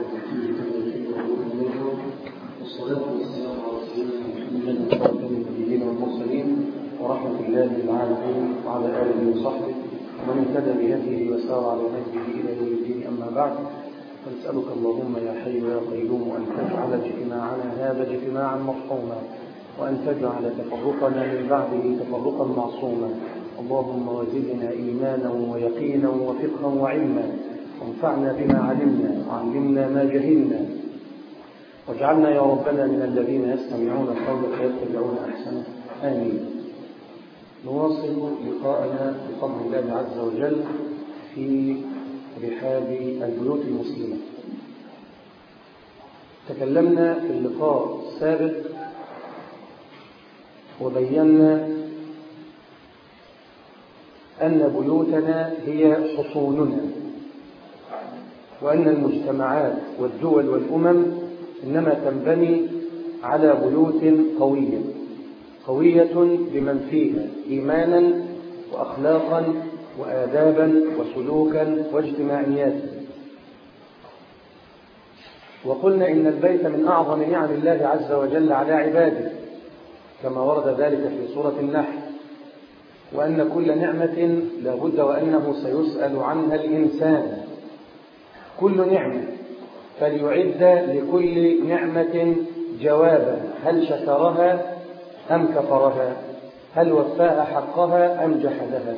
والصلاة والسلام على سيدنا محمد خاتم النبيين والمرسلين ورحمة الله للعالمين وعلى آله وصحبه ومن اهتدى بهديه وسار على نهجه إلى يوم الدين أما بعد فنسألك اللهم يا حي يا قيوم أن تجعل اجتماعنا هذا اجتماعا مرحوما وأن تجعل تفرقنا من بعده تفرقا معصوما اللهم وزدنا إيمانا ويقينا وفقها وعلما وانفعنا بما علمنا وعلمنا ما جهلنا واجعلنا يا ربنا من الذين يستمعون القول فيتبعون احسنه امين نواصل لقاءنا بفضل الله عز وجل في رحاب البيوت المسلمه تكلمنا في اللقاء السابق وبينا ان بيوتنا هي حصوننا وان المجتمعات والدول والامم إنما تنبني على بيوت قوية قوية بمن فيها إيمانا وأخلاقا وآدابا وسلوكا واجتماعيات وقلنا إن البيت من أعظم نعم الله عز وجل على عباده كما ورد ذلك في سورة النحل وأن كل نعمة لابد وأنه سيسأل عنها الإنسان كل نعمة فليعد لكل نعمة جوابا هل شكرها أم كفرها هل وفاها حقها أم جحدها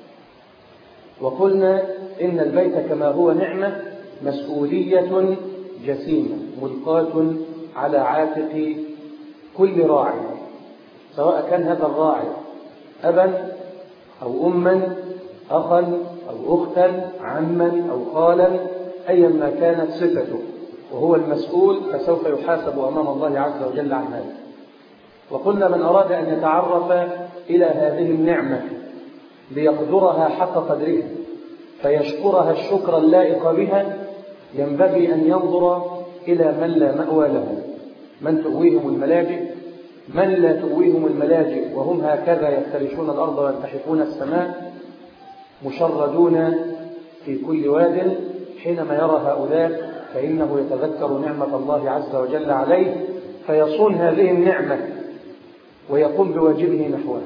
وقلنا إن البيت كما هو نعمة مسؤولية جسيمة ملقاة على عاتق كل راعي سواء كان هذا الراعي أبا أو أما أخا أو أختا عما أو خالا أيا ما كانت صفته وهو المسؤول فسوف يحاسب أمام الله عز وجل عن هذا وقلنا من أراد أن يتعرف إلى هذه النعمة ليقدرها حق قدرها فيشكرها الشكر اللائق بها ينبغي أن ينظر إلى من لا مأوى له من تؤويهم الملاجئ من لا تؤويهم الملاجئ وهم هكذا يفترشون الأرض وينتحفون السماء مشردون في كل واد حينما يرى هؤلاء فإنه يتذكر نعمة الله عز وجل عليه فيصون هذه النعمة ويقوم بواجبه نحوها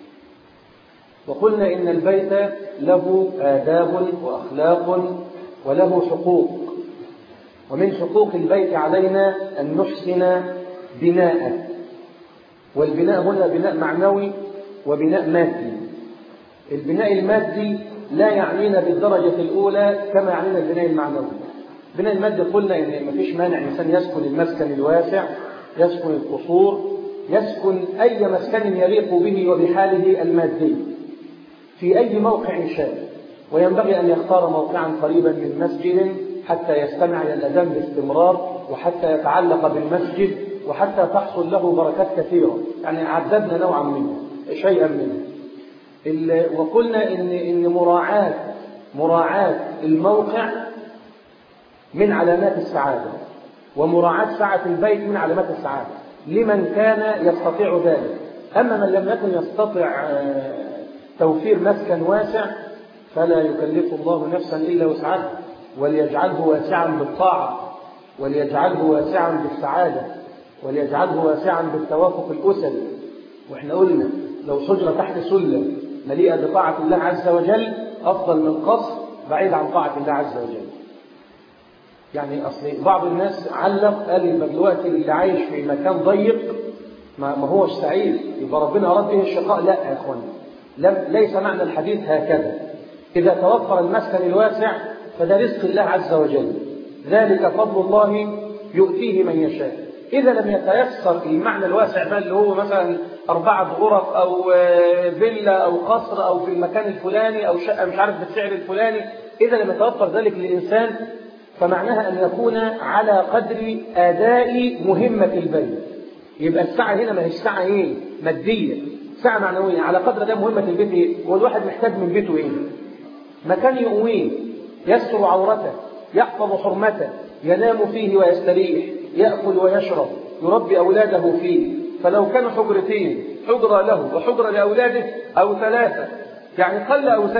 وقلنا إن البيت له آداب وأخلاق وله حقوق ومن حقوق البيت علينا أن نحسن بناءه والبناء هنا بناء معنوي وبناء مادي البناء المادي لا يعنينا بالدرجة الأولى كما يعنينا البناء المعنوي البناء المادي قلنا إن مفيش مانع إنسان يسكن المسكن الواسع يسكن القصور يسكن أي مسكن يليق به وبحاله المادي في أي موقع شاء وينبغي أن يختار موقعا قريبا من مسجد حتى يستمع إلى الأذان باستمرار وحتى يتعلق بالمسجد وحتى تحصل له بركات كثيرة يعني عددنا نوعا منه شيئا منه وقلنا إن, إن مراعاة مراعاة الموقع من علامات السعادة ومراعاة سعة البيت من علامات السعادة لمن كان يستطيع ذلك أما من لم يكن يستطع توفير مسكن واسع فلا يكلف الله نفسا إلا وسعها وليجعله واسعا بالطاعة وليجعله واسعا بالسعادة وليجعله واسعا بالتوافق الأسري وإحنا قلنا لو شجرة تحت سلم مليئة بطاعة الله عز وجل أفضل من قصر بعيد عن طاعة الله عز وجل يعني أصل بعض الناس علق قال يبقى دلوقتي اللي عايش في مكان ضيق ما هوش سعيد يبقى ربنا أراد به الشقاء لا يا إخوان لم ليس معنى الحديث هكذا إذا توفر المسكن الواسع فده رزق الله عز وجل ذلك فضل الله يؤتيه من يشاء إذا لم يتيسر المعنى الواسع بل اللي هو مثلا أربعة غرف أو فيلا أو قصر أو في المكان الفلاني أو شقة مش عارف بالسعر الفلاني إذا لم يتوفر ذلك للإنسان فمعناها أن يكون على قدر أداء مهمة البيت يبقى الساعة هنا ما هي الساعة إيه مادية ساعة معنوية على قدر ده مهمة البيت إيه هو الواحد محتاج من بيته إيه مكان يقويه يستر عورته يحفظ حرمته ينام فيه ويستريح يأكل ويشرب يربي أولاده فيه فلو كان حجرتين حجرة له وحجرة لأولاده أو ثلاثة يعني قل أو زاد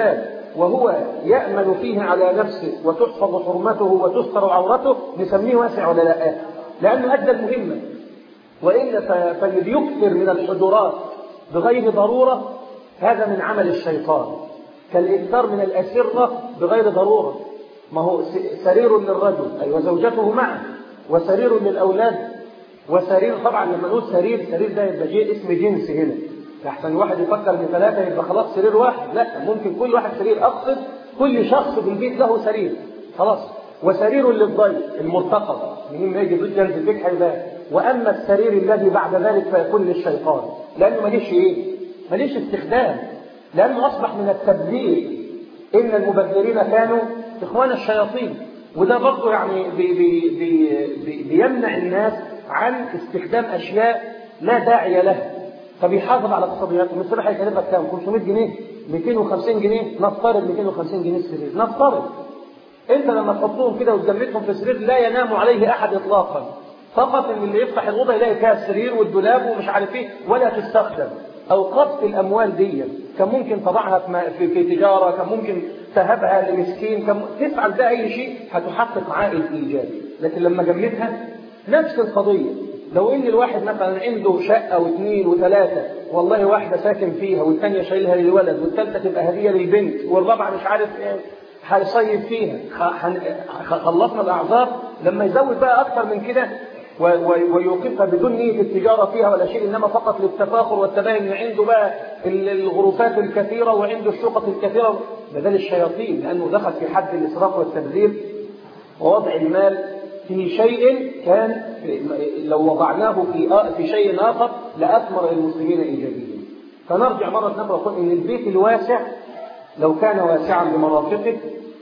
وهو يأمن فيه على نفسه وتحفظ حرمته وتستر عورته نسميه واسع ولا لا؟ لأنه أدى المهمة وإلا فالذي يكثر من الحجرات بغير ضرورة هذا من عمل الشيطان كالإكثار من الأسرة بغير ضرورة ما هو سرير للرجل أي وزوجته معه وسرير للأولاد وسرير طبعا لما نقول سرير سرير ده يبقى جي اسم جنس هنا لحسن واحد يفكر ان ثلاثة يبقى خلاص سرير واحد لا ممكن كل واحد سرير أقصد كل شخص في البيت له سرير خلاص وسرير للضيف المرتقب مين ما يجي ضد جنب البيت هيبان واما السرير الذي بعد ذلك فيكون للشيطان لانه ماليش ايه؟ ماليش استخدام لانه اصبح من التبذير ان المبذرين كانوا اخوان الشياطين وده برضه يعني بي بي بي بي بيمنع الناس عن استخدام اشياء لا داعي لها فبيحافظ على اقتصادياته المصطلح هيكلفك كام 500 جنيه 250 جنيه نفترض 250 جنيه السرير نفترض انت لما تحطهم كده وتجمدهم في سرير لا ينام عليه احد اطلاقا فقط ان اللي يفتح الاوضه يلاقي فيها السرير والدولاب ومش عارف ايه ولا تستخدم اوقات الاموال دي كان ممكن تضعها في, في تجاره كان ممكن تهبها لمسكين كان تفعل ده اي شيء هتحقق عائد ايجابي لكن لما جمدها نفس القضيه لو ان الواحد مثلا عنده شقه واثنين وثلاثه والله واحده ساكن فيها والثانيه شايلها للولد والثالثه تبقى هديه للبنت والرابعه مش عارف ايه هيصيب فيها خلصنا الاعذار لما يزود بقى اكثر من كده ويوقفها بدون نية التجارة فيها ولا شيء إنما فقط للتفاخر والتباهي إن عنده بقى الغرفات الكثيرة وعنده الشقق الكثيرة بدل الشياطين لأنه دخل في حد الإسراف والتبذير ووضع المال في شيء كان لو وضعناه في في شيء آخر لأثمر للمسلمين إيجابيا فنرجع مرة أخرى ونقول إن البيت الواسع لو كان واسعا بمرافقه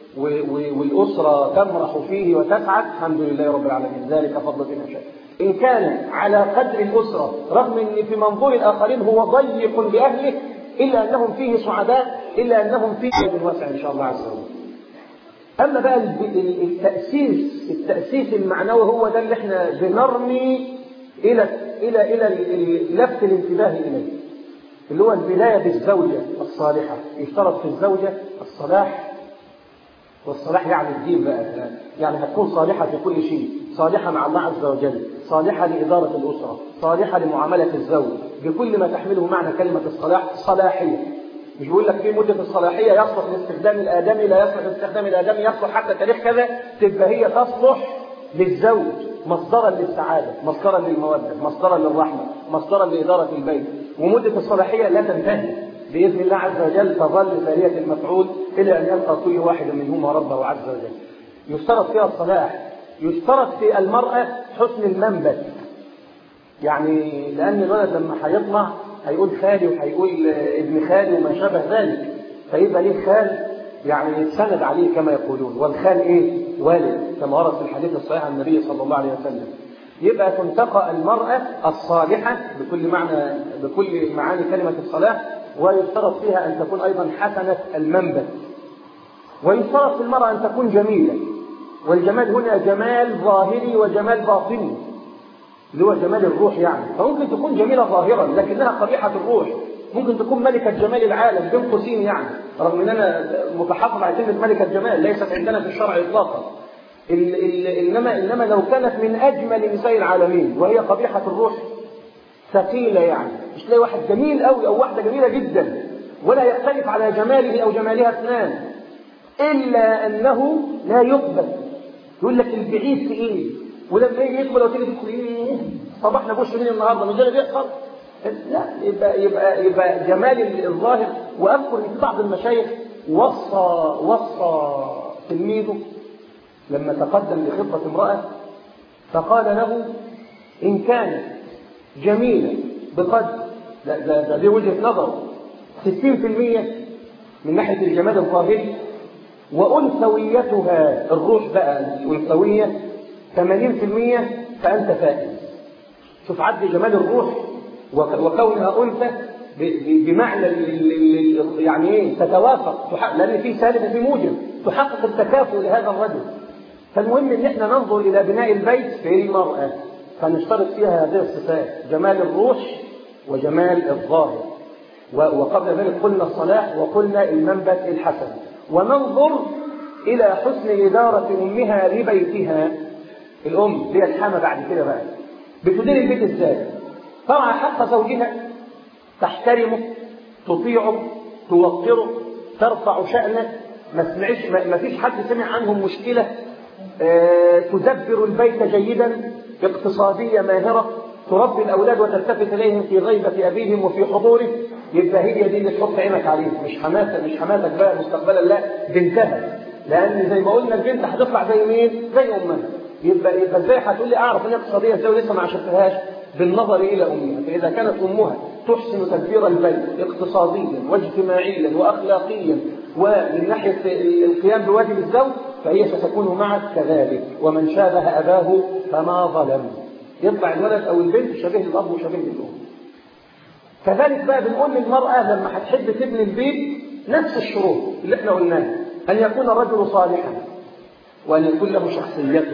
والأسرة تمرح فيه وتسعد الحمد لله رب العالمين ذلك فضل بنا شيء إن كان على قدر الأسرة رغم أن في منظور الآخرين هو ضيق لأهله إلا أنهم فيه سعداء إلا أنهم فيه بيت واسع إن شاء الله عز وجل أما بقى التأسيس التأسيس المعنوي هو ده اللي احنا بنرمي إلى إلى إلى لفت الانتباه إليه اللي هو البداية بالزوجة الصالحة يشترط في الزوجة الصلاح والصلاح يعني الدين بقى يعني هتكون صالحة في كل شيء صالحة مع الله عز وجل صالحة لإدارة الأسرة صالحة لمعاملة الزوج بكل ما تحمله معنى كلمة الصلاح صلاحية مش بيقول لك في مدة الصلاحية يصلح لاستخدام الآدمي لا يصلح لاستخدام الآدمي يصلح حتى تاريخ كذا تبقى هي تصلح للزوج مصدرا للسعادة مصدرا للمودة مصدرا للرحمة مصدرا لإدارة البيت ومدة الصلاحية لا تنتهي بإذن الله عز وجل تظل ثانية المفعول إلى أن يلقى كل واحد منهما ربه عز وجل يشترط فيها الصلاح يشترط في المرأة حسن المنبت يعني لأن الولد لما هيطلع هيقول خالي وهيقول ابن خالي وما شابه ذلك فيبقى ليه خال يعني يتسند عليه كما يقولون والخال ايه؟ والد كما ورد في الحديث الصحيح عن النبي صلى الله عليه وسلم يبقى تنتقى المرأة الصالحة بكل معنى بكل معاني كلمة الصلاح ويشترط فيها أن تكون أيضا حسنة المنبت ويشترط في المرأة أن تكون جميلة والجمال هنا جمال ظاهري وجمال باطني اللي هو جمال الروح يعني فممكن تكون جميلة ظاهرا لكنها قبيحة الروح ممكن تكون ملكة جمال العالم بين قوسين يعني رغم ان انا متحفظ على كلمة ملكة جمال ليست عندنا في الشرع اطلاقا ال ال انما انما لو كانت من اجمل نساء العالمين وهي قبيحة الروح ثقيلة يعني مش تلاقي واحد جميل قوي او واحدة جميلة جدا ولا يختلف على جماله او جمالها اثنان الا انه لا يقبل يقول لك البعيد في ايه ولما يجي يقبل وتيجي تدخل ايه صباحنا بوش مين النهارده مش ده اللي بيحصل لا يبقى يبقى يبقى جمال الظاهر واذكر ان في بعض المشايخ وصى وصى تلميذه لما تقدم لخطبه امراه فقال له ان كانت جميله بقدر لا ده, ده دي وجهه نظر 60% من ناحيه الجمال الظاهري وانثويتها الروح بقى الانثويه 80% فانت فائز شوف عد جمال الروح وكونها انثى بمعنى يعني ايه تتوافق لان في سالب وفي موجب تحقق التكافؤ لهذا الرجل فالمهم ان احنا ننظر الى بناء البيت في المراه فنشترط فيها هذه الصفات جمال الروح وجمال الظاهر وقبل ذلك قلنا الصلاح وقلنا المنبت الحسن وننظر إلى حسن إدارة أمها لبيتها الأم هي الحامة بعد كده بقى بتدير البيت إزاي طبعا حق زوجها تحترمه تطيعه توقره ترفع شأنه ما سمعش ما فيش حد سمع عنهم مشكلة آه تدبر البيت جيدا اقتصادية ماهرة تربي الأولاد وتلتفت إليهم في غيبة أبيهم وفي حضوره يبقى هي دي اللي تحط عينك عليها مش حماتك مش حماتك بقى مستقبلا لا بنتها لأن زي ما قلنا البنت هتطلع زي مين؟ زي أمها يبقى يبقى ازاي هتقول لي أعرف إن هي اقتصادية ازاي ولسه ما عشرتهاش بالنظر إلى أمها فإذا كانت أمها تحسن تدبير البيت اقتصاديا واجتماعيا وأخلاقيا ومن ناحية القيام بواجب الزوج فهي ستكون معك كذلك ومن شابه أباه فما ظلم يطلع الولد أو البنت شبيه الأب وشبيه الأم كذلك بقى بنقول للمرأة لما هتحب تبني البيت نفس الشروط اللي احنا قلناها أن يكون الرجل صالحا وأن يكون له شخصيته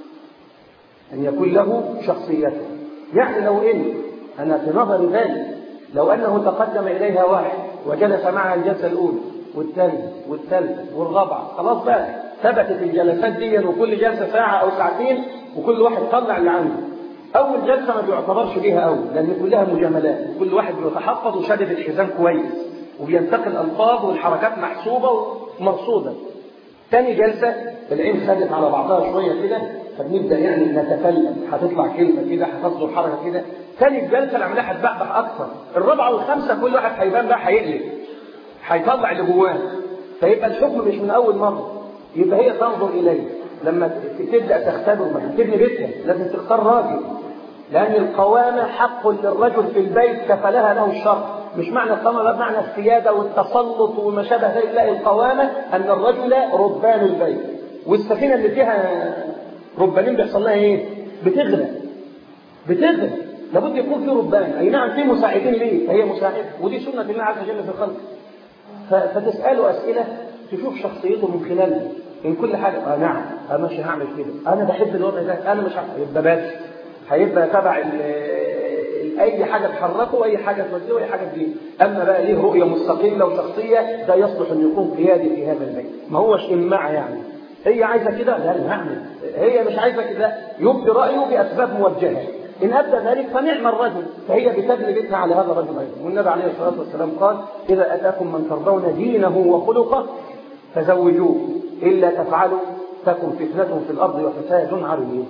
أن يكون له شخصيته يعني لو إن أنا في نظري ذلك لو أنه تقدم إليها واحد وجلس معها الجلسة الأولى والثانية والثالثة والرابعة خلاص بقى ثبتت الجلسات دي وكل جلسة ساعة أو ساعتين وكل واحد طلع اللي عنده أول جلسة ما بيعتبرش بيها أول لأن كلها مجاملات كل واحد بيتحفظ وشادد الحزام كويس وبينتقل الألفاظ والحركات محسوبة ومرصودة ثاني جلسة العين خدت على بعضها شوية كده فبنبدأ يعني نتكلم هتطلع كلمة كده هتصدر حركة كده ثاني جلسة العملية هتبحبح أكثر الرابعة والخامسة كل واحد هيبان بقى هيقلب هيطلع اللي جواه فيبقى الحكم مش من أول مرة يبقى هي تنظر إليه لما تبدأ تختبر مثلا تبني بيتها لازم تختار راجل لأن القوامة حق للرجل في البيت كفلها له الشرع مش معنى القوامة بمعنى السيادة والتسلط وما شابه ذلك لا القوامة أن الرجل ربان البيت والسفينة اللي فيها ربانين بيحصل لها إيه؟ بتغرق بتغرق لابد يكون في ربان أي نعم في مساعدين ليه فهي مساعدة ودي سنة الله عز وجل في الخلق فتسأله أسئلة تشوف شخصيته من خلالها من كل حاجة آه نعم آه ماشي هعمل كده أنا بحب الوضع ده أنا مش هعمل يبقى بس هيبقى تبع أي حاجة تحركه وأي حاجة توديه وأي حاجة تجيبه أما بقى ليه رؤية مستقلة وشخصية ده يصلح أن يكون قيادي في هذا البيت ما هوش إماع يعني هي عايزة كده لا أنا هعمل هي مش عايزة كده يبدي رأيه بأسباب موجهة إن أبدى ذلك فنعم الرجل فهي بتبني بيتها على هذا الرجل أيضا والنبي عليه الصلاة والسلام قال إذا أتاكم من ترضون دينه وخلقه فزوجوه إلا تفعلوا تكن فتنة في الأرض وفساد عريض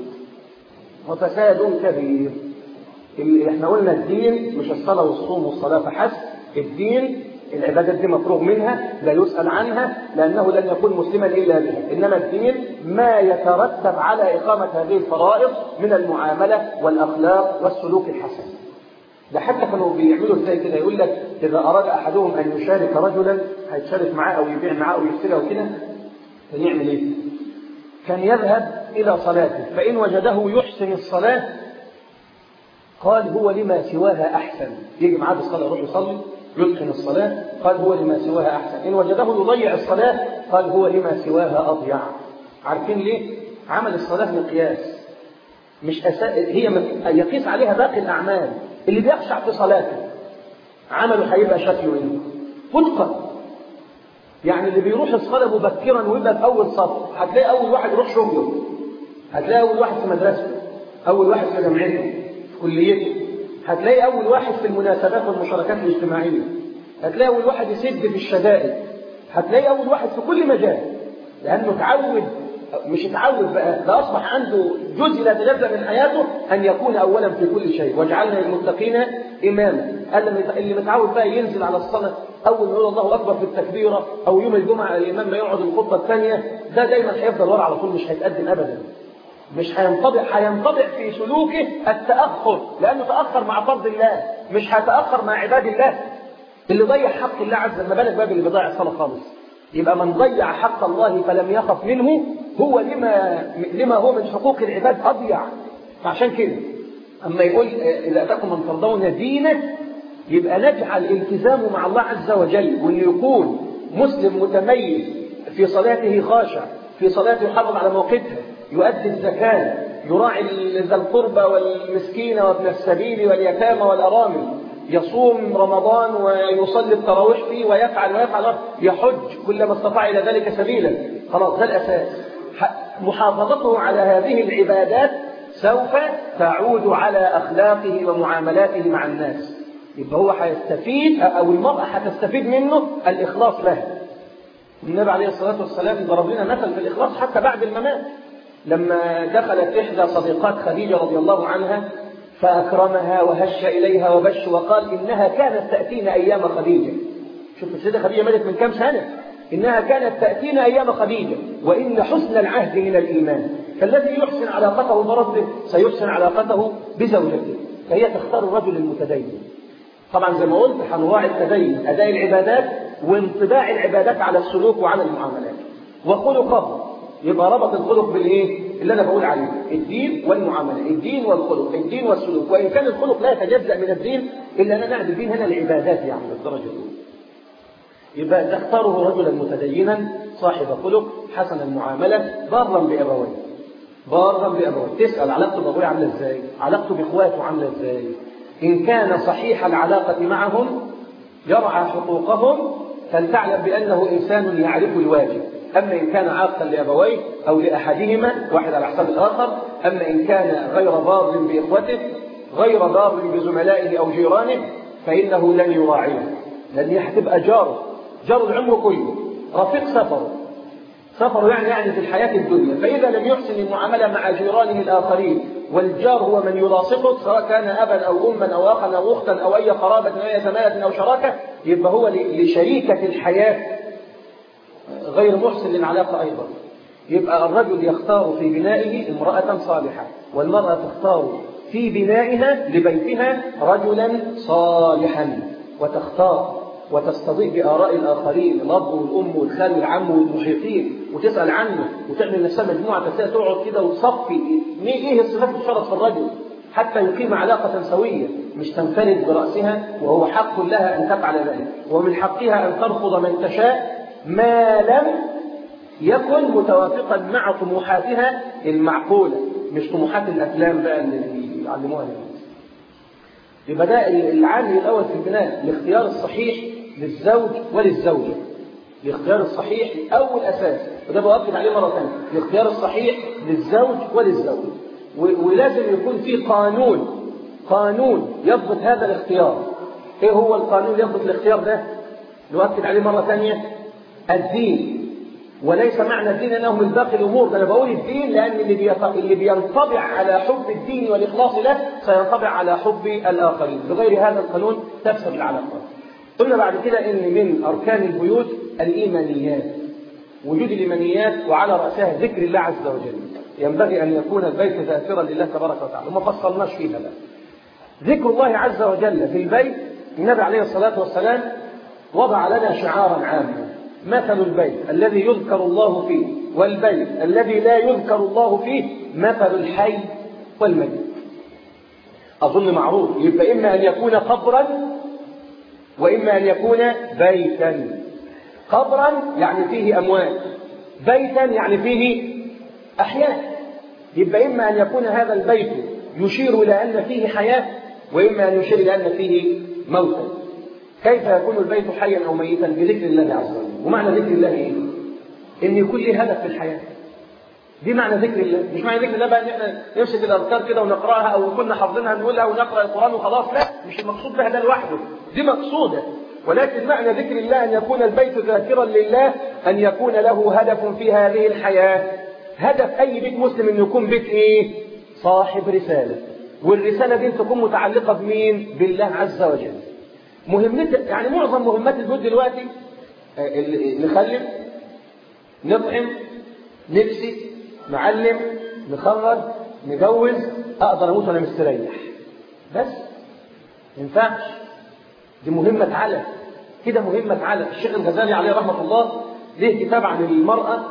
وفساد كبير اللي احنا قلنا الدين مش الصلاة والصوم والصلاة فحسب الدين العبادات دي مفروغ منها لا يسأل عنها لأنه لن يكون مسلما إلا بها إنما الدين ما يترتب على إقامة هذه الفرائض من المعاملة والأخلاق والسلوك الحسن ده حتى كانوا بيعملوا ازاي كده يقول لك إذا أراد أحدهم أن يشارك رجلا هيتشارك معاه أو يبيع معاه أو يشتري أو كده كان يعمل إيه؟ كان يذهب إلى صلاته فإن وجده يحسن الصلاة قال هو لما سواها أحسن يجي معاه بالصلاة يروح يصلي يتقن الصلاة قال هو لما سواها أحسن إن وجده يضيع الصلاة قال هو لما سواها أضيع عارفين ليه؟ عمل الصلاة مقياس مش أسا... هي يقيس عليها باقي الأعمال اللي بيخشع في صلاته عمله هيبقى شكله ايه؟ متقن يعني اللي بيروح الصلاة مبكرا ويبقى في أول صف هتلاقي أول واحد يروح شغله هتلاقي أول واحد في مدرسته أول واحد في جامعته في كليته هتلاقي أول واحد في المناسبات والمشاركات الاجتماعية هتلاقي أول واحد يسد في الشدائد هتلاقي أول واحد في كل مجال لأنه اتعود مش اتعود بقى ده أصبح عنده جزء لا يتجزأ من حياته أن يكون أولا في كل شيء واجعلنا للمتقين إماما اللي متعود بقى ينزل على الصلاة أول ما يقول الله أكبر في التكبيرة أو يوم الجمعة الإمام ما يقعد الخطبة الثانية ده دايما هيفضل ورا على طول مش هيتقدم أبدا مش هينطبع هينطبع في سلوكه التأخر لأنه تأخر مع فرض الله مش هيتأخر مع عباد الله اللي ضيع حق الله عز وجل ما بالك بقى اللي بيضيع الصلاة خالص يبقى من ضيع حق الله فلم يخف منه هو لما لما هو من حقوق العباد أضيع فعشان كده أما يقول إذا أتاكم من ترضون دينه يبقى نجعل التزامه مع الله عز وجل وأن يكون مسلم متميز في صلاته خاشع في صلاته يحافظ على موقتها يؤدي الزكاة يراعي ذا القربى والمسكين وابن السبيل واليتامى والأرامل يصوم رمضان ويصلي التراويح فيه ويفعل ويفعل يحج كلما استطاع إلى ذلك سبيلا خلاص ده الأساس محافظته على هذه العبادات سوف تعود على أخلاقه ومعاملاته مع الناس يبقى هو هيستفيد أو المرأة هتستفيد منه الإخلاص له النبي عليه الصلاة والسلام ضرب لنا مثل في الإخلاص حتى بعد الممات لما دخلت إحدى صديقات خديجة رضي الله عنها فأكرمها وهش إليها وبش وقال إنها كانت تأتينا أيام خديجة شوف السيدة خديجة ماتت من كم سنة إنها كانت تأتينا أيام خديجة وإن حسن العهد من الإيمان فالذي يحسن علاقته بربه سيحسن علاقته بزوجته فهي تختار الرجل المتدين طبعا زي ما قلت هنراعي التدين أداء العبادات وانطباع العبادات على السلوك وعلى المعاملات وخلقه يبقى ربط الخلق بالايه اللي انا بقول عليه الدين والمعامله الدين والخلق الدين والسلوك وان كان الخلق لا يتجزا من الدين الا اننا نعرف الدين هنا العبادات يعني الدرجه الاولى يبقى تختاره رجلا متدينا صاحب خلق حسن المعامله بارا بابويه بارا بابويه تسال علاقته بابويه عامله ازاي علاقته باخواته عامله ازاي ان كان صحيح العلاقه معهم يرعى حقوقهم فلتعلم بانه انسان يعرف الواجب أما إن كان عاقا لأبويه أو لأحدهما واحد على حساب الآخر أما إن كان غير بار بإخوته غير بار بزملائه أو جيرانه فإنه لن يراعيه لأن هي هتبقى جاره جار العمر كله رفيق سفره سفره يعني يعني في الحياة الدنيا فإذا لم يحسن المعاملة مع جيرانه الآخرين والجار هو من يلاصقك سواء كان أبا أو أما أو أخا أو أختا أو أي قرابة أو أي زمالة أو شراكة يبقى هو لشريكة الحياة غير محسن للعلاقة أيضا يبقى الرجل يختار في بنائه امرأة صالحة والمرأة تختار في بنائها لبيتها رجلا صالحا وتختار وتستضيف بآراء الآخرين الأب والأم والخال والعم والمحيطين وتسأل عنه وتعمل نفسها مجموعة تسأل تقعد كده وتصفي إيه الصفات المشتركة في الرجل حتى يقيم علاقة سوية مش تنفرد برأسها وهو حق لها أن تفعل ذلك ومن حقها أن ترفض من تشاء ما لم يكن متوافقا مع طموحاتها المعقولة مش طموحات الأفلام بقى اللي بيعلموها للناس يبقى ده العامل الأول في البناء الاختيار الصحيح للزوج وللزوجة الاختيار الصحيح أول أساس وده بؤكد عليه مرة ثانية الاختيار الصحيح للزوج وللزوج ولازم يكون في قانون قانون يضبط هذا الاختيار ايه هو القانون يضبط الاختيار ده نؤكد عليه مرة ثانية الدين وليس معنى الدين انه من باقي الامور ده انا بقول الدين لان اللي اللي بينطبع على حب الدين والاخلاص له سينطبع على حب الاخرين بغير هذا القانون تفسد العلاقات قلنا بعد كده ان من اركان البيوت الايمانيات وجود الايمانيات وعلى راسها ذكر الله عز وجل ينبغي ان يكون البيت ذاكرا لله تبارك وتعالى وما فصلناش فيها بقى ذكر الله عز وجل في البيت النبي عليه الصلاه والسلام وضع لنا شعارا عاما مثل البيت الذي يذكر الله فيه والبيت الذي لا يذكر الله فيه مثل الحي والميت أظن معروف يبقى إما أن يكون قبرا وإما أن يكون بيتا قبرا يعني فيه أموات بيتا يعني فيه أحياء يبقى إما أن يكون هذا البيت يشير إلى أن فيه حياة وإما أن يشير إلى أن فيه موتا كيف يكون البيت حيا أو ميتا بذكر الله عز وجل ومعنى ذكر الله ايه ان يكون لي هدف في الحياه دي معنى ذكر الله مش معنى ذكر الله بقى ان احنا نمسك الاذكار كده ونقراها او كنا حافظينها نقولها ونقرا القران وخلاص لا مش المقصود بها ده لوحده دي مقصوده ولكن معنى ذكر الله ان يكون البيت ذاكرا لله ان يكون له هدف في هذه الحياه هدف اي بيت مسلم انه يكون بيت ايه صاحب رساله والرساله دي تكون متعلقه بمين بالله عز وجل مهمتها يعني معظم مهمات البيوت دلوقتي نخلف نطعم نكسي نعلم نخرج نجوز اقدر اموت وانا مستريح بس ما ينفعش دي مهمة على كده مهمة على الشيخ الغزالي عليه رحمة الله ليه كتاب عن المرأة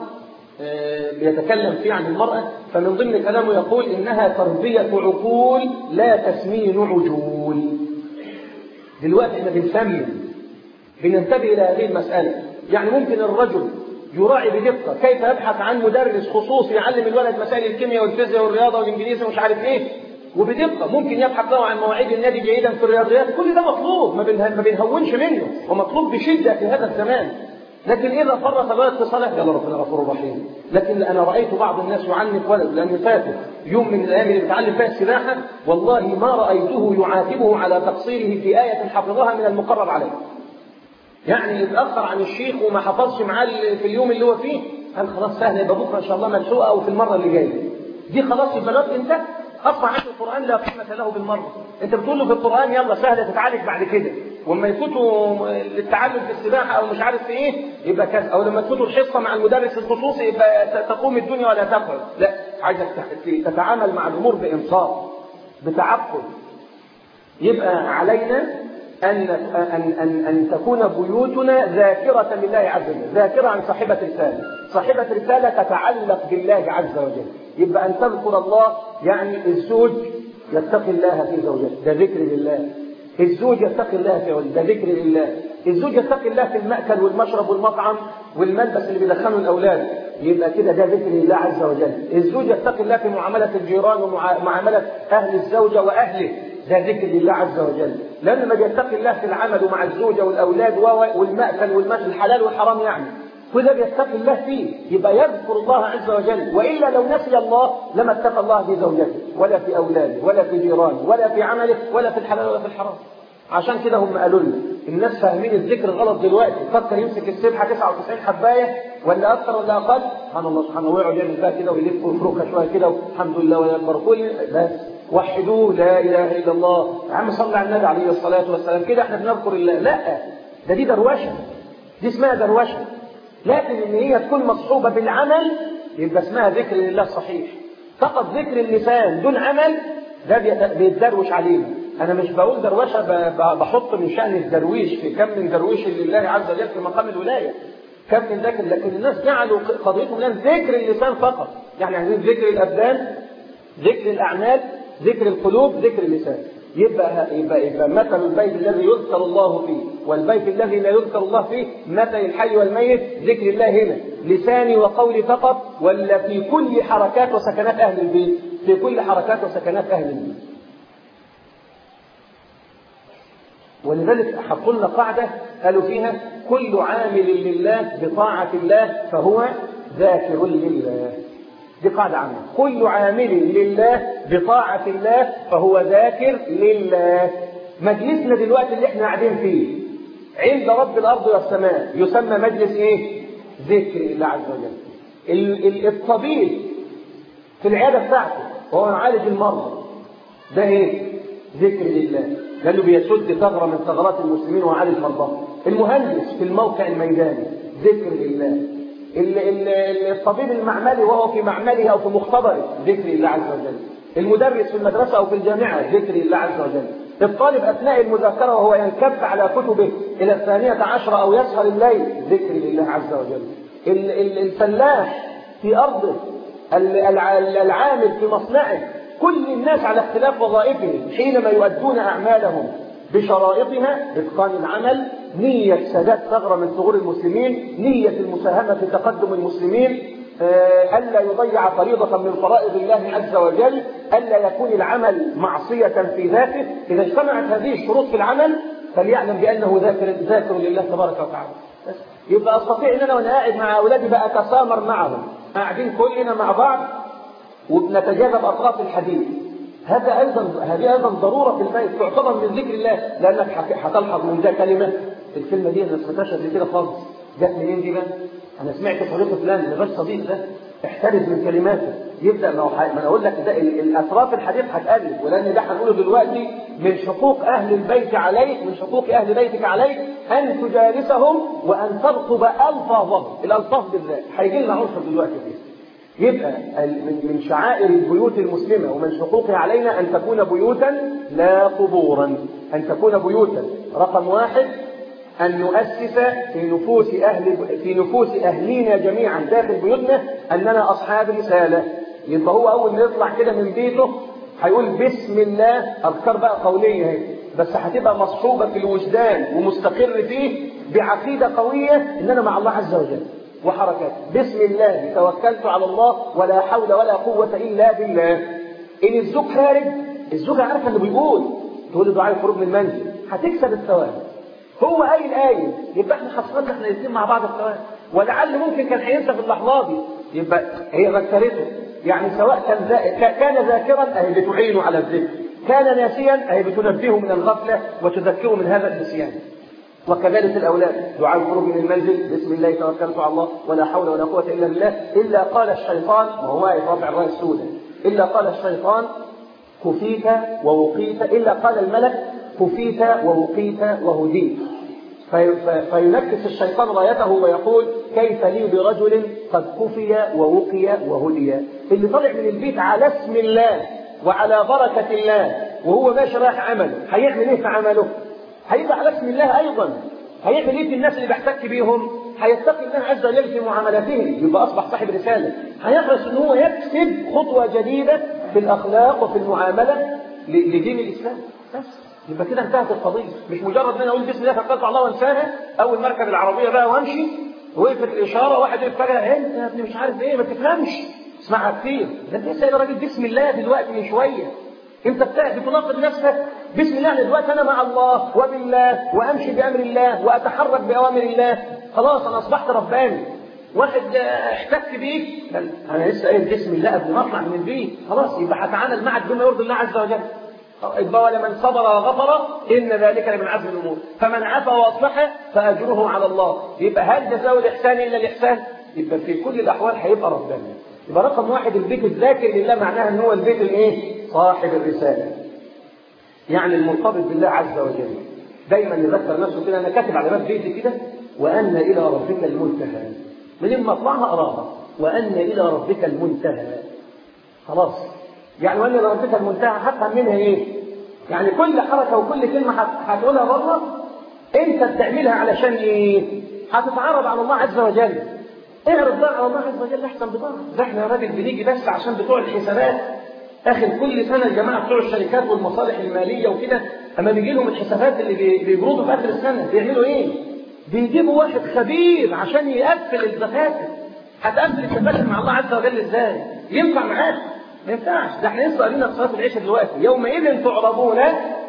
بيتكلم فيه عن المرأة فمن ضمن كلامه يقول إنها تربية عقول لا تسمين عجول دلوقتي احنا بنسمي بننتبه إلى هذه المسألة يعني ممكن الرجل يراعي بدقة كيف يبحث عن مدرس خصوصي يعلم الولد مسائل الكيمياء والفيزياء والرياضة والإنجليزي ومش عارف إيه وبدقة ممكن يبحث له عن مواعيد النادي جيدا في الرياضيات كل ده مطلوب ما, بنه... ما بنهونش منه ومطلوب بشدة في هذا الزمان لكن إذا فرط الولد في صلاة يلا ربنا غفور رحيم لكن أنا رأيت بعض الناس يعنف ولد لأن فاته يوم من الأيام اللي بيتعلم فيها السباحة والله ما رأيته يعاتبه على تقصيره في آية حفظها من المقرر عليه يعني يتأخر عن الشيخ وما حفظش معاه في اليوم اللي هو فيه قال خلاص سهل يبقى بكرة إن شاء الله ملحوقة أو في المرة اللي جاية دي خلاص يبقى الوقت انتهى أصبح عنده القرآن لا قيمة له بالمرة أنت بتقول له في القرآن يلا سهلة تتعالج بعد كده وما يفوتوا التعلم في السباحة أو مش عارف في إيه يبقى كذا أو لما تفوتوا الحصة مع المدرس الخصوصي يبقى تقوم الدنيا ولا تقعد لا عايزك تتعامل مع الأمور بإنصاف بتعقل يبقى علينا أن أن أن أن تكون بيوتنا ذاكرة لله عز وجل، ذاكرة عن صاحبة رسالة، صاحبة رسالة تتعلق بالله عز وجل، يبقى أن تذكر الله يعني الزوج يتقي الله في زوجته، ده ذكر لله. الزوج يتقي الله في ولده، ده ذكر لله. الزوج يتقي الله في المأكل والمشرب والمطعم والملبس اللي بيدخله الأولاد، يبقى كده ده ذكر لله عز وجل. الزوج يتقي الله في معاملة الجيران ومعاملة أهل الزوجة وأهله، ده ذكر لله عز وجل لأن ما بيتقي الله في العمل ومع الزوجة والأولاد والمأكل والمشي الحلال والحرام يعني كل بيتقي الله فيه يبقى يذكر الله عز وجل وإلا لو نسي الله لما اتقى الله في زوجته ولا في أولاده ولا في جيرانه ولا في عمله ولا في الحلال ولا في الحرام عشان كده هم قالوا لنا الناس فاهمين الذكر غلط دلوقتي فكر يمسك السبحه 99 حبايه ولا اكثر ولا اقل سبحان الله سبحان الله ويقعد يعمل بقى كده ويلف ويفركها شويه كده والحمد لله ولا اكبر كل بس وحدوه لا اله الا الله يا عم صل على النبي عليه الصلاه والسلام كده احنا بنذكر الله لا ده دي دروشه دي اسمها دروشه لكن ان هي تكون مصحوبه بالعمل يبقى اسمها ذكر لله صحيح فقط ذكر اللسان دون عمل ده بيتدروش علينا انا مش بقول دروشه بحط من شان الدرويش في كم من درويش لله عز وجل في مقام الولايه كم من ذكر لكن الناس جعلوا قضيتهم الان ذكر اللسان فقط يعني عايزين ذكر الابدان ذكر الاعمال ذكر القلوب ذكر اللسان يبقى يبقى يبقى مثل البيت الذي يذكر الله فيه والبيت الذي لا يذكر الله فيه مثل الحي والميت ذكر الله هنا لساني وقولي فقط ولا في كل حركات وسكنات اهل البيت في كل حركات وسكنات اهل البيت ولذلك حطوا لنا قاعده قالوا فيها كل عامل لله بطاعه الله فهو ذاكر لله دي قاعدة عامة كل عامل لله بطاعة الله فهو ذاكر لله مجلسنا دلوقتي اللي احنا قاعدين فيه عند رب الأرض والسماء يسمى مجلس ايه ذكر الله عز وجل الطبيب في العيادة بتاعته وهو يعالج المرضى ده ايه ذكر لله لأنه بيسد ثغرة من ثغرات المسلمين ويعالج مرضاهم المهندس في الموقع الميداني ذكر لله الطبيب المعملي وهو في معمله او في مختبره ذكر الله عز وجل المدرس في المدرسه او في الجامعه ذكر الله عز وجل الطالب اثناء المذاكره وهو ينكب على كتبه الى الثانيه عشره او يسهر الليل ذكر لله عز وجل الفلاح في ارضه العامل في مصنعه كل الناس على اختلاف وظائفهم حينما يؤدون اعمالهم بشرائطها اتقان العمل نية سداد ثغرة من ثغور المسلمين نية المساهمة في تقدم المسلمين ألا يضيع فريضة من فرائض الله عز وجل ألا يكون العمل معصية في ذاته إذا اجتمعت هذه الشروط في العمل فليعلم بأنه ذاكر ذاكر لله تبارك وتعالى يبقى أستطيع أن أنا وأنا قاعد مع أولادي بقى أتسامر معهم قاعدين كلنا مع بعض وبنتجاذب أطراف الحديث هذا ايضا هذه ايضا ضروره في البيت تعتبر من ذكر الله لانك هتلحظ من ده كلمه الكلمه دي انا ما سمعتهاش قبل كده خالص جت منين دي بقى؟ انا سمعت صديق فلان اللي غير صديق ده احترز من كلماته يبدا ما هو ما انا اقول لك ده الاطراف الحديث هتقلل ولان ده هنقوله دلوقتي من حقوق اهل البيت عليك من حقوق اهل بيتك عليك ان تجالسهم وان ترقب الفاظهم الالفاظ بالذات هيجي لنا عنصر دلوقتي فيه يبقى من شعائر البيوت المسلمة ومن حقوقها علينا أن تكون بيوتا لا قبورا أن تكون بيوتا رقم واحد أن نؤسس في نفوس أهل في نفوس أهلينا جميعا داخل بيوتنا أننا أصحاب رسالة يبقى هو أول ما يطلع كده من بيته هيقول بسم الله أذكار بقى قولية هي بس هتبقى مصحوبة في الوجدان ومستقر فيه بعقيدة قوية إن أنا مع الله عز وجل وحركات بسم الله توكلت على الله ولا حول ولا قوة إلا بالله إن الزوج خارج الزوجة عارفة اللي بيقول تقول له دعاء الخروج من المنزل هتكسب الثواب هو قايل آية يبقى احنا حصلنا احنا الاثنين مع بعض الثواب ولعل ممكن كان هينسى في اللحظة دي يبقى هي ذكرته يعني سواء كان ذا... كان ذاكرا اهي بتعينه على الذكر كان ناسيا اهي بتنبهه من الغفلة وتذكره من هذا النسيان وكذلك الأولاد دعاء الخروج من المنزل بسم الله توكلت على الله ولا حول ولا قوة إلا بالله إلا قال الشيطان وهو رافع الراية السوداء إلا قال الشيطان كفيت ووقيت إلا قال الملك كفيت ووقيت وهديت في فينكس الشيطان رايته ويقول كيف لي برجل قد كفي ووقي وهدي اللي طلع من البيت على اسم الله وعلى بركة الله وهو ماشي رايح عمله هيعمل ايه في عمله هيبقى على اسم الله ايضا هيعمل ايه في الناس اللي بيحتك بيهم هيتقي الله عز وجل في معاملاتهم يبقى اصبح صاحب رساله هيحرص ان هو يكسب خطوه جديده في الاخلاق وفي المعامله لدين الاسلام بس يبقى كده انتهت القضيه مش مجرد ان انا اقول بسم الله توكلت على الله وانساها اول ما اركب العربيه بقى وامشي وقفت الاشاره واحد يقف فجاه انت يا ابني مش عارف ايه ما تفهمش اسمعها كتير ده انت لسه راجل بسم الله دلوقتي من شويه انت بتناقض نفسك بسم الله دلوقتي انا مع الله وبالله وامشي بامر الله واتحرك باوامر الله خلاص انا اصبحت رباني واحد احتك بيك انا لسه قايل بسم الله قبل ما اطلع من البيت خلاص يبقى هتعامل معك بما يرضي الله عز وجل يبقى ولمن صبر وغفر ان ذلك لمن عزم الامور فمن عفا واصلح فاجره على الله يبقى هل جزاء الاحسان الا الاحسان يبقى في كل الاحوال هيبقى رباني يبقى رقم واحد البيت الذاكر لله معناها ان هو البيت الايه صاحب الرساله يعني المرتبط بالله عز وجل دايما يذكر نفسه كده انا كاتب على باب بيتي كده وان الى ربك المنتهى من ما اطلعها اراها وان الى ربك المنتهى خلاص يعني وان الى ربك المنتهى هفهم منها ايه يعني كل حركه وكل كلمه هتقولها بره انت بتعملها علشان ايه هتتعرض على الله عز وجل اعرض بقى على الله عز وجل احسن بضاعه ده احنا يا راجل بنيجي بس عشان بتوع الحسابات اخر كل سنه الجماعه بتوع الشركات والمصالح الماليه وكده اما بيجي لهم الحسابات اللي بيجردوا في اخر السنه بيعملوا ايه؟ بيجيبوا واحد خبير عشان يقفل الدفاتر هتقفل الدفاتر مع الله عز وجل ازاي؟ ينفع معاك؟ ما ينفعش ده احنا لسه قايلين في صلاه العشاء دلوقتي يومئذ تعرضون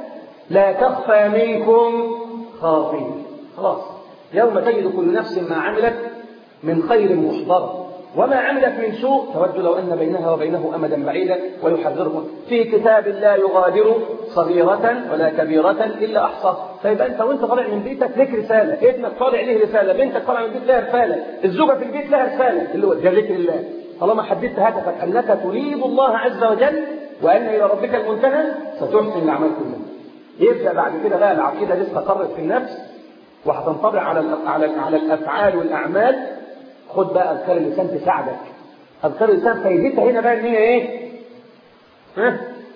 لا تخفى منكم خافيه خلاص يوم تجد كل نفس ما عملت من خير محضره وما عملت من سوء تود لو أن بينها وبينه أمدا بعيدا ويحذركم في كتاب لا يغادر صغيرة ولا كبيرة إلا أحصاها فيبقى أنت وأنت طالع من بيتك لك رسالة ابنك طالع له رسالة بنتك طالع من البيت لها رسالة الزوجة في البيت لها رسالة اللي هو ده ذكر الله طالما حددت هدفك أنك تريد الله عز وجل وأن إلى ربك المنتهى ستحسن الأعمال كلها يبدأ بعد كده بقى العقيدة دي استقرت في النفس وهتنطبع على على على الأفعال والأعمال خد بقى اذكار اللسان تساعدك اذكار اللسان فايدتها هنا بقى ان هي ايه ها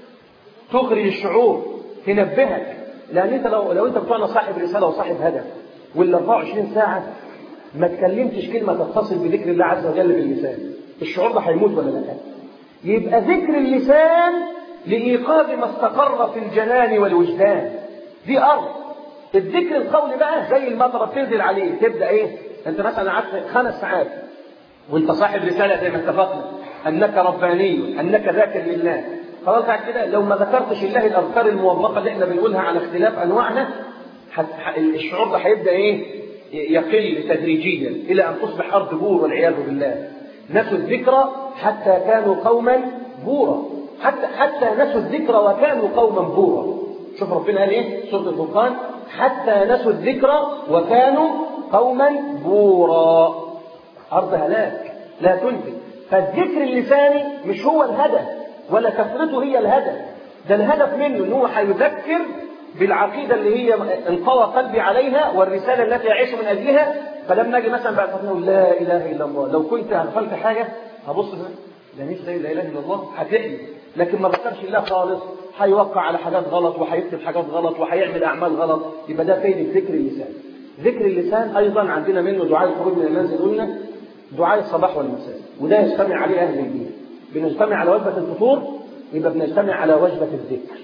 تخرج الشعور تنبهك لان انت لو لو انت بتوعنا صاحب رساله وصاحب هدف وال 24 ساعه ما تكلمتش كلمه تتصل بذكر الله عز وجل باللسان الشعور ده هيموت ولا لا يبقى ذكر اللسان لايقاظ ما استقر في الجنان والوجدان دي ارض الذكر القولي بقى زي المطره بتنزل عليه تبدا ايه انت مثلا قعدت خمس ساعات وانت صاحب رساله زي ما اتفقنا انك رباني انك ذاكر لله خلاص بعد كده لو ما ذكرتش الله الاذكار الموظفه اللي احنا بنقولها على اختلاف انواعها الشعور ده هيبدا ايه يقل تدريجيا الى ان تصبح ارض بور والعياذ بالله نسوا الذكرى حتى كانوا قوما بورا حتى حتى نسوا الذكرى وكانوا قوما بورا شوف ربنا قال ايه سوره الفرقان حتى نسوا الذكرى وكانوا قوما بورا أرض هلاك لا تنتج فالذكر اللساني مش هو الهدف ولا كثرته هي الهدف ده الهدف منه ان هو هيذكر بالعقيدة اللي هي انطوى قلبي عليها والرسالة التي أعيش من أجلها فلما أجي مثلا بعد نقول لا إله إلا الله لو كنت غفلت حاجة هبص ده نفسي لا إله إلا الله هتحلي لكن ما ذكرش الله خالص هيوقع على حاجات غلط وهيكتب حاجات غلط وهيعمل أعمال غلط يبقى ده فايدة ذكر اللسان ذكر اللسان أيضا عندنا منه دعاء الخروج من المنزل قلنا دعاء الصباح والمساء وده يجتمع عليه أهل البيت بنجتمع على وجبة الفطور يبقى بنجتمع على وجبة الذكر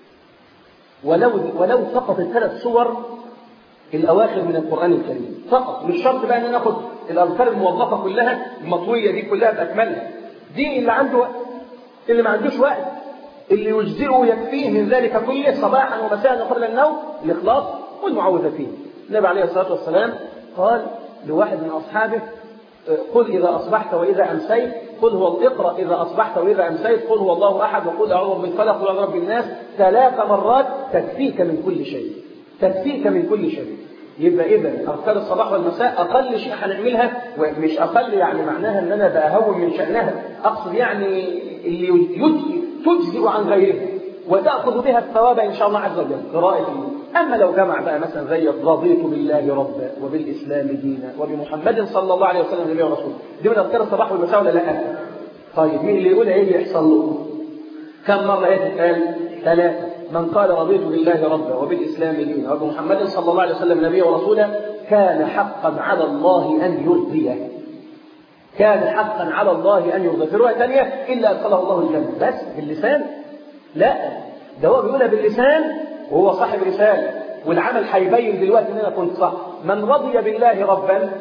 ولو ولو فقط الثلاث صور الأواخر من القرآن الكريم فقط مش شرط بقى إن ناخد الأذكار الموظفة كلها المطوية دي كلها بأكملها دي اللي عنده وقت اللي ما عندوش وقت اللي يجزئه يكفيه من ذلك كله صباحا ومساء قبل النوم الإخلاص والمعوذتين النبي عليه الصلاة والسلام قال لواحد من أصحابه قل إذا أصبحت وإذا أمسيت قل هو اقرأ إذا أصبحت وإذا أمسيت قل هو الله أحد وقل أعوذ بالفلق وأعوذ برب الناس ثلاث مرات تكفيك من كل شيء تكفيك من كل شيء يبقى إذا أذكار الصباح والمساء أقل شيء هنعملها ومش أقل يعني معناها إن أنا بأهون من شأنها أقصد يعني اللي تجزئ عن غيرها وتأخذ بها الثواب إن شاء الله عز وجل قراءة أما لو جمع بقى مثلا زي رضيت بالله ربا وبالإسلام دينا وبمحمد صلى الله عليه وسلم نبي ورسول دي من أذكار الصباح والمساء ولا لا؟ طيب مين اللي يقول إيه اللي يحصل له؟ كم مرة هي تتقال؟ ثلاثة من قال رضيت بالله ربا وبالإسلام دينا وبمحمد صلى الله عليه وسلم نبي ورسولا كان حقا على الله أن يرضيه كان حقا على الله أن يرضيه في رواية ثانية إلا أدخله الله الجنة بس باللسان لا ده هو بيقولها باللسان وهو صاحب رسالة والعمل هيبين دلوقتي ان انا كنت صح من رضي بالله ربا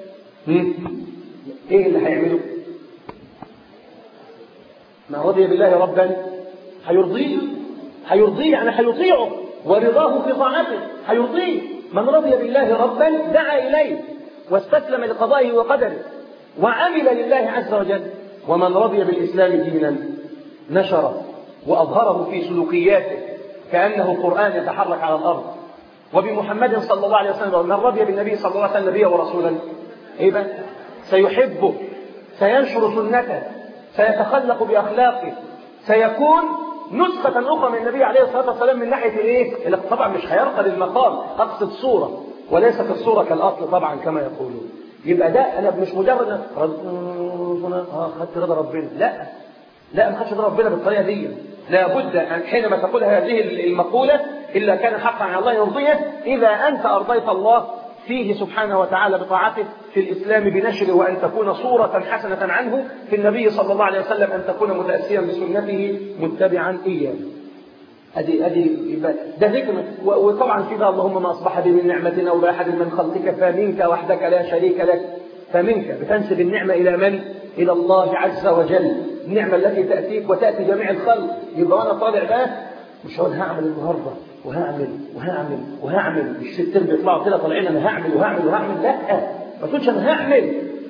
ايه اللي هيعمله من رضي بالله ربا هيرضيه هيرضيه يعني هيطيعه ورضاه في طاعته هيرضيه من رضي بالله ربا دعا اليه واستسلم لقضائه وقدره وعمل لله عز وجل ومن رضي بالاسلام دينا نشره واظهره في سلوكياته كأنه قرآن يتحرك على الأرض وبمحمد صلى الله عليه وسلم ومن رضي بالنبي صلى الله عليه وسلم نبيا ورسولا إيه بقى؟ سيحبه سينشر سنته سيتخلق بأخلاقه سيكون نسخة أخرى من النبي عليه الصلاة والسلام من ناحية إيه؟ طبعا مش هيرقى للمقام أقصد صورة وليست الصورة كالأصل طبعا كما يقولون يبقى ده أنا مش مجرد آه خدت رضا ربنا لا لا ما خدش رضا ربنا بالطريقة دي لابد أن حينما تقول هذه المقولة إلا كان حقا على الله يرضيه إذا أنت أرضيت الله فيه سبحانه وتعالى بطاعته في الإسلام بنشره وأن تكون صورة حسنة عنه في النبي صلى الله عليه وسلم أن تكون متأسيا بسنته متبعا إياه أدي أدي ده ذكر وطبعا في ده اللهم ما أصبح بي من نعمة أو بأحد من خلقك فمنك وحدك لا شريك لك فمنك بتنسب النعمة إلى من؟ إلى الله عز وجل النعمة التي تأتيك وتأتي جميع الخلق يبقى وأنا طالع بقى مش هقول هعمل النهارده وهعمل وهعمل وهعمل مش ست بيطلعوا كده طالعين انا هعمل وهعمل وهعمل لا ما تقولش انا هعمل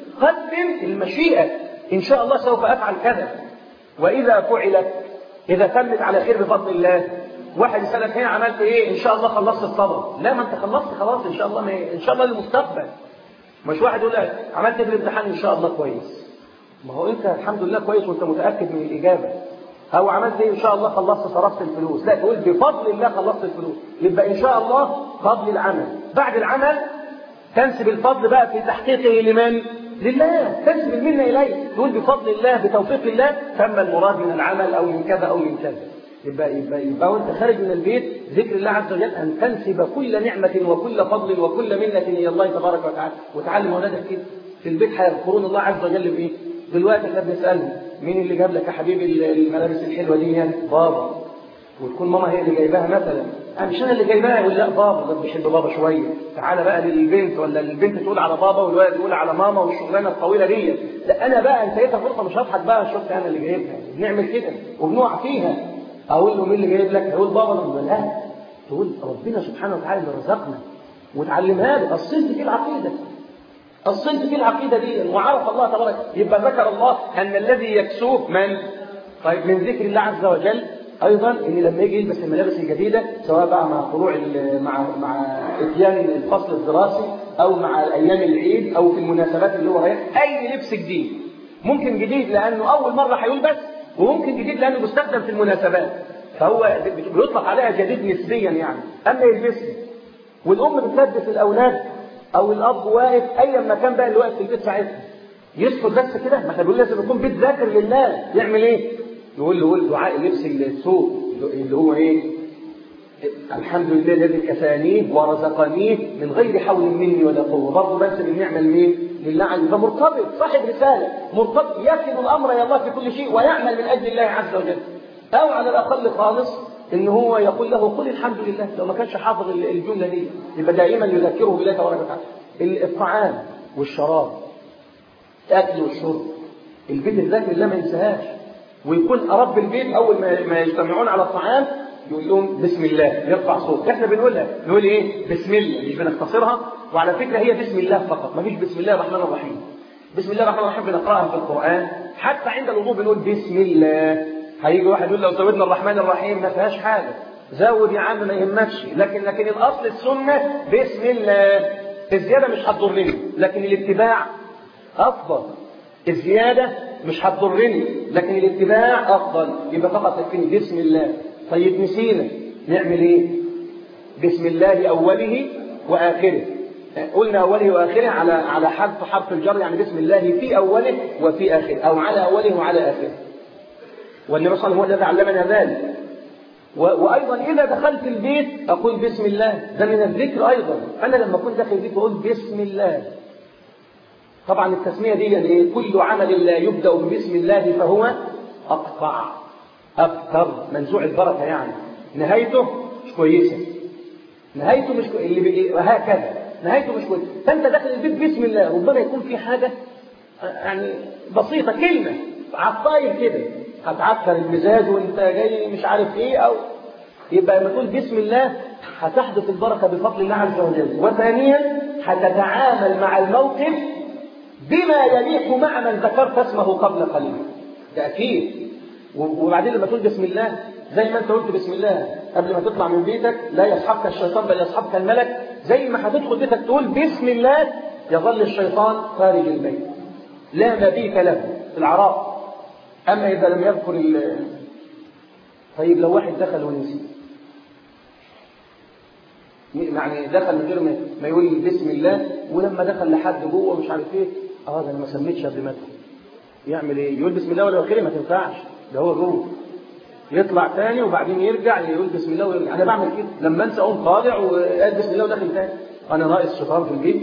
قدم المشيئه ان شاء الله سوف افعل كذا واذا فعلت اذا تمت على خير بفضل الله واحد يسالك هنا عملت ايه ان شاء الله خلصت الصبر لا ما انت خلصت خلاص ان شاء الله ما ان شاء الله للمستقبل مش واحد يقول لك عملت في الامتحان ان شاء الله كويس ما هو انت الحمد لله كويس وانت متاكد من الاجابه او عملت ايه ان شاء الله خلصت صرفت الفلوس لا تقول بفضل الله خلصت الفلوس يبقى ان شاء الله قبل العمل بعد العمل تنسب الفضل بقى في تحقيقه لمن لله تنسب المنة إليه تقول بفضل الله بتوفيق الله تم المراد من العمل أو من كذا أو من كذا يبقى يبقى يبقى وانت خارج من البيت ذكر الله عز وجل ان تنسب كل نعمه وكل فضل وكل منه الى الله تبارك وتعالى وتعلم اولادك كده في البيت هيذكرون الله عز وجل بايه؟ دلوقتي احنا بنسالهم مين اللي جاب لك يا حبيبي الملابس الحلوه دي يعني؟ بابا وتكون ماما هي اللي جايباها مثلا أنا مش انا اللي جايباها يقول لا بابا ده بيحب بابا شويه تعالى بقى للبنت ولا البنت تقول على بابا والولد يقول على ماما والشغلانه الطويله دي لا انا بقى انتهيتها فرصه مش هضحك بقى شفت انا اللي جايبها بنعمل كده وبنقع فيها اقول له مين اللي جايب لك يقول بابا لما لا تقول ربنا سبحانه وتعالى اللي رزقنا وتعلمها له اصلت في العقيده اصلت في العقيده دي وعرف الله تبارك يبقى ذكر الله ان الذي يكسوه من طيب من ذكر الله عز وجل ايضا ان لما يجي يلبس الملابس الجديده سواء بقى مع طلوع مع مع اتيان الفصل الدراسي او مع ايام العيد او في المناسبات اللي هو رايح اي لبس جديد ممكن جديد لانه اول مره هيلبس وممكن جديد لانه بيستخدم في المناسبات فهو بيطلق عليها جديد نسبيا يعني اما يلبسه والام بتلبس الاولاد او الاب واقف ايا ما كان بقى اللي واقف في البيت ساعتها يسكت بس كده ما احنا بنقول لازم يكون بيت ذاكر لله يعمل ايه؟ يقول له قول دعاء لبس السوق اللي هو ايه؟ الحمد لله الذي كفانيه ورزقنيه من غير حول مني ولا قوه برضه بنسب النعمه لمين؟ لله عز وجل مرتبط صاحب رساله مرتبط يكل الامر الى الله في كل شيء ويعمل من اجل الله عز وجل او على الاقل خالص ان هو يقول له قل الحمد لله لو ما كانش حافظ الجمله دي يبقى دائما يذكره بالله تبارك وتعالى الطعام والشراب الاكل والشرب البيت الذكر الله ما ينساهاش ويكون رب البيت اول ما ما يجتمعون على الطعام يقول لهم بسم الله يرفع صوت احنا بنقولها نقول ايه بسم الله مش بنختصرها وعلى فكره هي بسم الله فقط ما فيش بسم الله الرحمن الرحيم بسم الله الرحمن الرحيم بنقراها في القران حتى عند الوضوء بنقول بسم الله هيجي واحد يقول لو زودنا الرحمن الرحيم ما فيهاش حاجه زود يا عم ما يهمكش لكن لكن الاصل السنه بسم الله الزياده مش هتضرني لكن الاتباع افضل الزياده مش هتضرني لكن الاتباع افضل يبقى فقط يكفيني بسم الله طيب نسينا نعمل ايه بسم الله اوله واخره قلنا اوله واخره على على حرف حرف الجر يعني بسم الله في اوله وفي اخره او على اوله وعلى اخره والنبي صلى الله عليه وسلم هو الذي علمنا ذلك وايضا اذا دخلت البيت اقول بسم الله ده من الذكر ايضا انا لما اكون داخل البيت اقول بسم الله طبعا التسميه دي يعني إيه؟ كل عمل لا يبدا بسم الله فهو اقطع ابتر منزوع البركه يعني نهايته مش كويسه نهايته مش كو... اللي بي... وهكذا نهايته مش كويسه فانت داخل البيت بسم الله ربما يكون في حاجه يعني بسيطه كلمه عطايل كده هتعكر المزاج وانت جاي مش عارف ايه او يبقى لما تقول بسم الله هتحدث البركه بفضل الله عز وجل وثانيا هتتعامل مع الموقف بما يليق مع من ذكرت اسمه قبل قليل ده اكيد وبعدين لما تقول بسم الله زي ما انت قلت بسم الله قبل ما تطلع من بيتك لا يصحبك الشيطان بل يصحبك الملك زي ما هتدخل بيتك تقول بسم الله يظل الشيطان خارج البيت لا مبيت له في العراء اما اذا لم يذكر ال طيب لو واحد دخل ونسي يعني دخل من غير ما يقول بسم الله ولما دخل لحد جوه مش عارف ايه اه ده انا ما سميتش قبل ما ادخل يعمل ايه يقول بسم الله ولا اخره ما تنفعش ده هو جوه يطلع تاني وبعدين يرجع يقول بسم الله ويرجع انا بعمل كده لما انسى اقوم طالع وقال بسم الله وداخل تاني انا ناقص شيطان في البيت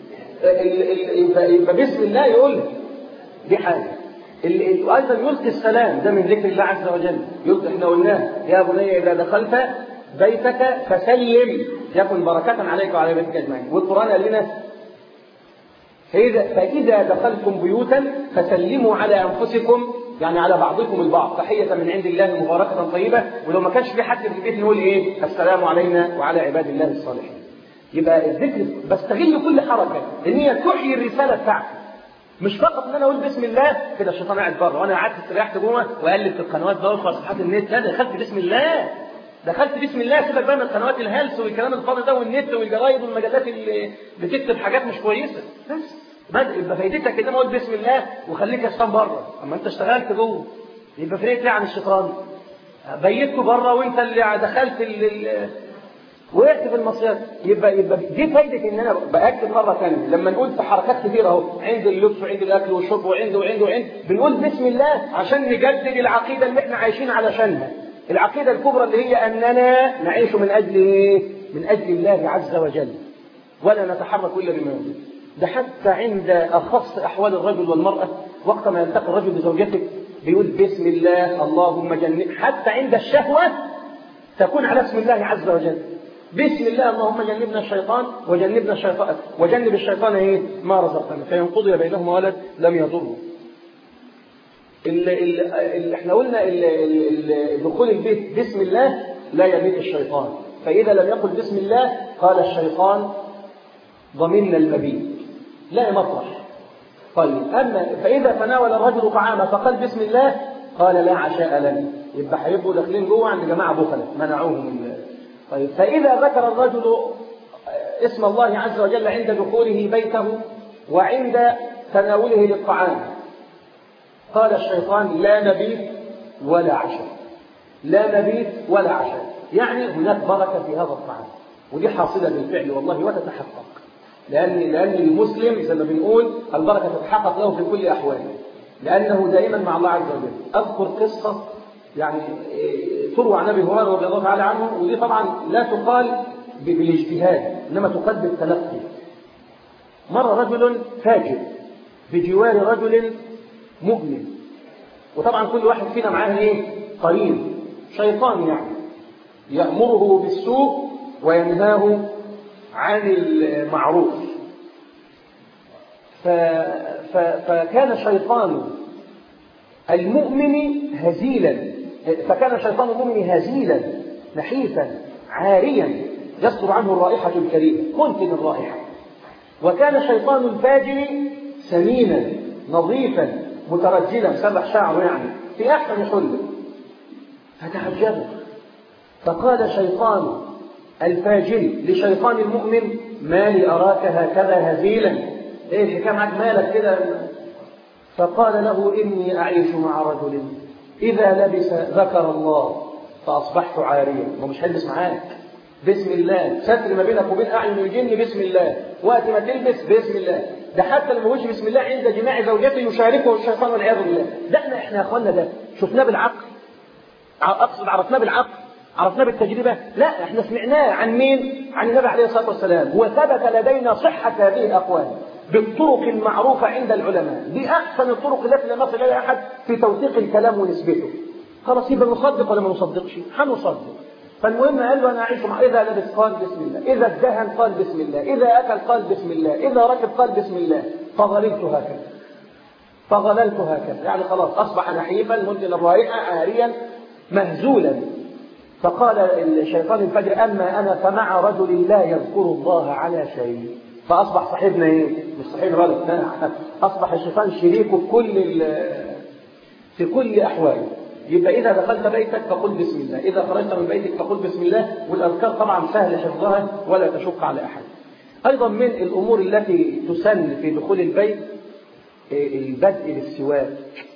يبقى بسم الله يقول دي حاجه ايضا يلقي السلام ده من ذكر الله عز وجل يلقي احنا قلناه يا بني اذا دخلت بيتك فسلم يكن بركة عليك وعلى بيتك اجمعين والقران قال لنا فإذا, فإذا دخلتم بيوتا فسلموا على أنفسكم يعني على بعضكم البعض تحية من عند الله مباركة طيبة ولو ما كانش في حد في البيت نقول إيه السلام علينا وعلى عباد الله الصالحين يبقى الذكر بستغل كل حركة إن هي تحيي الرسالة بتاعتي مش فقط ان انا اقول بسم الله كده الشيطان قاعد بره وانا قعدت استريحت جوه واقلب في القنوات بقى وادخل صفحات النت لا دخلت بسم الله دخلت بسم الله سيبك بقى من قنوات الهلس والكلام الفاضي ده والنت والجرايد والمجلات اللي بتكتب حاجات مش كويسه بس بدء يبقى فايدتك ان انا اقول بسم الله وخليك يا شيطان بره اما انت اشتغلت جوه يبقى فرقت ليه عن الشيطان بيته بره وانت اللي دخلت اللي وقعت في المصيدة يبقى يبقى دي فايدة ان انا باكد مرة ثانية لما نقول في حركات كثيرة اهو عند اللبس وعند الاكل والشرب وعند وعند وعند بنقول بسم الله عشان نجدد العقيدة اللي احنا عايشين علشانها العقيدة الكبرى اللي هي اننا نعيش من اجل ايه؟ من اجل الله عز وجل ولا نتحرك الا بما يريد ده حتى عند اخص احوال الرجل والمرأة وقت ما يلتقي الرجل بزوجته بيقول بسم الله اللهم جنب حتى عند الشهوة تكون على اسم الله عز وجل بسم الله اللهم جنبنا الشيطان وجنبنا الشيطان وجنب الشيطان ايه ما رزقنا فإن قضي بينهما ولد لم يضره اللي احنا قلنا دخول البيت بسم الله لا يميت الشيطان فإذا لم يقل بسم الله قال الشيطان ضمننا المبيت لا مطرح طيب أما فإذا تناول الرجل طعاما فقال بسم الله قال لا عشاء لنا يبقى هيبقوا داخلين جوه عند جماعة بخلة منعوهم من طيب فإذا ذكر الرجل اسم الله عز وجل عند دخوله بيته وعند تناوله للطعام قال الشيطان لا نبيت ولا عشاء لا نبيت ولا عشاء يعني هناك بركة في هذا الطعام ودي حاصلة بالفعل والله وتتحقق لأن لأن المسلم زي ما بنقول البركة تتحقق له في كل أحواله لأنه دائما مع الله عز وجل أذكر قصة يعني تروى عن ابي هريره رضي الله تعالى عنه ودي طبعا لا تقال بالاجتهاد انما تقال بالتلقي مر رجل فاجر بجوار رجل مؤمن وطبعا كل واحد فينا معاه ايه قرين شيطان يعني يامره بالسوء وينهاه عن المعروف ف... ف... فكان شيطان المؤمن هزيلا فكان شيطان المؤمن هزيلا نحيفا عاريا يصدر عنه الرائحة الكريمة منتن الرائحة وكان شيطان الفاجر سمينا نظيفا مترجلا سبح شعره يعني في أحسن حلة فتعجبوا فقال شيطان الفاجر لشيطان المؤمن ما لي أراك هكذا هزيلا ايه الحكايه معاك مالك كده فقال له إني أعيش مع رجل إذا لبس ذكر الله فأصبحت عاريا ما مش هلبس معاك بسم الله ستر ما بينك وبين أعين الجن بسم الله وقت ما تلبس بسم الله ده حتى لما يقولش بسم الله عند جماع زوجته يشاركه الشيطان والعياذ بالله ده احنا احنا يا اخوانا ده شفناه بالعقل اقصد عرفناه بالعقل عرفناه بالتجربة لا احنا سمعناه عن مين عن النبي عليه الصلاة والسلام وثبت لدينا صحة هذه الأقوال بالطرق المعروفة عند العلماء دي أحسن الطرق التي لا نصل إليها أحد في توثيق الكلام ونسبته خلاص يبقى نصدق ولا ما نصدقش هنصدق فالمهم قال له أنا أعيش مع إذا لبس قال بسم الله إذا ادهن قال بسم الله إذا أكل قال بسم الله إذا ركب قال بسم الله فظللت هكذا فظللت هكذا يعني خلاص أصبح نحيفا منتن الرائحة عاريا مهزولا فقال الشيطان الفجر أما أنا فمع رجل لا يذكر الله على شيء فأصبح صاحبنا إيه؟ مش صاحب غلط أصبح الشيطان شريكه في كل في كل أحواله يبقى إذا دخلت بيتك فقل بسم الله إذا خرجت من بيتك فقل بسم الله والأذكار طبعا سهل حفظها ولا تشق على أحد أيضا من الأمور التي تسن في دخول البيت البدء بالسواك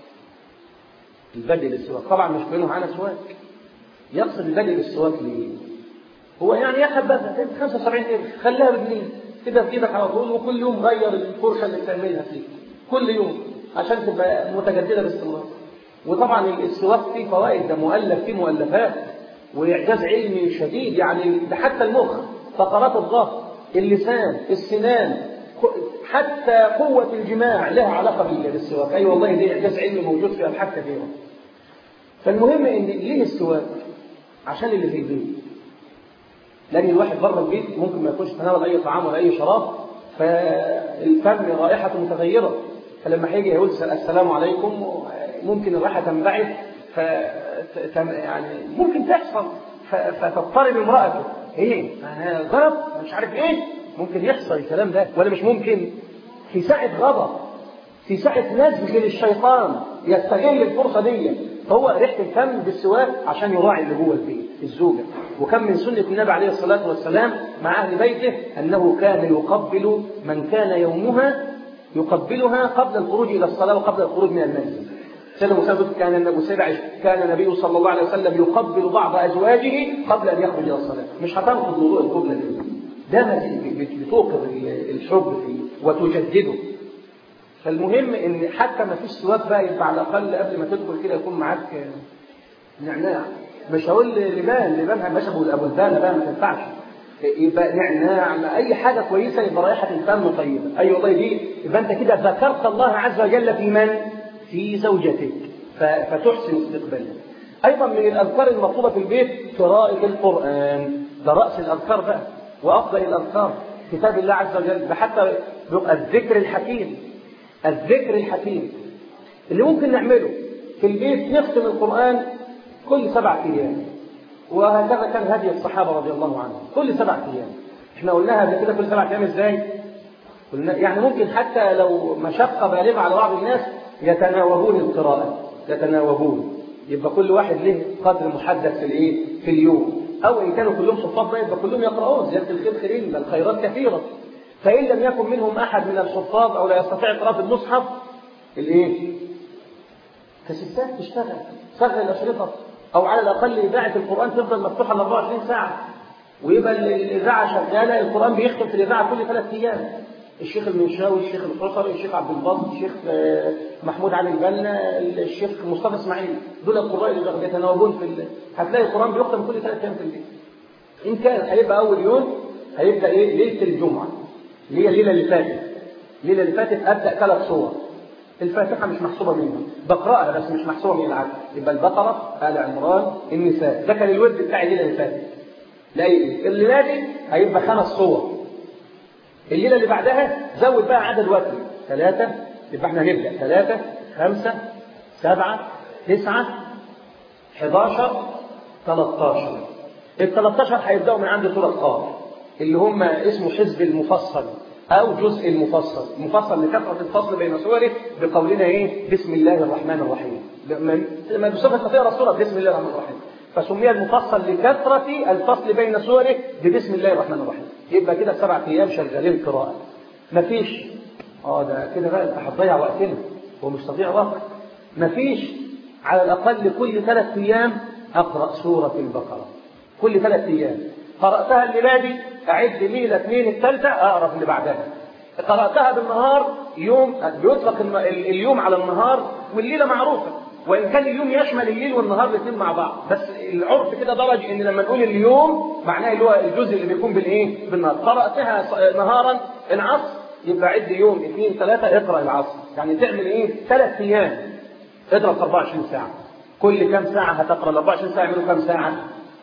البدء بالسواك طبعا مش كلهم معانا سواك يقصد البدء بالسواك ليه هو يعني يا حبذا 75 قرش خليها بجنيه كده في ايدك على طول وكل يوم غير الفرشه اللي بتعملها فيك كل يوم عشان تبقى متجدده باستمرار وطبعا السواك فيه فوائد ده مؤلف فيه مؤلفات واعجاز علمي شديد يعني ده حتى المخ فقرات الضغط اللسان السنان حتى قوة الجماع لها علاقة بالسواك أي أيوة والله دي إعجاز علمي موجود في أبحاث كثيرة فالمهم إن ليه السواك عشان اللي في البيت لأن الواحد بره البيت ممكن ما يكونش تناول أي طعام ولا أي شراب فالفم رائحة متغيرة فلما هيجي يقول السلام عليكم ممكن الرائحة تنبعث ف يعني ممكن تحصل فتضطرب امرأته ايه غلط مش عارف ايه ممكن يحصل الكلام ده ولا مش ممكن في ساعة غضب في ساعة نزغ للشيطان يستغل الفرصة دي فهو ريحة الفم بالسواك عشان يراعي اللي جوه البيت الزوجة وكم من سنة النبي عليه الصلاة والسلام مع أهل بيته أنه كان يقبل من كان يومها يقبلها قبل الخروج إلى الصلاة وقبل الخروج من المنزل سيدنا مسدد كان النبي كان النبي صلى الله عليه وسلم يقبل بعض أزواجه قبل أن يخرج إلى الصلاة مش هتنقض موضوع القبلة دي ده بتوقظ الحب فيه وتجدده فالمهم ان حتى ما فيش سواك بقى يبقى على الاقل قبل ما تدخل كده يكون معاك نعناع مش هقول لبان لبان مش ابو ابو البان بقى ما تنفعش يبقى نعناع اي حاجه كويسه يبقى رائحه الفم طيبه اي أيوة والله دي يبقى انت كده ذكرت الله عز وجل في من في زوجتك فتحسن استقبالها ايضا من الاذكار المطلوبه في البيت قراءه القران ده راس الاذكار بقى وافضل الاذكار كتاب الله عز وجل ده حتى بيبقى الذكر الحكيم الذكر الحكيم اللي ممكن نعمله في البيت نختم القرآن كل سبع أيام وهكذا كان هدي الصحابة رضي الله عنهم كل سبع أيام احنا قلناها قبل كده كل سبع أيام ازاي؟ قلنا يعني ممكن حتى لو مشقة بالغة على بعض الناس يتناوبون القراءة يتناوبون يبقى كل واحد له قدر محدد في الايه؟ في اليوم أو إن كانوا كلهم حفاظ يبقى كلهم يقرؤون زيادة الخير خيرين بل الخيرات كثيرة فإن لم يكن منهم أحد من الحفاظ أو لا يستطيع قراءة المصحف الإيه؟ كستات تشتغل شغل الأشرطة أو على الأقل إذاعة القرآن تفضل مفتوحة 24 ساعة ويبقى الإذاعة شغالة القرآن بيختم في الإذاعة كل ثلاث أيام الشيخ المنشاوي الشيخ الحصري الشيخ عبد الباسط الشيخ محمود علي البنا الشيخ مصطفى اسماعيل دول القراء اللي بيتناوبون في ال... هتلاقي القرآن بيختم كل ثلاث أيام في البيت إن كان هيبقى أول يوم هيبقى إيه ليلة الجمعة اللي هي الليلة اللي فاتت الليلة اللي فاتت أبدأ ثلاث صور الفاتحة مش محسوبة منها بقرأها بس مش محسوبة من العدد يبقى البقرة آل عمران النساء ده كان الورد بتاع الليلة اللي فاتت لا الليلة دي هيبقى خمس صور الليلة اللي بعدها زود بقى عدد وتر ثلاثة يبقى احنا هنبدأ ثلاثة خمسة سبعة تسعة 11 13 ال 13 هيبداوا من عند سوره قاف اللي هم اسمه حزب المفصل او جزء المفصل المفصل لكثره الفصل بين سوره بقولنا ايه بسم الله الرحمن الرحيم لما لما بصفه تقرا السوره بسم الله الرحمن الرحيم فسمي المفصل لكثره الفصل بين سوره ببسم الله الرحمن الرحيم يبقى كده سبع ايام شغالين قراءه مفيش اه ده كده بقى انت هتضيع وقتنا ومش تضيع وقت مفيش على الأقل كل ثلاث أيام أقرأ سورة البقرة كل ثلاث أيام قرأتها الليلة دي أعد ليلة اثنين الثالثة أقرأ اللي بعدها قرأتها بالنهار يوم بيطلق اليوم على النهار والليلة معروفة وإن كان اليوم يشمل الليل والنهار الاثنين مع بعض بس العرف كده درج إن لما نقول اليوم معناه اللي هو الجزء اللي بيكون بالإيه؟ بالنهار قرأتها نهارا العصر يبقى عد يوم اثنين ثلاثة اقرأ العصر يعني تعمل إيه؟ ثلاث أيام اضرب 24 ساعة كل كم ساعة هتقرأ ال 24 ساعة يعملوا كم ساعة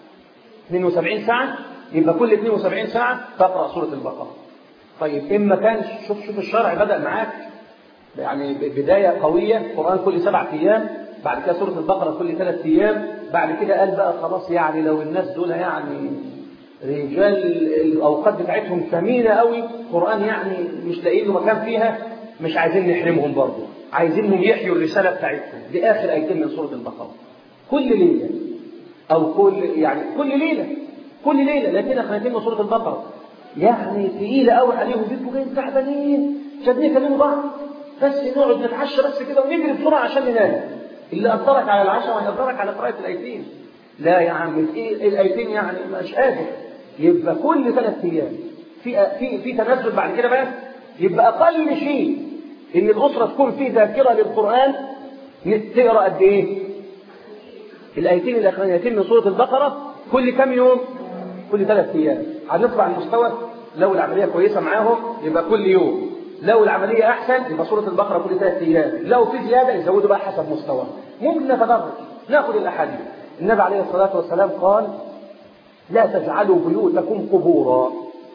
72 ساعة يبقى كل 72 ساعة تقرأ سورة البقرة طيب إن ما كانش شوف شوف الشرع بدأ معاك يعني بداية قوية قرآن كل سبع أيام بعد كده سورة البقرة كل ثلاث أيام بعد كده قال بقى خلاص يعني لو الناس دول يعني رجال الأوقات بتاعتهم ثمينة قوي قرآن يعني مش لاقيين له مكان فيها مش عايزين نحرمهم برضه عايزينهم يحيوا الرسالة بتاعتهم دي آخر آيتين من سورة البقرة كل ليلة أو كل يعني كل ليلة كل ليلة لكن آخر من سورة البقرة يعني تقيلة قوي عليهم بيبقوا جايين تعبانين مش قادرين يكلموا بعض بس نقعد نتعشى بس كده ونجري بسرعة عشان ننام اللي قدرك على العشاء ويقدرك على قراءة الآيتين لا يا عم الآيتين يعني مش قادر يبقى كل ثلاث أيام في في في تنزل بعد كده بقى يبقى أقل شيء ان الاسره تكون فيه ذاكره للقران تقرا قد ايه الايتين الاخرانيتين من سوره البقره كل كم يوم كل ثلاث ايام هنطلع المستوى لو العمليه كويسه معاهم يبقى كل يوم لو العمليه احسن يبقى سوره البقره كل ثلاث ايام لو في زياده يزودوا بقى حسب مستوى ممكن نتدرج ناخذ الاحاديث النبي عليه الصلاه والسلام قال لا تجعلوا بيوتكم قبورا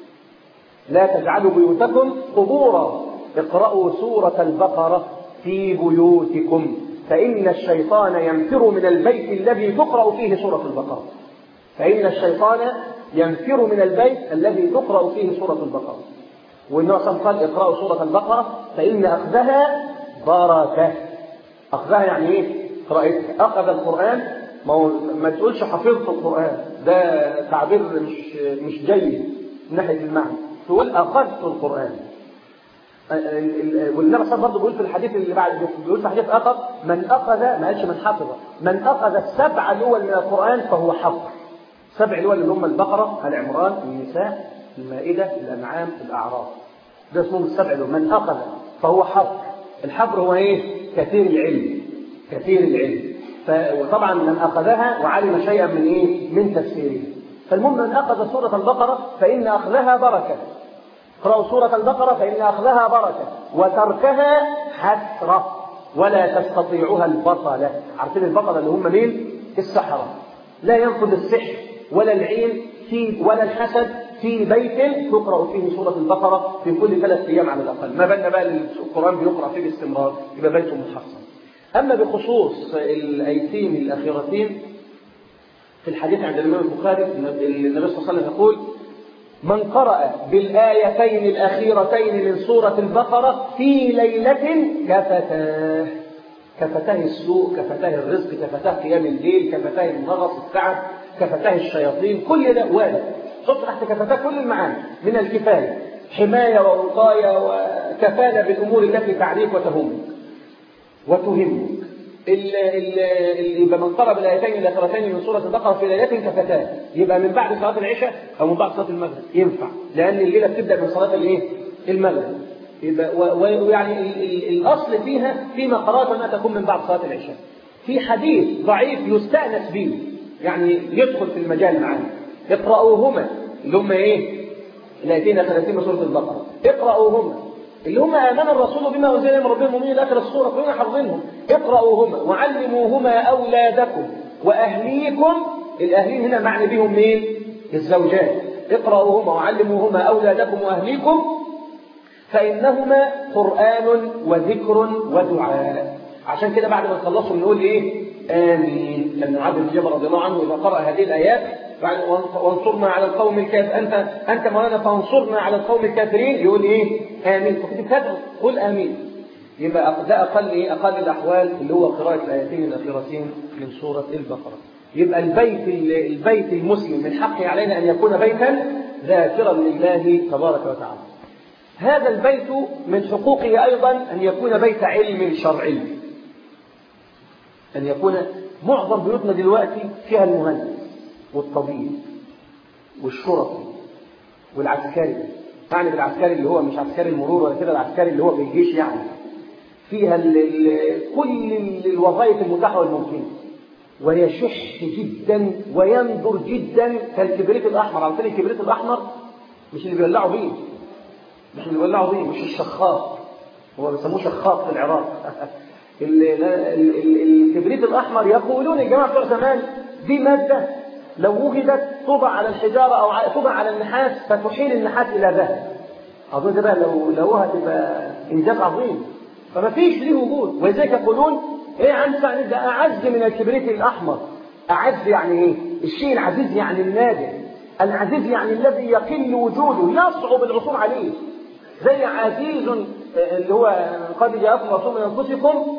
لا تجعلوا بيوتكم قبورا اقرأوا سورة البقرة في بيوتكم فإن الشيطان ينفر من البيت الذي تقرأ فيه سورة البقرة فإن الشيطان ينفر من البيت الذي تقرأ فيه سورة البقرة والنبي صلى الله عليه وسلم قال اقرأوا سورة البقرة فإن أخذها بركة أخذها يعني إيه؟ قراءتها أخذ القرآن ما, هو ما تقولش حفظت القرآن ده تعبير مش مش جيد من ناحية المعنى تقول أخذت القرآن والنبي صلى الله برضه بيقول في الحديث اللي بعد بيقول في حديث اخر من اخذ ما قالش من حفظ من اخذ السبع الاول من القران فهو حق السبع الاول اللي هم البقره العمران النساء المائده الانعام الاعراف ده اسمهم السبع الاول من اخذ فهو حق الحبر هو ايه كثير العلم كثير العلم وطبعا من اخذها وعلم شيئا من ايه من تفسيره فالمهم من اخذ سوره البقره فان اخذها بركه اقرأوا سورة البقرة فإن أخذها بركة وتركها حسرة ولا تستطيعها البطلة عارفين البطلة اللي هم مين؟ السحرة لا ينفذ السحر ولا العين في ولا الحسد في بيت تقرأ فيه سورة البقرة في كل ثلاث أيام على الأقل ما بالنا بقى القرآن بيقرأ فيه باستمرار يبقى بيت محصن أما بخصوص الأيتين الأخيرتين في الحديث عند الإمام البخاري النبي صلى الله عليه وسلم يقول من قرأ بالآيتين الأخيرتين من سورة البقرة في ليلة كفتاه كفتاه السوء كفتاه الرزق كفتاه قيام الليل كفتاه النغص التعب كفتاه الشياطين كل ده وارد حط تحت كفتاه كل المعاني من الكفاية حماية ووقاية وكفالة بالأمور التي تعريك وتهمك وتهمك اللي يبقى من قرأ بالآيتين الأخرتين من سورة البقرة في ليلة كفتاه يبقى من بعد صلاة العشاء أو من بعد صلاة المغرب ينفع لأن الليلة بتبدأ من صلاة الإيه؟ المغرب يبقى ويعني الأصل فيها فيما قرأت أنها تكون من بعد صلاة العشاء في حديث ضعيف يستأنس به يعني يدخل في المجال معانا اقرأوهما اللي هم إيه؟ الآيتين الأخرتين من سورة البقرة اقرأوهما اللي هم آمن الرسول بما أنزل من ربهم المؤمنين آخر السورة كلنا حافظينهم اقرأوهما وعلموهما أولادكم وأهليكم الأهلين هنا معنى بهم مين؟ الزوجات اقرأوهما وعلموهما أولادكم وأهليكم فإنهما قرآن وذكر ودعاء عشان كده بعد ما نخلصهم نقول ايه امين كان معاذ بن جبل رضي الله عنه اذا قرأ هذه الايات بعد وانصرنا على القوم الكافر انت انت مولانا فانصرنا على القوم الكافرين يقول ايه امين فكنت كاتب قل امين يبقى ده اقل ايه اقل الاحوال اللي هو قراءه الايتين الاخيرتين من سوره البقره يبقى البيت البيت المسلم من حقه علينا ان يكون بيتا ذاكرا لله تبارك وتعالى هذا البيت من حقوقه ايضا ان يكون بيت علم شرعي ان يكون معظم بيوتنا دلوقتي فيها المهندس والطبيب والشرطي والعسكري يعني بالعسكري اللي هو مش عسكري المرور ولا كده العسكري اللي هو في الجيش يعني فيها ال ال كل الوظائف المتاحه والممكنه ويشح جدا ويندر جدا كالكبريت الاحمر عارفين الكبريت الاحمر مش اللي بيولعوا بيه مش اللي بيولعوا بيه مش الشخاط هو بيسموه شخاط في العراق الكبريت الاحمر يقولون الجماعه بتوع زمان دي ماده لو وجدت توضع على الحجاره او توضع على النحاس فتحيل النحاس الى ذهب اظن ده بقى لو لوها تبقى انجاز عظيم فما فيش ليه وجود ولذلك يقولون ايه عن ده اعز من الكبريت الاحمر اعز يعني ايه الشيء العزيز يعني النادر العزيز يعني الذي يقل وجوده يصعب العثور عليه زي عزيز اللي هو قد جاءكم رسول من انفسكم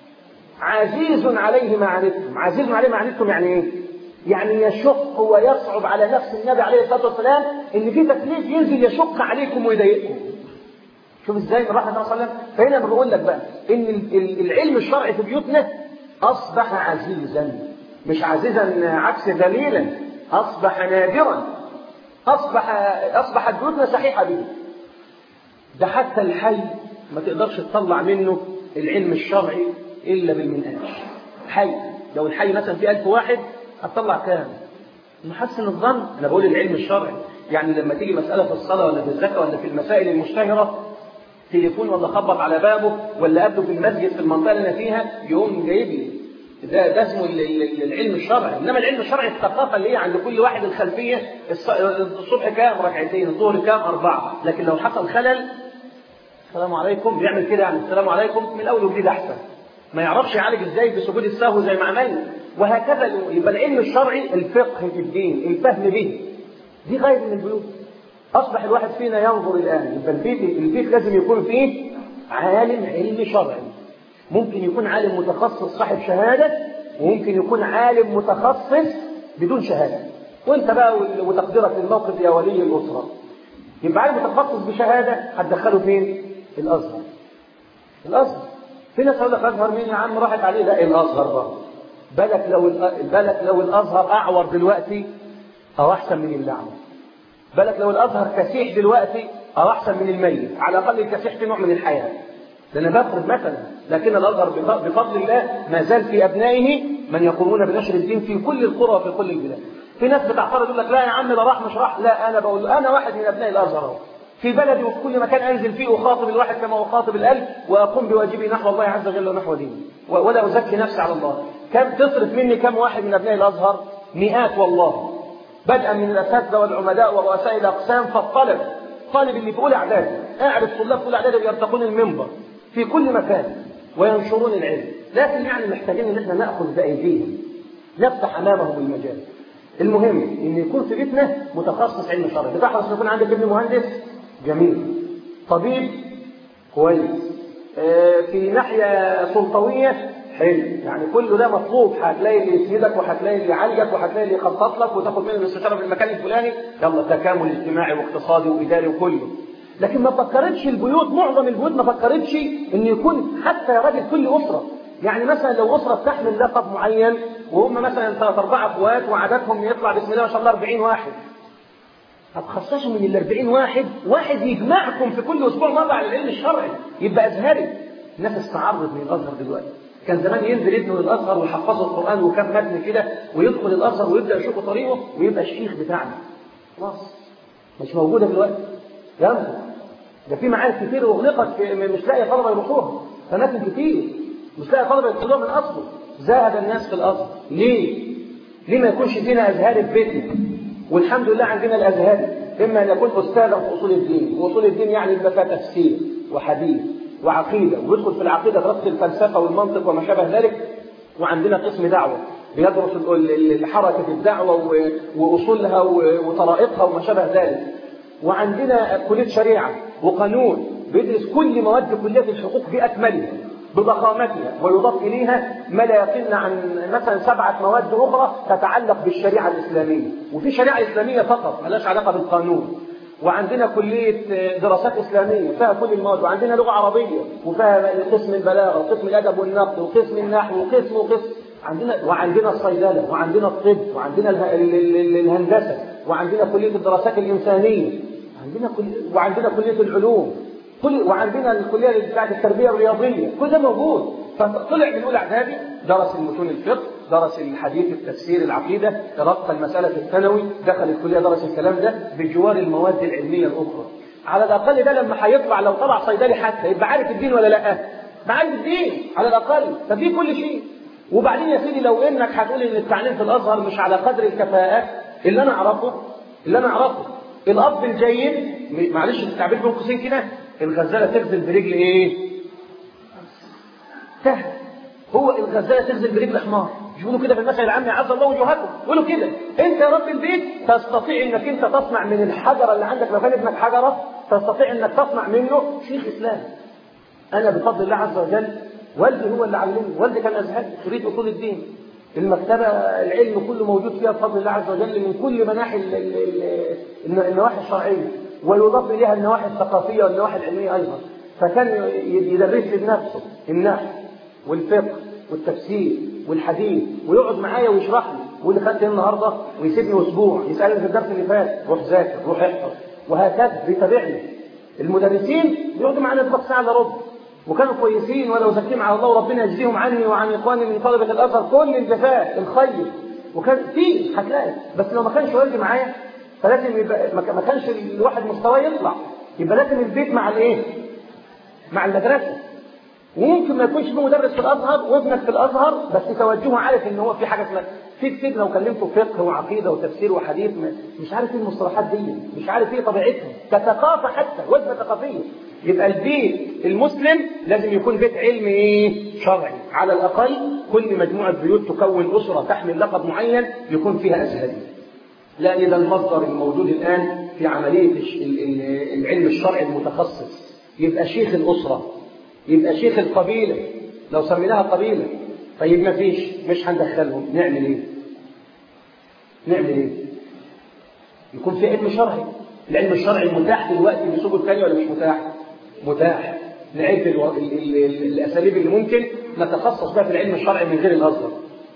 عزيز عليه ما عنتم عزيز عليه ما عنتم يعني ايه يعني يشق ويصعب على نفس النبي عليه الصلاه والسلام ان في تكليف ينزل يشق عليكم ويضايقكم شوف ازاي من رحمه الله صلى الله عليه وسلم فهنا بنقول لك بقى ان العلم الشرعي في بيوتنا اصبح عزيزا مش عزيزا عكس ذليلا اصبح نادرا اصبح اصبحت بيوتنا صحيحه به ده حتى الحي ما تقدرش تطلع منه العلم الشرعي الا بالمنهاج حي لو الحي مثلا فيه ألف واحد هتطلع كام محسن الظن انا بقول العلم الشرعي يعني لما تيجي مساله في الصلاه ولا في الزكاه ولا في المسائل المشتهره تليفون ولا خبط على بابه ولا قابله في المسجد في المنطقه اللي انا فيها يقوم جايب لي ده ده اسمه العلم الشرعي انما العلم الشرعي الثقافه اللي هي عند كل واحد الخلفيه الصبح كام ركعتين الظهر كام اربعه لكن لو حصل خلل السلام عليكم بيعمل كده يعني السلام عليكم من الاول وجديد احسن ما يعرفش يعالج ازاي بسجود السهو زي ما عملنا وهكذا يبقى العلم الشرعي الفقه في الدين الفهم به دي غايه من البيوت اصبح الواحد فينا ينظر الان يبقى البيت البيت لازم يكون فيه عالم علم شرعي ممكن يكون عالم متخصص صاحب شهاده وممكن يكون عالم متخصص بدون شهاده وانت بقى وتقديرك للموقف يا ولي الاسره يبقى عالم متخصص بشهاده هتدخله فين؟ الازهر الازهر في ناس يقول لك ازهر مين يا عم راحت عليه لا الازهر برضه بالك لو بالك لو الازهر اعور دلوقتي او احسن من اللعمه بالك لو الازهر كسيح دلوقتي او احسن من الميت على الاقل الكسيح في نوع من الحياه ده انا بفرض مثلا لكن الازهر بفضل الله ما زال في ابنائه من يقومون بنشر الدين في كل القرى وفي كل البلاد في ناس بتعترض يقول لك لا يا عم ده راح مش راح لا انا بقول انا واحد من ابناء الازهر اهو في بلدي وفي كل مكان انزل فيه اخاطب الواحد كما اخاطب الالف واقوم بواجبي نحو الله عز وجل ونحو دينه ولا ازكي نفسي على الله كم تصرف مني كم واحد من ابناء الازهر مئات والله بدءا من الاساتذه والعمداء ورؤساء الاقسام فالطلب طالب اللي في اولى اعدادي اعرف طلاب في اولى اعدادي بيرتقون المنبر في كل مكان وينشرون العلم لكن يعني محتاجين ان احنا ناخذ بايديهم نفتح امامهم المجال المهم ان يكون في بيتنا متخصص علم شرعي بتحرص يكون عندك ابن مهندس جميل طبيب كويس آه في ناحيه سلطويه حلو يعني كل ده مطلوب هتلاقي اللي يسندك وهتلاقي اللي يعالجك وهتلاقي اللي يخطط لك وتاخد منه الاستشاره في المكان الفلاني يلا تكامل اجتماعي واقتصادي واداري وكله لكن ما فكرتش البيوت معظم البيوت ما فكرتش ان يكون حتى يا راجل كل اسره يعني مثلا لو اسره تحمل لقب معين وهم مثلا ثلاث اربع اخوات وعددهم يطلع بسم الله ما شاء الله 40 واحد هتخصصوا من ال 40 واحد واحد يجمعكم في كل اسبوع مره على العلم الشرعي يبقى ازهري الناس استعرضت من الازهر دلوقتي كان زمان ينزل ابنه للازهر ويحفظه القران وكم متن كده ويدخل الازهر ويبدا يشوف طريقه ويبقى الشيخ بتاعنا خلاص مش موجوده دلوقتي يلا ده في معارف كتير اغلقت مش لاقي طلبه يروحوها اماكن كتير مش لاقي طلبه يدخلوها من اصله زهد الناس في الازهر ليه؟ ليه ما يكونش فينا ازهار في بيتنا؟ والحمد لله عندنا الازهار اما ان يكون استاذا في اصول الدين واصول الدين يعني يبقى فيها تفسير وحديث وعقيدة ويدخل في العقيدة دراسة الفلسفة والمنطق وما شابه ذلك وعندنا قسم دعوة بيدرس حركة الدعوة وأصولها وطرائقها وما شابه ذلك وعندنا كلية شريعة وقانون بيدرس كل مواد كلية الحقوق بأكملها بضخامتها ويضاف إليها ما لا يقل عن مثلا سبعة مواد أخرى تتعلق بالشريعة الإسلامية وفي شريعة إسلامية فقط ملهاش علاقة بالقانون وعندنا كلية دراسات إسلامية فيها كل المواد وعندنا لغة عربية وفيها قسم البلاغة وقسم الأدب والنقد وقسم النحو وقسم وقسم عندنا وعندنا الصيدلة وعندنا الطب وعندنا الهندسة وعندنا كلية الدراسات الإنسانية عندنا كل وعندنا كلية العلوم كل وعندنا الكلية بتاعت التربية الرياضية كل ده موجود فطلع من أولى إعدادي درس المتون الفقه درس الحديث التفسير العقيدة تلقى المسألة الثانوي دخل الكلية درس الكلام ده بجوار المواد العلمية الأخرى على الأقل ده لما هيطلع لو طلع صيدلي حتى يبقى عارف الدين ولا لا عارف الدين على الأقل ففي كل شيء وبعدين يا سيدي لو انك هتقول ان التعليم في الازهر مش على قدر الكفاءة اللي انا اعرفه اللي انا اعرفه الاب الجيد معلش التعبير بين قوسين كده الغزاله تغزل برجل ايه؟ سهل هو الغزاله تغزل برجل حمار مش بيقولوا كده في المثل العام عز الله وجوهكم يقولوا كده انت يا رب البيت تستطيع انك انت تصنع من الحجره اللي عندك لو كان ابنك حجره تستطيع انك تصنع منه شيخ اسلام انا بفضل الله عز وجل والدي هو اللي علمني والدي كان ازهري خريج اصول الدين المكتبه العلم كله موجود فيها بفضل الله عز وجل من كل مناحي النواحي الشرعيه ويضاف اليها النواحي الثقافيه والنواحي العلميه ايضا فكان يدرس لي بنفسه النحو والفقه والتفسير والحديث ويقعد معايا ويشرح لي ويقول لي خدت ايه النهارده ويسيبني اسبوع يسالني في الدرس اللي فات روح ذاكر روح احفظ وهكذا بيتابعني المدرسين بيقعدوا معانا تبقى ساعه الا ربع وكانوا كويسين وانا ازكيهم على الله وربنا يجزيهم عني وعن اخواني من طلبه الازهر كل الجفاء الخير وكان في هتلاقي بس لو ما كانش والدي معايا فلازم يبقى ما كانش الواحد مستواه يطلع يبقى لازم البيت مع الايه؟ مع المدرسه وممكن ما يكونش في مدرس في الازهر وابنك في الازهر بس توجهه عارف ان هو في حاجه اسمها في كتير لو كلمته فقه وعقيده وتفسير وحديث مش عارف ايه المصطلحات دي مش عارف ايه طبيعتها كثقافه حتى وجبه ثقافيه يبقى البيت المسلم لازم يكون بيت علم ايه شرعي على الاقل كل مجموعه بيوت تكون اسره تحمل لقب معين يكون فيها ازهري لان ده المصدر الموجود الان في عمليه العلم الشرعي المتخصص يبقى شيخ الاسره يبقى شيخ القبيله لو سميناها قبيله طيب ما فيش مش هندخلهم نعمل ايه نعمل ايه يكون في علم شرعي العلم الشرعي متاح دلوقتي بسبل ثانيه ولا مش متاح متاح نعد الو... ال... ال... ال... الاساليب اللي ممكن نتخصص بها في العلم الشرعي من غير الازهر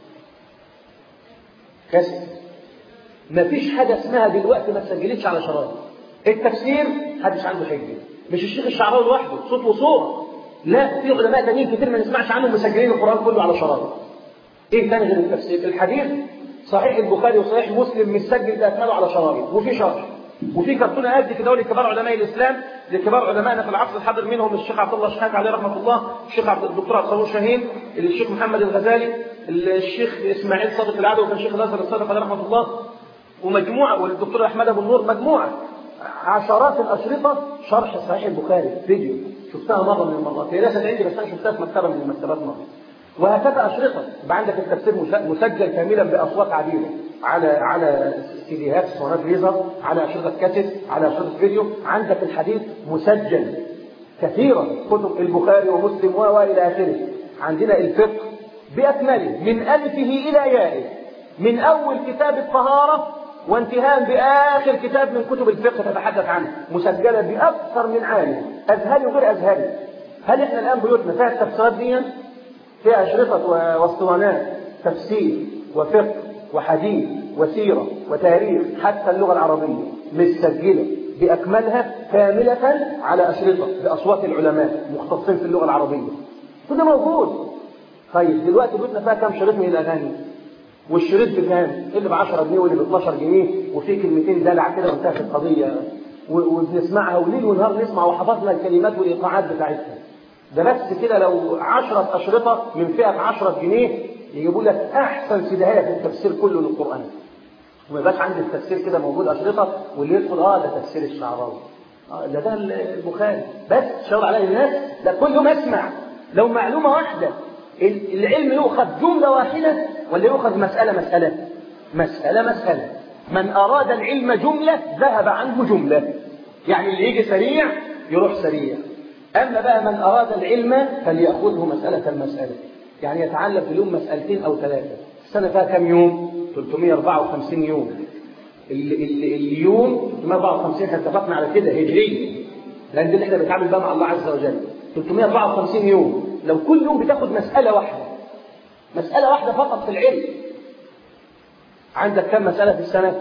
كسر ما فيش حاجه اسمها دلوقتي ما تسجلتش على شرائط التفسير محدش عنده حجه مش الشيخ الشعراوي لوحده صوت وصوره لا في علماء تانيين كتير ما نسمعش عنهم مسجلين القران كله على شرائط ايه تاني غير التفسير الحديث صحيح البخاري وصحيح مسلم مسجل بأكمله على شرائط وفي شرح وفي كرتونه قد كده لكبار علماء الاسلام لكبار علمائنا في العصر الحاضر منهم الشيخ عبد الله الشحات عليه رحمه الله الشيخ عبد الدكتور عبد الصبور شاهين الشيخ محمد الغزالي الشيخ اسماعيل صادق العدوي وكان شيخ الازهر الصادق عليه رحمه الله ومجموعه والدكتور احمد ابو النور مجموعه عشرات الاشرطه شرح صحيح البخاري فيديو شفتها مره من المرات هي ليست عندي بس انا شفتها في مكتبه من المكتبات مره وهكذا اشرطه يبقى عندك التفسير مسجل كاملا باصوات عديده على على سيديهات صونات ليزر على اشرطه كاسيت على اشرطه فيديو عندك الحديث مسجل كثيرا كتب البخاري ومسلم والى اخره عندنا الفقه باكمله من الفه الى يائه من اول كتاب الطهاره وانتهاء باخر كتاب من كتب الفقه تتحدث عنه مسجله باكثر من عالم ازهري وغير ازهري هل احنا الان بيوتنا فيها التفسيرات دي فيها اشرطه واسطوانات تفسير وفقه وحديث وسيره وتاريخ حتى اللغه العربيه مسجله باكملها كامله على اشرطه باصوات العلماء مختصين في اللغه العربيه كل ده موجود طيب دلوقتي بيوتنا فيها كام شريط من الاغاني والشريط بكام؟ اللي ب 10 جنيه واللي ب 12 جنيه وفي كلمتين دلع كده وانتهت القضيه وبنسمعها وليل ونهار نسمع وحفظنا الكلمات والايقاعات بتاعتها. ده بس كده لو 10 اشرطه من فئه 10 جنيه يجيبوا لك احسن سيديهايه في التفسير كله للقران. وما يبقاش عندي التفسير كده موجود اشرطه واللي يدخل اه ده تفسير الشعراوي. آه، ده ده البخاري بس شاور عليا الناس ده كل يوم اسمع لو معلومه واحده ال- العلم يؤخذ جمله واحده ولا يؤخذ مساله مساله مساله مساله من اراد العلم جمله ذهب عنه جمله يعني اللي يجي سريع يروح سريع اما بقى من اراد العلم فليأخذه مساله مساله يعني يتعلم في اليوم مسالتين او ثلاثه السنه فيها كم يوم 354 يوم ال- ال- اليوم 354 احنا اتفقنا على كده هجري لان دي اللي احنا بنتعامل بقى مع الله عز وجل 354 يوم لو كل يوم بتاخد مسألة واحدة مسألة واحدة فقط في العلم عندك كم مسألة في السنة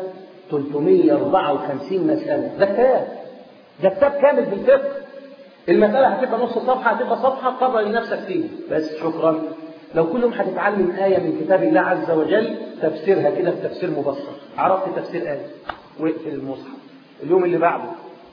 354 مسألة ده كتاب ده كتاب كامل في الفقه المسألة هتبقى نص صفحة هتبقى صفحة قرر لنفسك فيها بس شكرا لو كل يوم هتتعلم آية من كتاب الله عز وجل تفسيرها كده في تفسير مبسط عرفت تفسير آية واقفل المصحف اليوم اللي بعده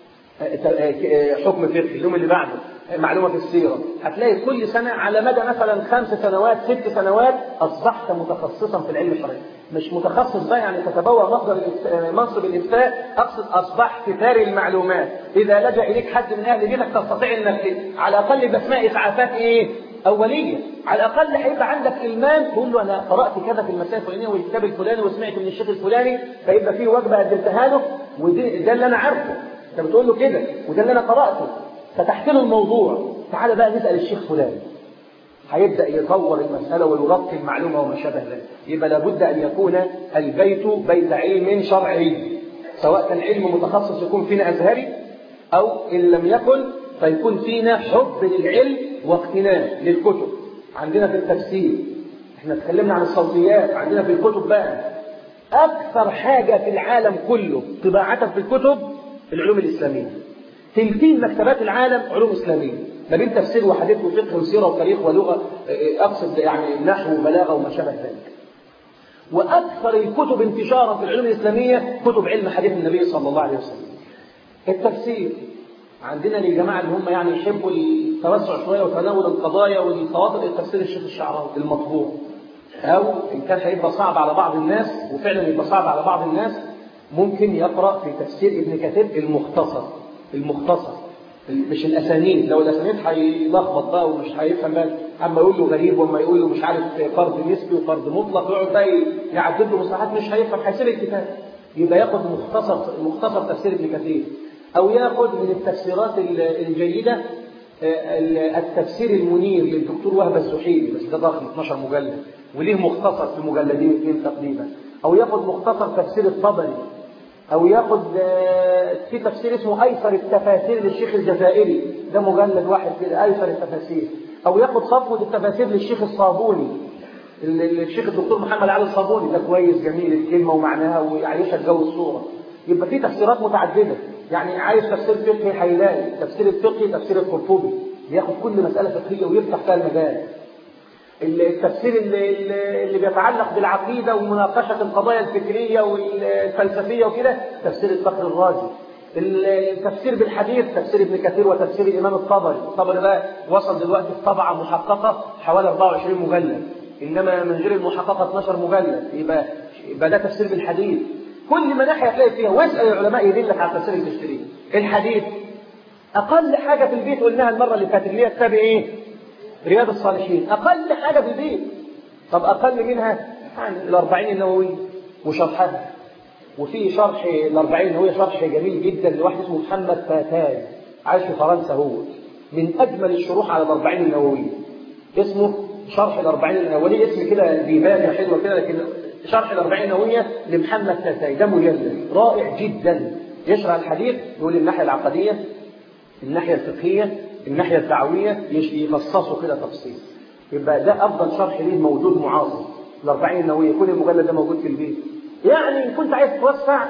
حكم فقهي اليوم اللي بعده معلومة في السيرة هتلاقي كل سنة على مدى مثلا خمس سنوات ست سنوات أصبحت متخصصا في العلم الشرعي مش متخصص بقى يعني تتبوى مصدر الإفتاء- منصب الإفتاء أقصد أصبحت ثاري المعلومات إذا لجأ إليك حد من أهل دينك تستطيع إنك على الأقل بأسماء إسعافات إيه أولية على الأقل هيبقى عندك إلمام تقول له أنا قرأت كذا في المسائل الفلانية والكتاب الفلاني وسمعت من الشيخ الفلاني فيبقى فيه وجبة قدمتها له وده ده اللي أنا عارفه أنت بتقول له كده وده اللي أنا قرأته فتحت له الموضوع تعال بقى نسأل الشيخ فلان هيبدأ يطور المسألة ويرقي المعلومة وما شابه ذلك يبقى لابد أن يكون البيت بيت علم شرعي سواء كان علم متخصص يكون فينا أزهري أو إن لم يكن فيكون فينا حب للعلم واقتناء للكتب عندنا في التفسير احنا اتكلمنا عن الصوتيات عندنا في الكتب بقى أكثر حاجة في العالم كله طباعة في الكتب العلوم الإسلامية تلتين مكتبات العالم علوم إسلامية ما بين تفسير وحديث وفقه وسيرة وتاريخ ولغة أقصد يعني نحو وبلاغة وما شابه ذلك وأكثر الكتب انتشارا في العلوم الإسلامية كتب علم حديث النبي صلى الله عليه وسلم التفسير عندنا للجماعة اللي هم يعني يحبوا التوسع شوية وتناول القضايا والخواطر التفسير الشيخ الشعراوي المطبوع أو إن كان هيبقى صعب على بعض الناس وفعلا يبقى صعب على بعض الناس ممكن يقرأ في تفسير ابن كثير المختصر المختصر مش الاسانيد لو الاسانيد هيلخبط بقى ومش هيفهم بقى اما يقول له غريب واما يقول له مش عارف فرد نسبي وفرد مطلق يقعد بقى يعدد له مصطلحات مش هيفهم هيسيب الكتاب يبقى ياخد مختصر مختصر تفسير ابن كثير او ياخد من التفسيرات الجيده التفسير المنير للدكتور وهب الزحيلي بس ده ضخم 12 مجلد وليه مختصر في مجلدين اثنين تقريبا او ياخد مختصر تفسير الطبري أو ياخد في تفسير اسمه أيسر التفاسير للشيخ الجزائري ده مجلد واحد كده أيسر التفاسير أو ياخد صفوة التفاسير للشيخ الصابوني الشيخ الدكتور محمد علي الصابوني ده كويس جميل الكلمة ومعناها ويعيشها جو الصورة يبقى في تفسيرات متعددة يعني عايز تفسير فقهي هيلاقي تفسير الفقهي تفسير القرطبي ياخد كل مسألة فقهية ويفتح فيها المجال التفسير اللي, اللي بيتعلق بالعقيدة ومناقشة القضايا الفكرية والفلسفية وكده تفسير الفخر الرازي التفسير بالحديث تفسير ابن كثير وتفسير الإمام الطبري الطبري بقى وصل دلوقتي في طبعة محققة حوالي 24 مجلد إنما من غير المحققة 12 مجلد يبقى يبقى ده تفسير بالحديث كل ما ناحية هتلاقي فيها واسأل العلماء يدلك على التفسير اللي تشتريه الحديث أقل حاجة في البيت قلناها المرة اللي فاتت اللي هي كتاب إيه؟ رياض الصالحين أقل حاجة في البيت طب أقل منها يعني الأربعين النووية وشرحها وفي شرح الأربعين النووية شرح جميل جدا لواحد اسمه محمد فاتاز عايش في فرنسا هو من أجمل الشروح على الأربعين النووية اسمه شرح الأربعين النووية اسم كده ديباجة حلوة كده لكن شرح الأربعين النووية لمحمد فاتاز ده مجلد رائع جدا يشرح الحديث يقول الناحية العقدية الناحية الفقهية الناحية الدعوية يفصصوا كده تفصيل يبقى ده أفضل شرح ليه موجود معاصر الأربعين النووية كل المجلد ده موجود في البيت يعني إن كنت عايز توسع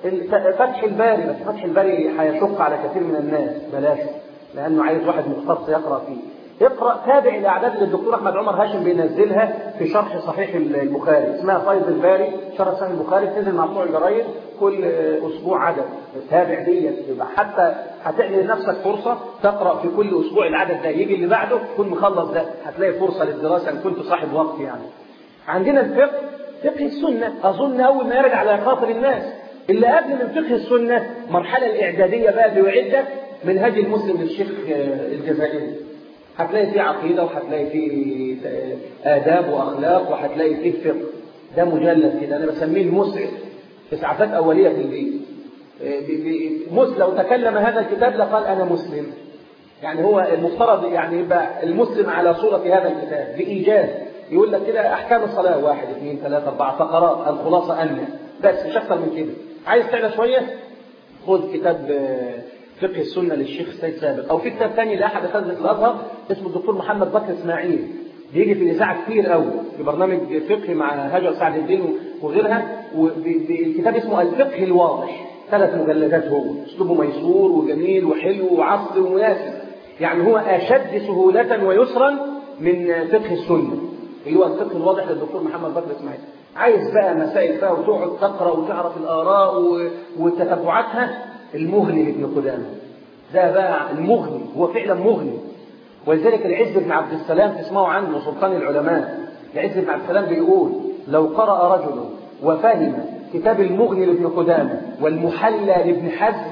فتح الباري بس فتح الباري هيشق على كثير من الناس بلاش لأنه عايز واحد مختص يقرأ فيه اقرأ تابع الأعداد اللي الدكتور أحمد عمر هاشم بينزلها في شرح صحيح البخاري اسمها فيض الباري شرح صحيح البخاري بتنزل مع بتوع الجرايد كل أسبوع عدد تابع ديت يبقى حتى هتعمل لنفسك فرصة تقرأ في كل أسبوع العدد ده يجي اللي بعده تكون مخلص ده هتلاقي فرصة للدراسة إن كنت صاحب وقت يعني عندنا الفقه فقه السنة أظن أول ما يرجع على خاطر الناس اللي قبل من فقه السنة المرحلة الإعدادية بقى اللي يعدك منهج المسلم للشيخ الجزائري هتلاقي فيه عقيدة وهتلاقي فيه آداب وأخلاق وهتلاقي فيه فقه ده مجلد كده أنا بسميه المسعف إسعافات أولية في البيت لو تكلم هذا الكتاب لقال أنا مسلم يعني هو المفترض يعني يبقى المسلم على صورة هذا الكتاب بإيجاز يقول لك كده أحكام الصلاة واحد اثنين ثلاثة أربعة فقرات الخلاصة أن بس مش أكثر من كده عايز تعلى شوية خذ كتاب فقه السنة للشيخ السيد سابق أو في كتاب ثاني لأحد أساتذة الأزهر اسمه الدكتور محمد بكر إسماعيل بيجي في الإذاعة كتير قوي في برنامج فقهي مع هاجر سعد الدين وغيرها والكتاب اسمه الفقه الواضح ثلاث مجلدات هو اسلوبه ميسور وجميل وحلو وعصري ومناسب يعني هو أشد سهولة ويسرا من فقه السنة اللي هو الفقه الواضح للدكتور محمد بكر إسماعيل عايز بقى مسائل بقى وتقعد تقرا وتعرف الاراء وتتبعاتها المغني لابن قدامه ده بقى المغني هو فعلا مغني ولذلك العز بن عبد السلام تسمعوا عنه سلطان العلماء العز بن عبد السلام بيقول لو قرأ رجل وفهم كتاب المغني لابن قدامه والمحلى لابن حزم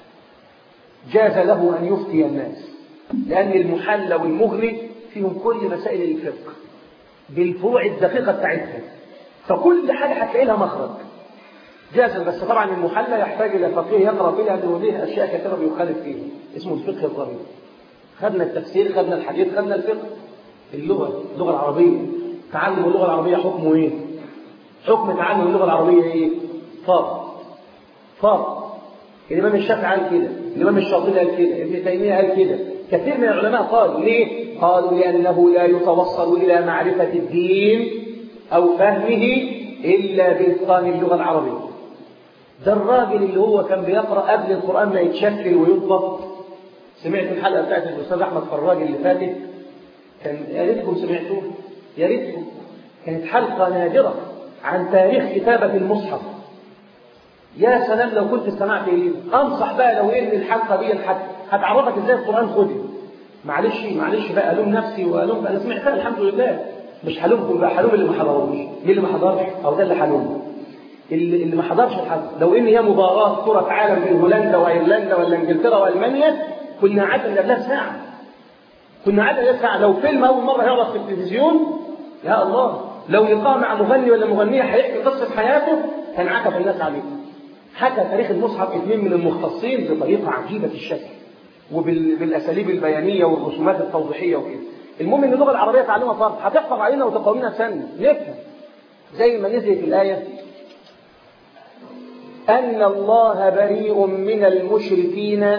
جاز له أن يفتي الناس لأن المحلى والمغني فيهم كل مسائل الفقه بالفروع الدقيقة بتاعتها فكل حاجة هتلاقي لها مخرج جاز بس طبعا المحلى يحتاج إلى فقيه يقرأ فيه لأنه ليه أشياء كثيرة بيخالف فيه اسمه الفقه الظريف خدنا التفسير خدنا الحديث خدنا الفقه اللغة اللغة العربية تعلم اللغة العربية حكمه إيه؟ حكم تعلم اللغة العربية إيه؟ فرض فرض الإمام الشافعي قال كده الإمام الشاطبي قال كده ابن تيمية قال كده كثير من العلماء قالوا ليه؟ قالوا لأنه لا يتوصل إلى معرفة الدين أو فهمه إلا بإتقان اللغة العربية ده الراجل اللي هو كان بيقرأ قبل القرآن ما يتشكل ويضبط سمعت الحلقة بتاعت الأستاذ أحمد فراج اللي فاتت كان يا ريتكم سمعتوه يا ريتكم كانت حلقة نادرة عن تاريخ كتابة المصحف يا سلام لو كنت استمعت إليه أنصح بقى لو إن الحلقة دي هتعرفك إزاي القرآن خدي معلش معلش بقى ألوم نفسي وألوم أنا سمعتها الحمد لله مش هلومكم بقى هلوم اللي ما حضروش مين اللي ما حضرش أو ده اللي هلومه اللي, اللي ما حضرش الحلقة لو إن هي مباراة كرة عالم بين هولندا وأيرلندا ولا إنجلترا وألمانيا كنا قعدنا قبلها ساعة كنا قعدنا ساعة لو فيلم أول مرة يعرض في التلفزيون يا الله لو لقاء مع مغني ولا مغنية هيحكي قصة حياته كان عكف الناس عليه حكى تاريخ المصحف اثنين من المختصين بطريقة عجيبة الشكل وبالأساليب البيانية والرسومات التوضيحية وكده المهم ان اللغة العربية تعلمها فرض هتحفظ علينا وتقوينا سنة نفهم زي ما نزلت الآية أن الله بريء من المشركين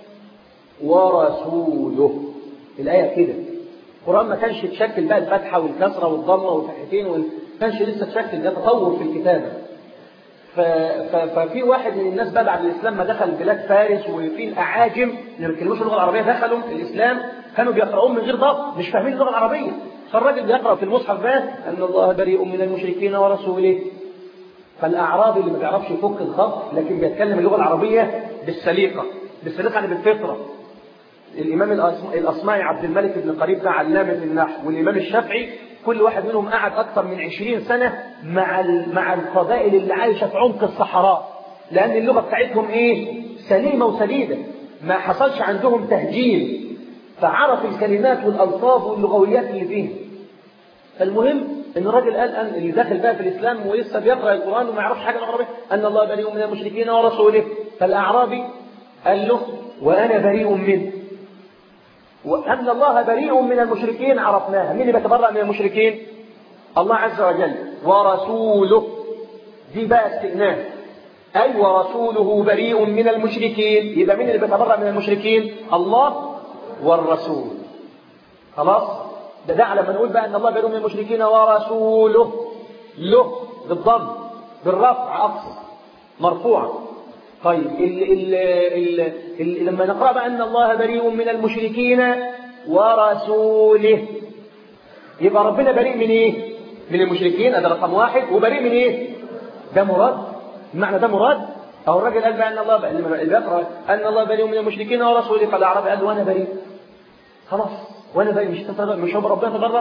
ورسوله الآية كده القرآن ما كانش يتشكل بقى الفتحة والكسرة والضمة والفتحتين وما كانش لسه تشكل ده تطور في الكتابة ف... ف... ففي واحد من الناس بقى بعد الإسلام ما دخل بلاد فارس وفي الأعاجم اللي ما بيتكلموش اللغة العربية دخلوا الإسلام كانوا بيقرؤون من غير ضبط مش فاهمين اللغة العربية فالراجل بيقرأ في المصحف بقى أن الله بريء من المشركين ورسوله فالأعرابي اللي ما بيعرفش يفك الخط لكن بيتكلم اللغة العربية بالسليقة بالسليقة يعني بالفطرة الإمام الأصمعي عبد الملك بن قريب ده علامة النحو والإمام الشافعي كل واحد منهم قعد أكثر من عشرين سنة مع مع القبائل اللي عايشة في عمق الصحراء لأن اللغة بتاعتهم إيه؟ سليمة وسديدة ما حصلش عندهم تهجين فعرف الكلمات والألفاظ واللغويات اللي فيها فالمهم ان الراجل قال أن اللي داخل بقى في الاسلام ولسه بيقرا القران وما يعرفش حاجه العربيه ان الله بريء من المشركين ورسوله فالاعرابي قال له وانا بريء منه وان الله بريء من المشركين عرفناها مين اللي بيتبرأ من المشركين الله عز وجل ورسوله دي بقى استئناف اي ورسوله بريء من المشركين يبقى مين اللي بيتبرأ من المشركين الله والرسول خلاص ده ده على ما نقول بقى ان الله بريء من المشركين ورسوله له بالضم بالرفع اقصد مرفوعه طيب ال ال ال ال لما نقرا بقى ان الله بريء من المشركين ورسوله يبقى ربنا بريء من ايه من المشركين ده رقم واحد وبريء من ايه ده مراد المعنى ده مراد او الراجل قال بقى ان الله بقى اللي بيقرا ان الله بريء من المشركين ورسوله فالاعرابي قال وانا بريء خلاص وانا بريء مش تتبرأ مش هو ربنا تبرأ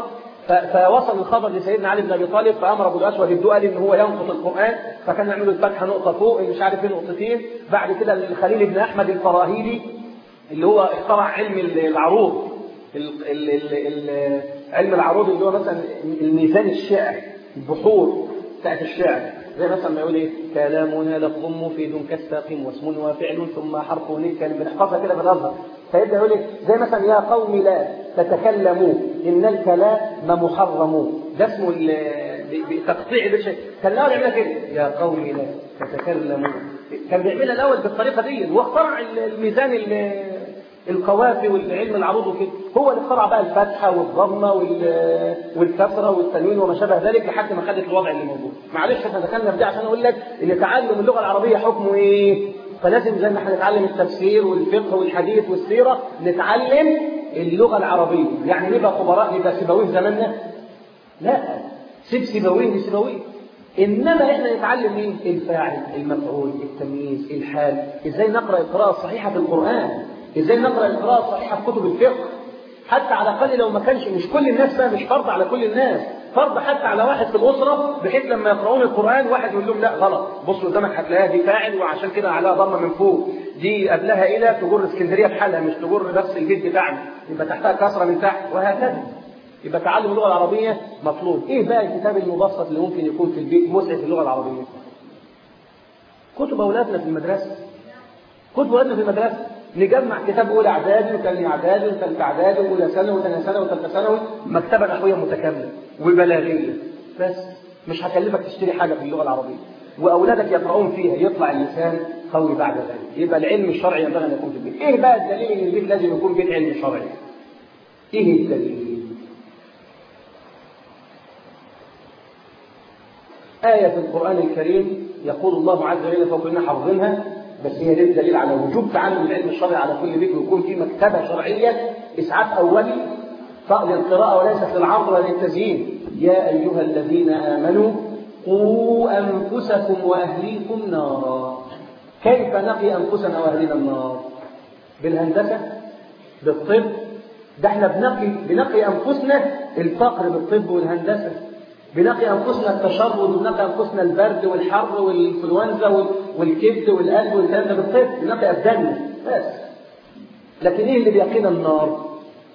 فوصل الخبر لسيدنا علي بن ابي طالب فامر ابو الاسود الدؤلي ان هو ينقض القران فكان يعملوا الفتحه نقطه فوق مش عارف ايه نقطتين بعد كده الخليل بن احمد الفراهيدي اللي هو اخترع علم العروض ال ال ال ال علم العروض اللي هو مثلا الميزان الشعر البحور بتاعت الشعر زي مثلا ما يقول ايه كلامنا لفظ مفيد كالساقم واسم وفعل ثم حرف ليه كان بنحفظها كده بالازهر فيبدا يقول ايه زي مثلا يا قوم لا تتكلموا ان الكلام محرم ده اسمه تقطيع بالشيء كان الاول يعملها كده يا قوم لا تتكلموا كان بيعملها الاول بالطريقه دي واخترع الميزان القوافي والعلم العروض وكده هو اللي اخترع بقى الفتحه والضمه والكسره والتنوين وما شابه ذلك لحد ما خدت الوضع اللي موجود معلش احنا دخلنا في ده عشان اقول لك ان تعلم اللغه العربيه حكمه ايه فلازم زي ما احنا نتعلم التفسير والفقه والحديث والسيره نتعلم اللغه العربيه يعني نبقى خبراء نبقى سيبويه زماننا لا سيب سيبويه لسيبويه انما احنا نتعلم ايه الفاعل المفعول التمييز الحال ازاي نقرا القراءه الصحيحه في القران ازاي نقرا القراءه الصحيحه في كتب الفقه حتى على الاقل لو ما كانش مش كل الناس بقى مش فرض على كل الناس فرض حتى على واحد في الاسره بحيث لما يقرؤون القران واحد يقول لهم لا غلط بص قدامك هتلاقيها دي فاعل وعشان كده عليها ضمه من فوق دي قبلها الى تجر اسكندريه بحالها مش تجر بس البيت بتاعنا يبقى تحتها كسره من تحت وهكذا يبقى تعلم اللغه العربيه مطلوب ايه بقى الكتاب المبسط اللي ممكن يكون في البيت مسعف اللغه العربيه كتب اولادنا في المدرسه كتب اولادنا في المدرسه نجمع كتاب اولى اعدادي وثاني اعدادي وثالث اعدادي واولى ثانوي وثانيه ثانوي وثالثه ثانوي مكتبه نحويه متكامله وبلاغيه بس مش هكلفك تشتري حاجه في اللغه العربيه واولادك يقرؤون فيها يطلع اللسان قوي بعد ذلك يبقى العلم الشرعي ينبغي ان يكون في البيت ايه بقى الدليل ان البيت لازم يكون بيت علم شرعي ايه الدليل آية في القرآن الكريم يقول الله عز وجل فوق كلنا حافظينها بس هي دي دليل على وجوب تعلم العلم الشرعي على كل بيت ويكون في مكتبة شرعية إسعاف أولي للقراءة وليست للعرض ولا للتزيين يا أيها الذين آمنوا قوا أنفسكم وأهليكم نارا كيف نقي أنفسنا وأهلنا النار بالهندسة بالطب ده احنا بنقي بنقي أنفسنا الفقر بالطب والهندسة بنقي أنفسنا التشرد وبنقي أنفسنا البرد والحر والإنفلونزا والكبد والقلب والكلام ده بالطب بنقي أبداننا بس لكن إيه اللي بيقينا النار؟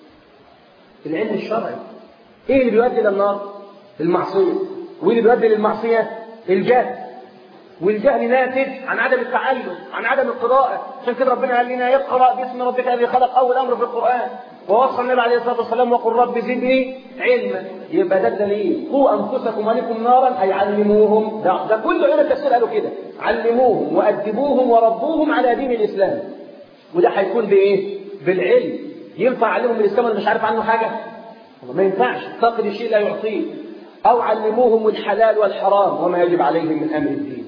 العلم الشرعي إيه اللي بيؤدي إلى النار؟ المعصية واللي بيؤدي للمعصية الجهل والجهل ناتج عن عدم التعلم عن عدم القراءة عشان كده ربنا قال لنا اقرأ باسم ربك الذي خلق أول أمر في القرآن ووصى النبي عليه الصلاة والسلام وقل رب زدني علما يبقى ده الدليل قوا أنفسكم ولكم نارا أي علموهم ده, ده كل علم التفسير قالوا كده علموهم وأدبوهم وربوهم على دين الإسلام وده هيكون بإيه؟ بالعلم ينفع علمهم الإسلام اللي مش عارف عنه حاجة؟ ما ينفعش فقد الشيء لا يعطيه أو علموهم الحلال والحرام وما يجب عليهم من أمر الدين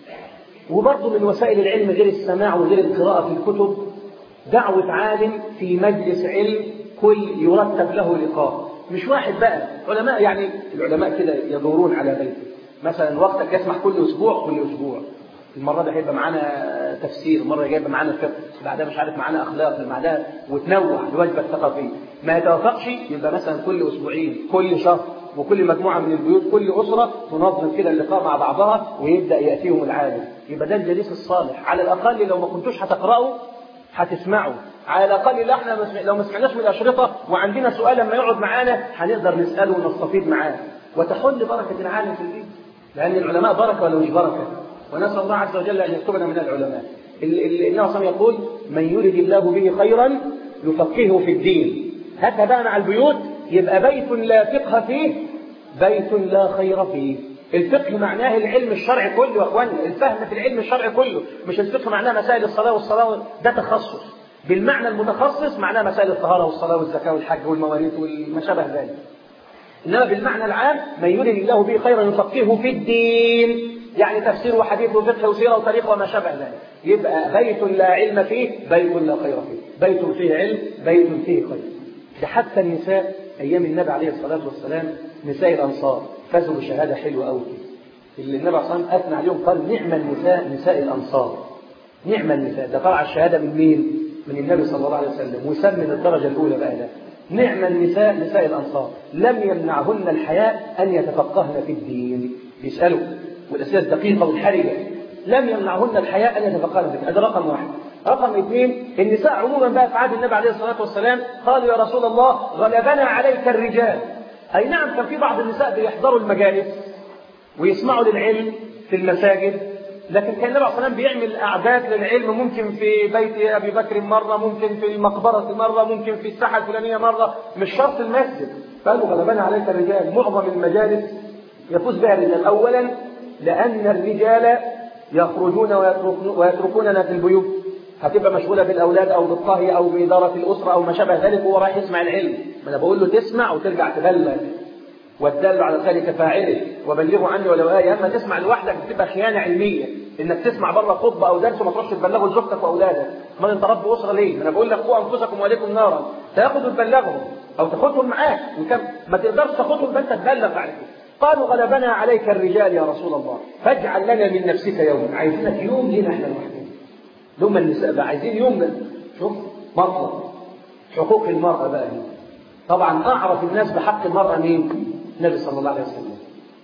وبرضه من وسائل العلم غير السماع وغير القراءة في الكتب دعوة عالم في مجلس علم كل يرتب له لقاء مش واحد بقى علماء يعني العلماء كده يدورون على بيته مثلا وقتك يسمح كل أسبوع كل أسبوع المرة دي هيبقى معانا تفسير المرة الجاية يبقى معانا فقه بعدها مش عارف معانا أخلاق بعدها وتنوع الوجبة الثقافية ما يتوافقش يبقى مثلا كل أسبوعين كل شهر وكل مجموعة من البيوت كل أسرة تنظم كده اللقاء مع بعضها ويبدأ يأتيهم العالم يبقى ده الجليس الصالح على الأقل لو ما كنتوش هتقرأوا هتسمعوا على الأقل لا احنا لو ما سمعناش من الأشرطة وعندنا سؤال لما يقعد معانا هنقدر نسأله ونستفيد معاه وتحل بركة العالم في البيت لأن العلماء بركة ولا مش بركة ونسأل الله عز وجل أن يكتبنا من العلماء النبي صلى يقول من يرد الله به خيرا يفقهه في الدين هكذا بقى مع البيوت يبقى بيت لا فقه فيه بيت لا خير فيه الفقه معناه العلم الشرعي كله يا اخوانا الفهم في العلم الشرعي كله مش الفقه معناه مسائل الصلاه والصلاه ده تخصص بالمعنى المتخصص معناه مسائل الطهاره والصلاه والزكاه والحج والمواريث وما شابه ذلك انما بالمعنى العام من يرد الله به خيرا يفقهه في الدين يعني تفسير وحديث وفقه وسيره وتاريخ وما شابه ذلك يبقى بيت لا علم فيه بيت لا خير فيه بيت فيه علم بيت فيه خير ده حتى النساء ايام النبي عليه الصلاه والسلام نساء الانصار فازوا بشهاده حلوه قوي اللي النبي صلى الله عليه وسلم اثنى عليهم قال نعم النساء نساء الانصار نعم النساء ده طلع الشهاده من مين؟ من النبي صلى الله عليه وسلم وسمن الدرجه الاولى بقى ده نعم النساء نساء الأنصار لم يمنعهن الحياء أن يتفقهن في الدين يسألوا والأسئلة الدقيقة والحرجة لم يمنعهن الحياء أن يتفقهن في الدين هذا رقم واحد رقم اثنين النساء عموما بقى في عهد النبي عليه الصلاة والسلام قالوا يا رسول الله غلبنا عليك الرجال أي نعم كان في بعض النساء بيحضروا المجالس ويسمعوا للعلم في المساجد لكن كان النبي عليه الصلاه والسلام بيعمل اعداد للعلم ممكن في بيت ابي بكر مره ممكن في المقبره مره ممكن في الساحه الفلانيه مره مش شرط المسجد قالوا غلبنا عليك الرجال معظم المجالس يفوز بها الرجال اولا لان الرجال يخرجون ويتركوننا في البيوت هتبقى مشغوله بالاولاد او بالطهي او باداره الاسره او ما شابه ذلك وهو رايح يسمع العلم ما انا بقول له تسمع وترجع تبلغ والدال على ذلك كفاعله وبلغوا عني ولو آية أما تسمع لوحدك بتبقى خيانة علمية إنك تسمع بره خطبة أو درس وما تروحش تبلغه لزوجتك وأولادك ما أنت رب أسرة ليه؟ أنا بقول لك قوا أنفسكم وعليكم نارا تاخذ وتبلغهم أو تاخذهم معاك وكم ما تقدرش تاخذهم فأنت تبلغ بعد كده قالوا غلبنا عليك الرجال يا رسول الله فاجعل لنا من نفسك يوما عايزينك يوم لنا احنا لوحدنا لهم النساء بقى عايزين يوم شوف مطلب حقوق المرأة بقى هنا طبعا أعرف الناس بحق المرأة مين؟ النبي صلى الله عليه وسلم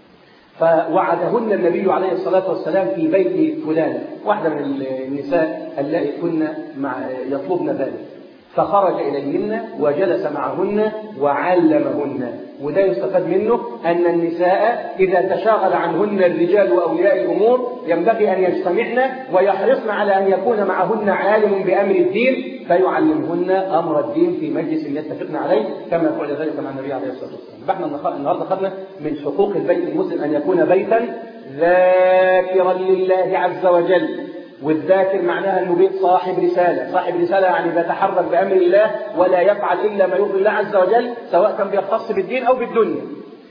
فوعدهن النبي عليه الصلاة والسلام في بيت فلان واحدة من النساء اللائي كن مع يطلبن ذلك فخرج إليهن وجلس معهن وعلمهن وده يستفاد منه أن النساء إذا تشاغل عنهن الرجال وأولياء الأمور ينبغي أن يجتمعن ويحرصن على أن يكون معهن عالم بأمر الدين فيعلمهن أمر الدين في مجلس يتفقن عليه كما فعل ذلك مع النبي عليه الصلاة والسلام احنا النهارده خدنا من حقوق البيت المسلم أن يكون بيتا ذاكرا لله عز وجل والذاكر معناها انه بيت صاحب رساله، صاحب رساله يعني بيتحرك بامر الله ولا يفعل الا ما يرضي الله عز وجل سواء كان بيختص بالدين او بالدنيا.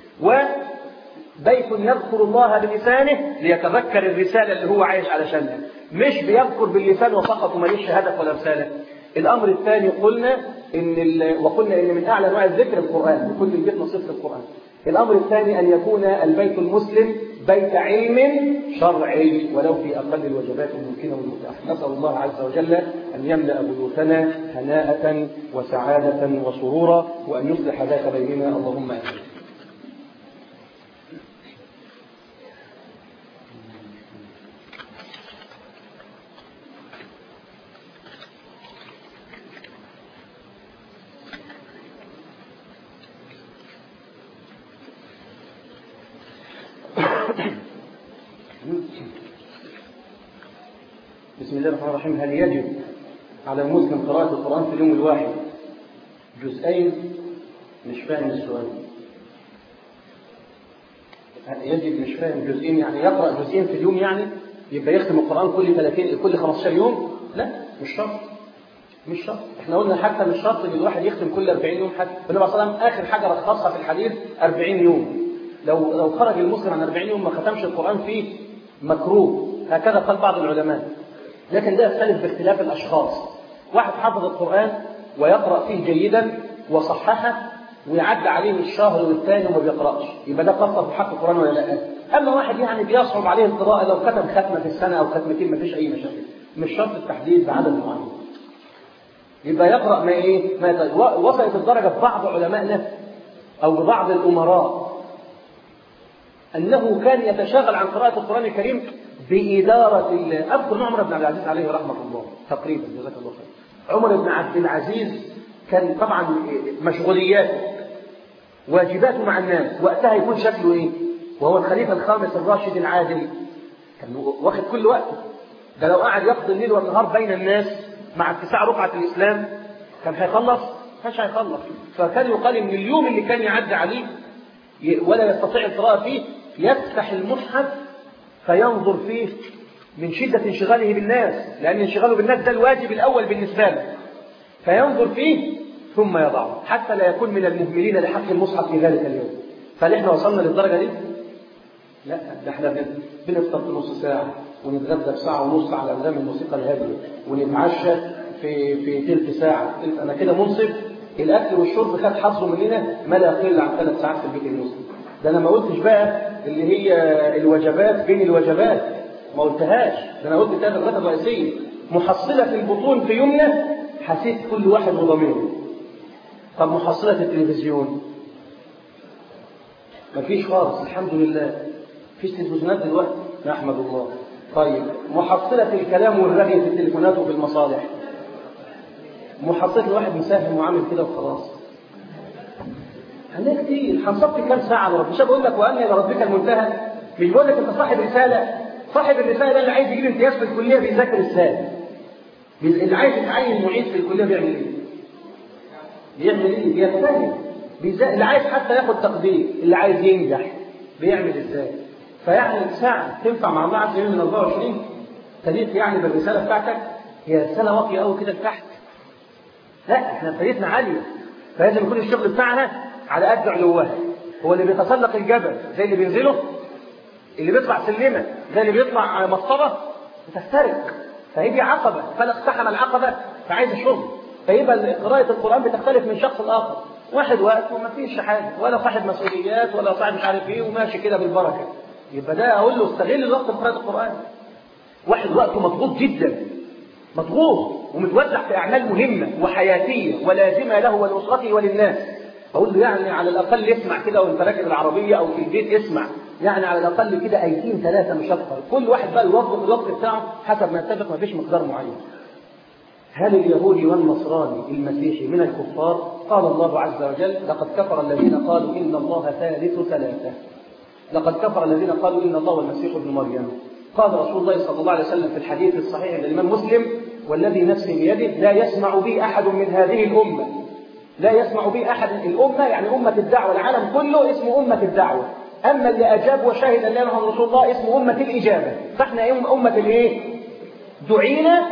وبيت يذكر الله بلسانه ليتذكر الرساله اللي هو عايش علشانها، مش بيذكر باللسان وفقط وماليش هدف ولا رساله. الامر الثاني قلنا ان وقلنا ان من اعلى انواع الذكر القران، لكل بيت نصيب في القران. الامر الثاني ان يكون البيت المسلم بيت علم شرعي ولو في أقل الوجبات الممكنة والمتاحة نسأل الله عز وجل أن يملأ بيوتنا هناءة وسعادة وسرورا وأن يصلح ذات بيننا اللهم آمين بسم الله الرحمن الرحيم هل يجب على المسلم قراءة القرآن في اليوم الواحد جزئين مش فاهم السؤال يجب مش فاهم جزئين يعني يقرأ جزئين في اليوم يعني يبقى يختم القرآن كل 30 كل 15 يوم لا مش شرط مش شرط احنا قلنا حتى مش شرط ان الواحد يختم كل 40 يوم حتى النبي صلى الله عليه وسلم اخر حاجه رخصها في الحديث 40 يوم لو لو خرج المسلم عن 40 يوم ما ختمش القرآن فيه مكروه هكذا قال بعض العلماء لكن ده يختلف باختلاف الأشخاص واحد حفظ القرآن ويقرأ فيه جيدا وصححه ويعدي عليه الشهر والثاني وما بيقرأش يبقى ده قصر في حق القرآن ولا لا أما واحد يعني بيصعب عليه القراءة لو ختم ختمة في السنة أو ختمتين ما فيش أي مشاكل مش شرط التحديد بعدد معين يبقى يقرأ ما إيه ما وصلت الدرجة في بعض علمائنا أو ببعض الأمراء أنه كان يتشاغل عن قراءة القرآن الكريم بإدارة أذكر عمر بن عبد العزيز عليه رحمة الله تقريبا جزاك الله خير عمر بن عبد العزيز كان طبعا مشغولياته واجباته مع الناس وقتها يكون شكله ايه؟ وهو الخليفة الخامس الراشد العادل كان واخد كل وقته ده لو قعد يقضي الليل والنهار بين الناس مع اتساع رقعة الإسلام كان هيخلص؟ كانش هيخلص فكان يقال ان اليوم اللي كان يعدي عليه ولا يستطيع القراءة فيه يفتح المصحف فينظر فيه من شدة انشغاله بالناس لأن انشغاله بالناس ده الواجب الأول بالنسبة له فينظر فيه ثم يضعه حتى لا يكون من المهملين لحق المصحف في ذلك اليوم فهل احنا وصلنا للدرجة دي؟ لا ده احنا بنفطر في نص ساعة ونتغدى بساعة ونص على نظام الموسيقى الهادية ونتعشى في في ثلث ساعة أنا كده منصف الأكل والشرب خد حظه مننا ما لا يقل عن ثلاث ساعات في البيت المسلم ده أنا ما قلتش بقى اللي هي الوجبات بين الوجبات ما قلتهاش ده أنا قلت ثلاث الغداء الرئيسية محصلة في البطون في يومنا حسيت كل واحد وضميره طب محصلة التلفزيون مفيش خالص الحمد لله مفيش تلفزيونات دلوقتي نحمد الله طيب محصلة الكلام والرغي في التليفونات وفي المصالح محصلة الواحد مساهم وعامل كده وخلاص هنلاقي كتير هنصفي كام ساعة لرب مش بقول لك وأن إلى ربك المنتهى مش بقول لك أنت صاحب رسالة صاحب الرسالة ده اللي عايز يجيب امتياز في الكلية بيذاكر رسالة اللي عايز يتعين معيد في الكلية بيعمل إيه؟ بيعمل إيه؟ بيجتهد بيزا... اللي عايز حتى ياخد تقدير اللي عايز ينجح بيعمل إزاي؟ فيعني ساعة تنفع مع الله عز وجل من 24 تليق يعني بالرسالة بتاعتك هي رسالة واطية قوي كده لتحت لا احنا رسالتنا عالية فلازم يكون الشغل بتاعنا على قد علوها هو اللي بيتسلق الجبل زي اللي بينزله اللي بيطلع سلمة زي اللي بيطلع مصطبة بتفترق فهي عقبة فلا اقتحم العقبة فعايز الشغل فيبقى قراءة القرآن بتختلف من شخص لآخر واحد وقت وما فيش حاجة ولا صاحب مسؤوليات ولا صاحب مش عارف ايه وماشي كده بالبركة يبقى ده اقول له استغل الوقت في قراءة القرآن واحد وقته مضغوط جدا مضغوط ومتوزع في أعمال مهمة وحياتية ولازمة له ولأسرته وللناس أقول له يعني على الأقل اسمع كده وأنت راكب العربية أو في البيت اسمع يعني على الأقل كده أيتين ثلاثة مش أكثر كل واحد بقى يوظف الوقت بتاعه حسب ما يتفق ما فيش مقدار معين هل اليهودي والنصراني المسيحي من الكفار قال الله عز وجل لقد كفر الذين قالوا إن الله ثالث ثلاثة لقد كفر الذين قالوا إن الله والمسيح ابن مريم قال رسول الله صلى الله عليه وسلم في الحديث الصحيح عند الإمام مسلم والذي نفسي بيده لا يسمع بي أحد من هذه الأمة لا يسمع بي أحد الأمة يعني أمة الدعوة العالم كله اسمه أمة الدعوة أما اللي أجاب وشهد أن لا رسول الله اسمه أمة الإجابة فإحنا إيه أمة الإيه؟ دعينا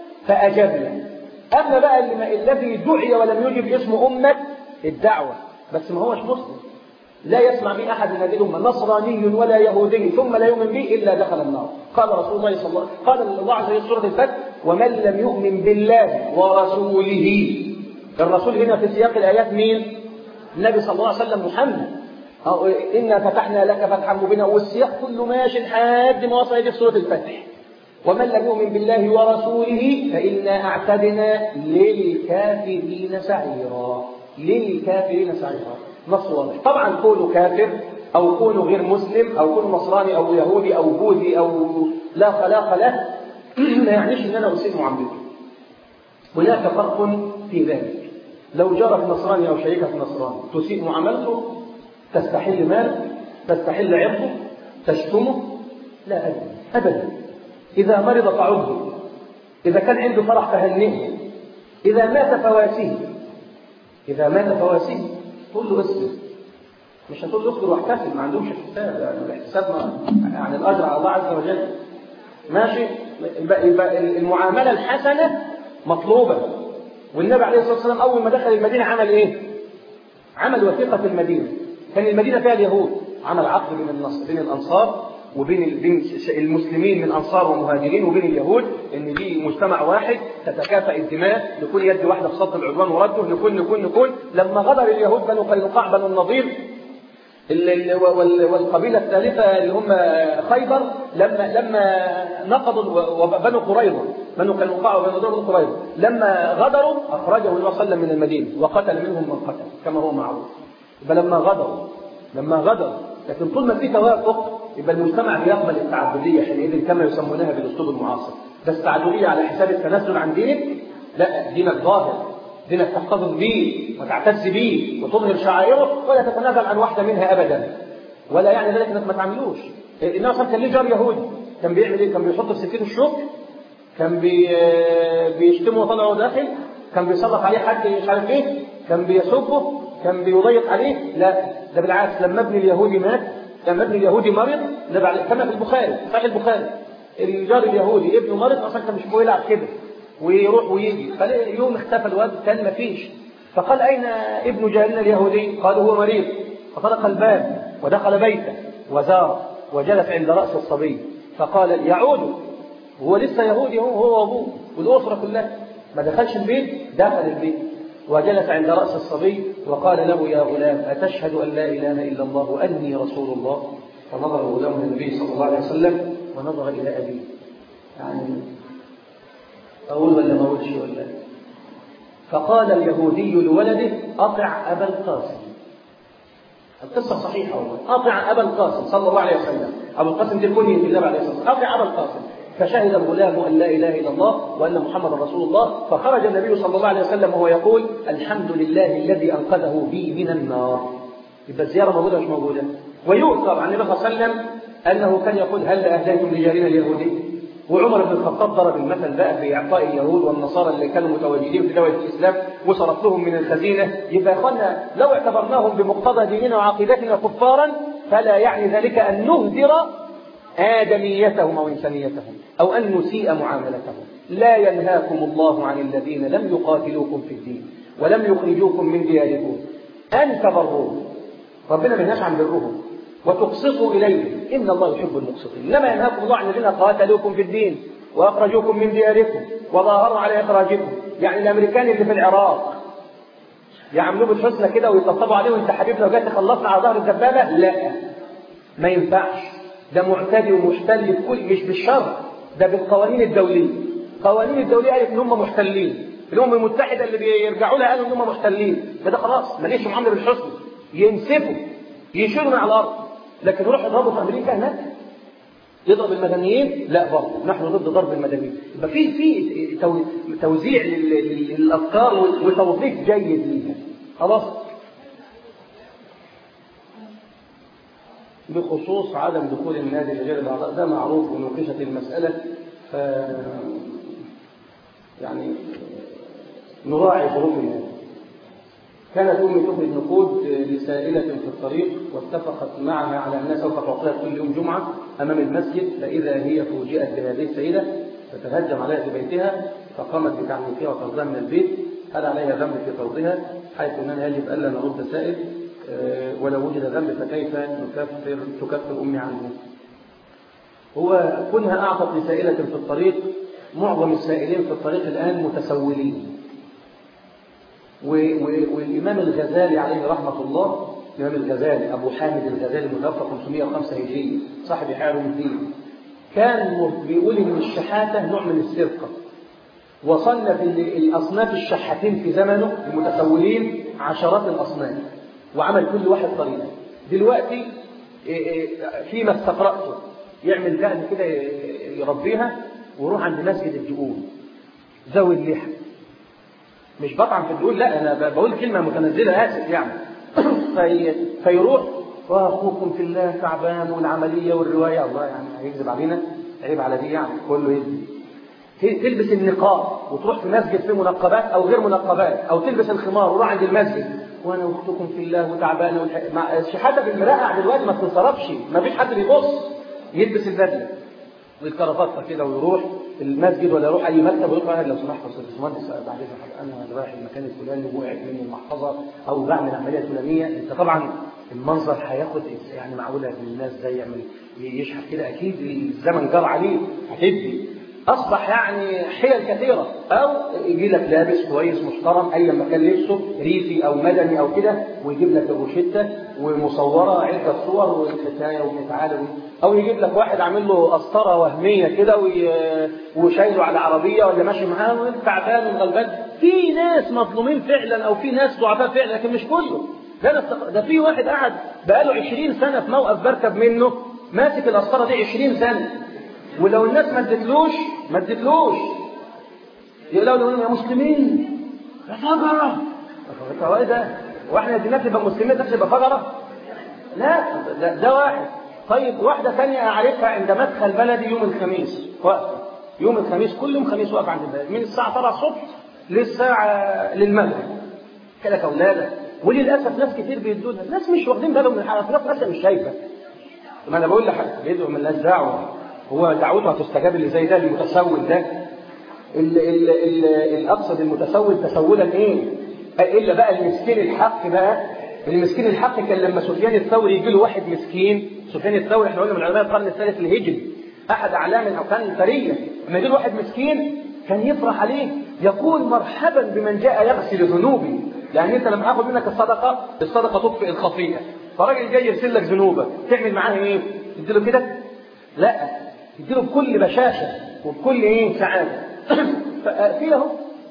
فأجبنا أما بقى الذي دعي ولم يجب اسمه أمة الدعوة بس ما هوش مسلم لا يسمع بي أحد من هذه الأمة نصراني ولا يهودي ثم لا يؤمن بي إلا دخل النار قال رسول الله صلى الله عليه وسلم قال الله عز وجل في سورة الفتح ومن لم يؤمن بالله ورسوله الرسول هنا في سياق الآيات مين؟ النبي صلى الله عليه وسلم محمد إنا فتحنا لك فتحا مبينا والسياق كله ماشي لحد ما وصل إلى سورة الفتح ومن لم يؤمن بالله ورسوله فإنا أعتدنا للكافرين سعيرا للكافرين سعيرا نص واضح طبعا كونه كافر أو كونه غير مسلم أو كونه نصراني أو يهودي أو بوذي أو لا خلاق له ما يعنيش أن أنا أسيء معاملته هناك فرق في ذلك لو جرى في نصراني أو شريكة نصراني تسيء معاملته تستحل ماله تستحل عرضه تشتمه لا أبدا أبدا إذا مرض تعده إذا كان عنده فرح فهنئه إذا مات فواسيه إذا مات فواسيه تقول له اسكت مش هتقول له اصبر واحتسب ما عندهمش حساب يعني الاحتساب يعني الأجر على الله عز وجل ماشي يبقى, يبقى المعاملة الحسنة مطلوبة والنبي عليه الصلاة والسلام أول ما دخل المدينة عمل إيه؟ عمل وثيقة في المدينة كان المدينة فيها اليهود عمل عقد بين النصر بين الأنصار وبين بين المسلمين من أنصار ومهاجرين وبين اليهود إن دي مجتمع واحد تتكافئ الدماء نكون يد واحدة في صد العدوان ورده نكون نكون نكون لما غدر اليهود بنو قينقاع بنو النضير والقبيلة الثالثة اللي هم خيبر لما لما نقضوا بنو قريظة بنو قينقاع وبنو بنو قريظة لما غدروا أخرجه النبي صلى الله عليه وسلم من المدينة وقتل منهم من قتل كما هو معروف يبقى لما غدروا لما غدروا لكن طول ما في توافق يبقى المجتمع بيقبل التعددية حينئذ كما يسمونها بالأسلوب المعاصر بس التعددية على حساب التنازل عن دينك لا دينك ظاهر دينك تحتفظ به وتعتز به وتظهر شعائره ولا تتنازل عن واحدة منها أبدا ولا يعني ذلك انك ما تعملوش النبي صلى كان ليه جار يهودي كان بيعمل ايه؟ كان بيحط في سكينه الشوك كان بي... بيشتمه وطلعه داخل كان بيسلط عليه حد مش عارف ايه كان بيسبه كان بيضيق عليه لا ده بالعكس لما ابن اليهودي مات لما ابن اليهودي مرض نبع كما في البخاري صحيح البخاري الجار اليهودي ابنه مرض اصلا كان مش يلعب كده ويروح ويجي فيوم اختفى الواد كان ما فيش فقال اين ابن جارنا اليهودي قال هو مريض فطرق الباب ودخل بيته وزار وجلس عند راس الصبي فقال يعود هو لسه يهودي هو هو وابوه والاسره كلها ما دخلش البيت دخل البيت وجلس عند رأس الصبي وقال له يا غلام أتشهد أن لا إله إلا الله وأني رسول الله فنظر غلام النبي صلى الله عليه وسلم ونظر إلى أبيه يعني أقول ولا ما أقولش ولا فقال اليهودي لولده أطع أبا القاسم القصة صحيحة والله أطع أبا القاسم صلى الله عليه وسلم أبو القاسم دي كنية النبي عليه الصلاة والسلام أطع أبا القاسم فشهد الغلام أن لا إله إلا الله وأن محمد رسول الله فخرج النبي صلى الله عليه وسلم وهو يقول الحمد لله الذي أنقذه بي من النار يبقى الزيارة موجودة مش موجودة ويؤثر عن النبي صلى الله عليه وسلم أنه كان يقول هل أهديتم لجارنا اليهودي وعمر بن الخطاب ضرب المثل بقى في إعطاء اليهود والنصارى اللي كانوا متواجدين في دولة الإسلام وصرف لهم من الخزينة يبقى يا إخوانا لو اعتبرناهم بمقتضى ديننا وعقيدتنا كفارا فلا يعني ذلك أن نهدر آدميتهم أو إنسانيتهم أو أن نسيء معاملتهم لا ينهاكم الله عن الذين لم يقاتلوكم في الدين ولم يخرجوكم من دياركم أن تبروهم ربنا منهاش عن برهم وتقسطوا إليهم إن الله يحب المقسطين إنما ينهاكم الله عن الذين قاتلوكم في الدين وأخرجوكم من دياركم وظاهروا على إخراجكم يعني الأمريكان اللي في العراق يعملوه بالحسنى كده ويطبطبوا عليه وانت حبيبنا وجاي تخلصنا على ظهر الدبابة لا ما ينفعش ده معتدي ومحتل بكل مش بالشر ده بالقوانين الدولية القوانين الدولية قالت ان هم محتلين الامم المتحدة اللي بيرجعوا لها قالوا ان هم محتلين فده خلاص ماليش معاملة بالحسن ينسفوا يشيلوا من على الارض لكن يروح يضربوا في امريكا هناك يضرب المدنيين لا برضه نحن ضد ضرب المدنيين يبقى في في توزيع للافكار وتوظيف جيد ليها خلاص بخصوص عدم دخول النادي لغير الاعضاء ده معروف ونوقشت المساله ف يعني نراعي ظروف النادي كانت امي تخرج نقود لسائله في الطريق واتفقت معها على انها سوف تعطيها كل يوم جمعه امام المسجد فاذا هي فوجئت بهذه السيده تتهجم عليها في بيتها فقامت بتعنيفها وطردها من البيت هل عليها ذنب في طردها حيث اننا يجب الا نرد سائل ولو وجد ذنب فكيف نكفر تكفر امي عنه هو كونها اعطت لسائله في الطريق معظم السائلين في الطريق الان متسولين والإمام الغزالي عليه رحمة الله الإمام الغزالي أبو حامد الغزالي المتوفى 505 هجرية صاحب حال الدين كان بيقول إن الشحاتة نوع من السرقة وصنف الأصناف الشحاتين في زمنه المتسولين عشرات الأصناف وعمل كل واحد طريقة دلوقتي فيما استقرأته يعمل دقن كده يربيها ويروح عند مسجد الجؤون ذوي اللحى مش بطعن في الدول لا انا بقول كلمه متنزله اسف يعني في فيروح واخوكم في الله تعبان والعمليه والروايه الله يعني هيكذب علينا عيب على دي يعني كله يكذب تلبس النقاب وتروح في مسجد فيه منقبات او غير منقبات او تلبس الخمار وروح عند المسجد وانا واختكم في الله وتعبانه والح... مع الشحاته بالمراقع دلوقتي ما بتنصرفش ما فيش حد بيبص يلبس البدله والكرافته كده ويروح المسجد ولا يروح اي مكتب ويروح قال لو سمحت استاذ مهندس بعد اذنك انا رايح المكان الفلاني وقعت مني المحفظه او بعمل العمليه الفلانيه انت طبعا المنظر هياخد يعني معقوله الناس ده يعمل يشحت كده اكيد الزمن جرى عليه هتدي اصبح يعني حيل كثيره او يجي لك لابس كويس محترم ايا ما كان لبسه ريفي او مدني او كده ويجيب لك الروشته ومصوره عده صور والحكايه وتعالى او يجيب لك واحد عامل له قسطره وهميه كده وشايله على عربيه ولا ماشي معاه تعبان وغلبان في ناس مظلومين فعلا او في ناس ضعفاء فعلا لكن مش كله ده ده في واحد قعد بقاله 20 سنه في موقف بركب منه ماسك القسطره دي 20 سنه ولو الناس ما ادتلوش ما ادتلوش يقولوا له يا مسلمين يا فجرة هو ايه ده؟ واحنا الناس يبقى مسلمين الناس يبقى فجرة؟ لا ده, ده واحد طيب واحدة ثانية أعرفها عند مدخل بلدي يوم الخميس واقفة يوم الخميس كل يوم خميس واقفة عند البلد من الساعة 7 الصبح للساعة للمغرب كده كولادة وللأسف ناس كتير بيدوا لها الناس مش واخدين بالهم من الحاجة ناس ناس مش شايفة ما أنا بقول لحد بيدعو من الناس دعوة هو دعوته هتستجاب اللي زي ده المتسول ده ال ال ال الأقصد المتسول تسولا إيه؟ إلا بقى المسكين الحق بقى المسكين الحق كان لما سفيان الثوري يجي له واحد مسكين سفيان الثوري احنا قلنا من علماء القرن الثالث الهجري أحد أعلام الأوطان الثرية لما يجي له واحد مسكين كان يفرح عليه يقول مرحبا بمن جاء يغسل ذنوبي يعني انت لما اخذ منك الصدقه الصدقه تطفئ الخطيئه فراجل جاي يرسل لك ذنوبك تعمل معاه ايه؟ تديله كده؟ لا تديله بكل بشاشه وبكل ايه؟ سعاده ففي اهو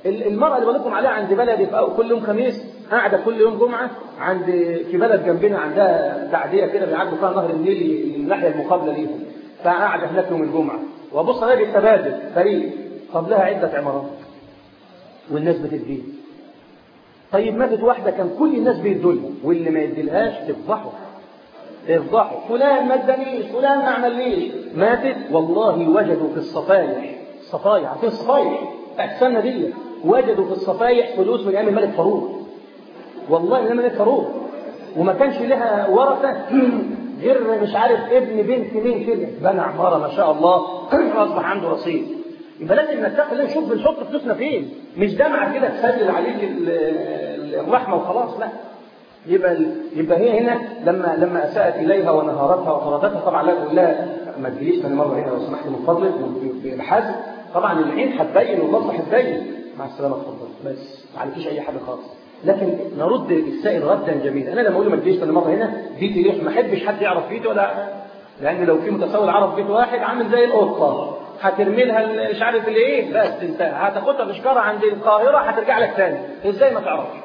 المرأة اللي بقول لكم عليها عند بلدي كل يوم خميس قاعدة كل يوم جمعة عند في بلد جنبنا عندها تعدية كده بيعدوا فيها نهر النيل الناحية المقابلة ليهم فقاعدة هناك يوم الجمعة وأبص ألاقي التبادل فريق قبلها عدة عمارات والناس بتديه طيب ماتت واحدة كان كل الناس بيدولها واللي ما يديلهاش تفضحه تفضحه فلان ما ادانيش فلان ما عمليش ماتت والله وجدوا في الصفايح الصفايح عارفين الصفايح بتاعت السنة دي وجدوا في الصفايح فلوس من ايام الملك فاروق والله من الملك فاروق وما كانش لها ورثة غير مش عارف ابن بنت مين كده بنى عمارة ما شاء الله أصبح عنده رصيد يبقى لازم نتقي الله نشوف بنحط فلوسنا فين مش دمعة كده تسلل عليك الرحمة وخلاص لا يبقى يبقى هي هنا لما لما اساءت اليها ونهارتها وطردتها طبعا لا تقول لها ما تجيليش ثاني مره هنا لو سمحت من فضلك بحزم طبعا العين هتبين والله هتبين مع السلامه اتفضل بس ما عليكيش اي حاجه خالص لكن نرد السائل ردا جميلا انا لما اقول له ما تجيش ثاني مره هنا بيتي ليه ما احبش حد يعرف بيتي ولا لان لو في متسول عرف بيت واحد عامل زي القطه هترمي لها مش عارف الايه بس انت هتاخدها بشكاره عند القاهره هترجع لك ثاني ازاي ما تعرفش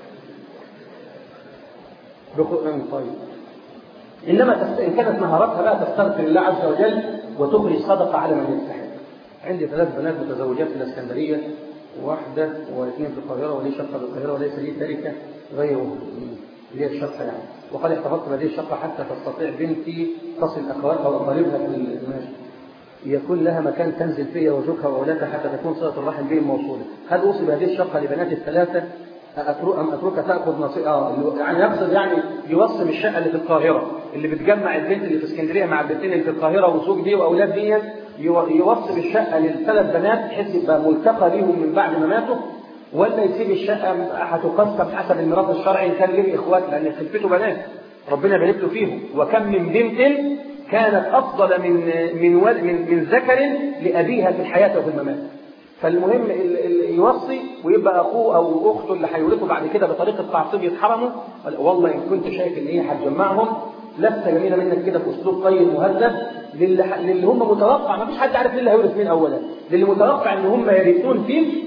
طيب إنما إن كانت مهارتها بقى تستغفر الله عز وجل وتخرج صدقة على من يستحق عندي ثلاث بنات متزوجات في الإسكندرية واحدة واثنين في القاهرة ولي شقة في القاهرة وليس لي تركة غير لي الشقة يعني وقد احتفظت بهذه الشقة حتى تستطيع بنتي تصل أخواتها وأقاربها في المسجد يكون لها مكان تنزل فيه وزوجها وأولادها حتى تكون صلة الرحم بهم موصولة هل أوصي بهذه الشقة لبنات الثلاثة أم أتركها تأخذ نصيب آه يعني يقصد يعني يوصم الشقة اللي في القاهرة اللي بتجمع البنت اللي في اسكندرية مع البنتين اللي في القاهرة وزوج دي وأولاد دي يوصم الشقة للثلاث بنات بحيث يبقى ملتقى ليهم من بعد ما ماتوا ولا يسيب الشقة هتقسم حسب الميراث الشرعي إن كان ليه إخوات لأن خلفته بنات ربنا يبارك له فيهم وكم من بنت كانت أفضل من من من, من ذكر لأبيها في الحياة وفي الممات فالمهم اللي يوصي ويبقى اخوه او اخته اللي هيورثوا بعد كده بطريقه تعصيب يتحرموا والله ان كنت شايف ان هي هتجمعهم لفته جميله منك كده في اسلوب طيب مهذب للي, للي هم متوقع ما فيش حد عارف مين اللي هيورث مين اولا للي متوقع ان هم يرثون فيه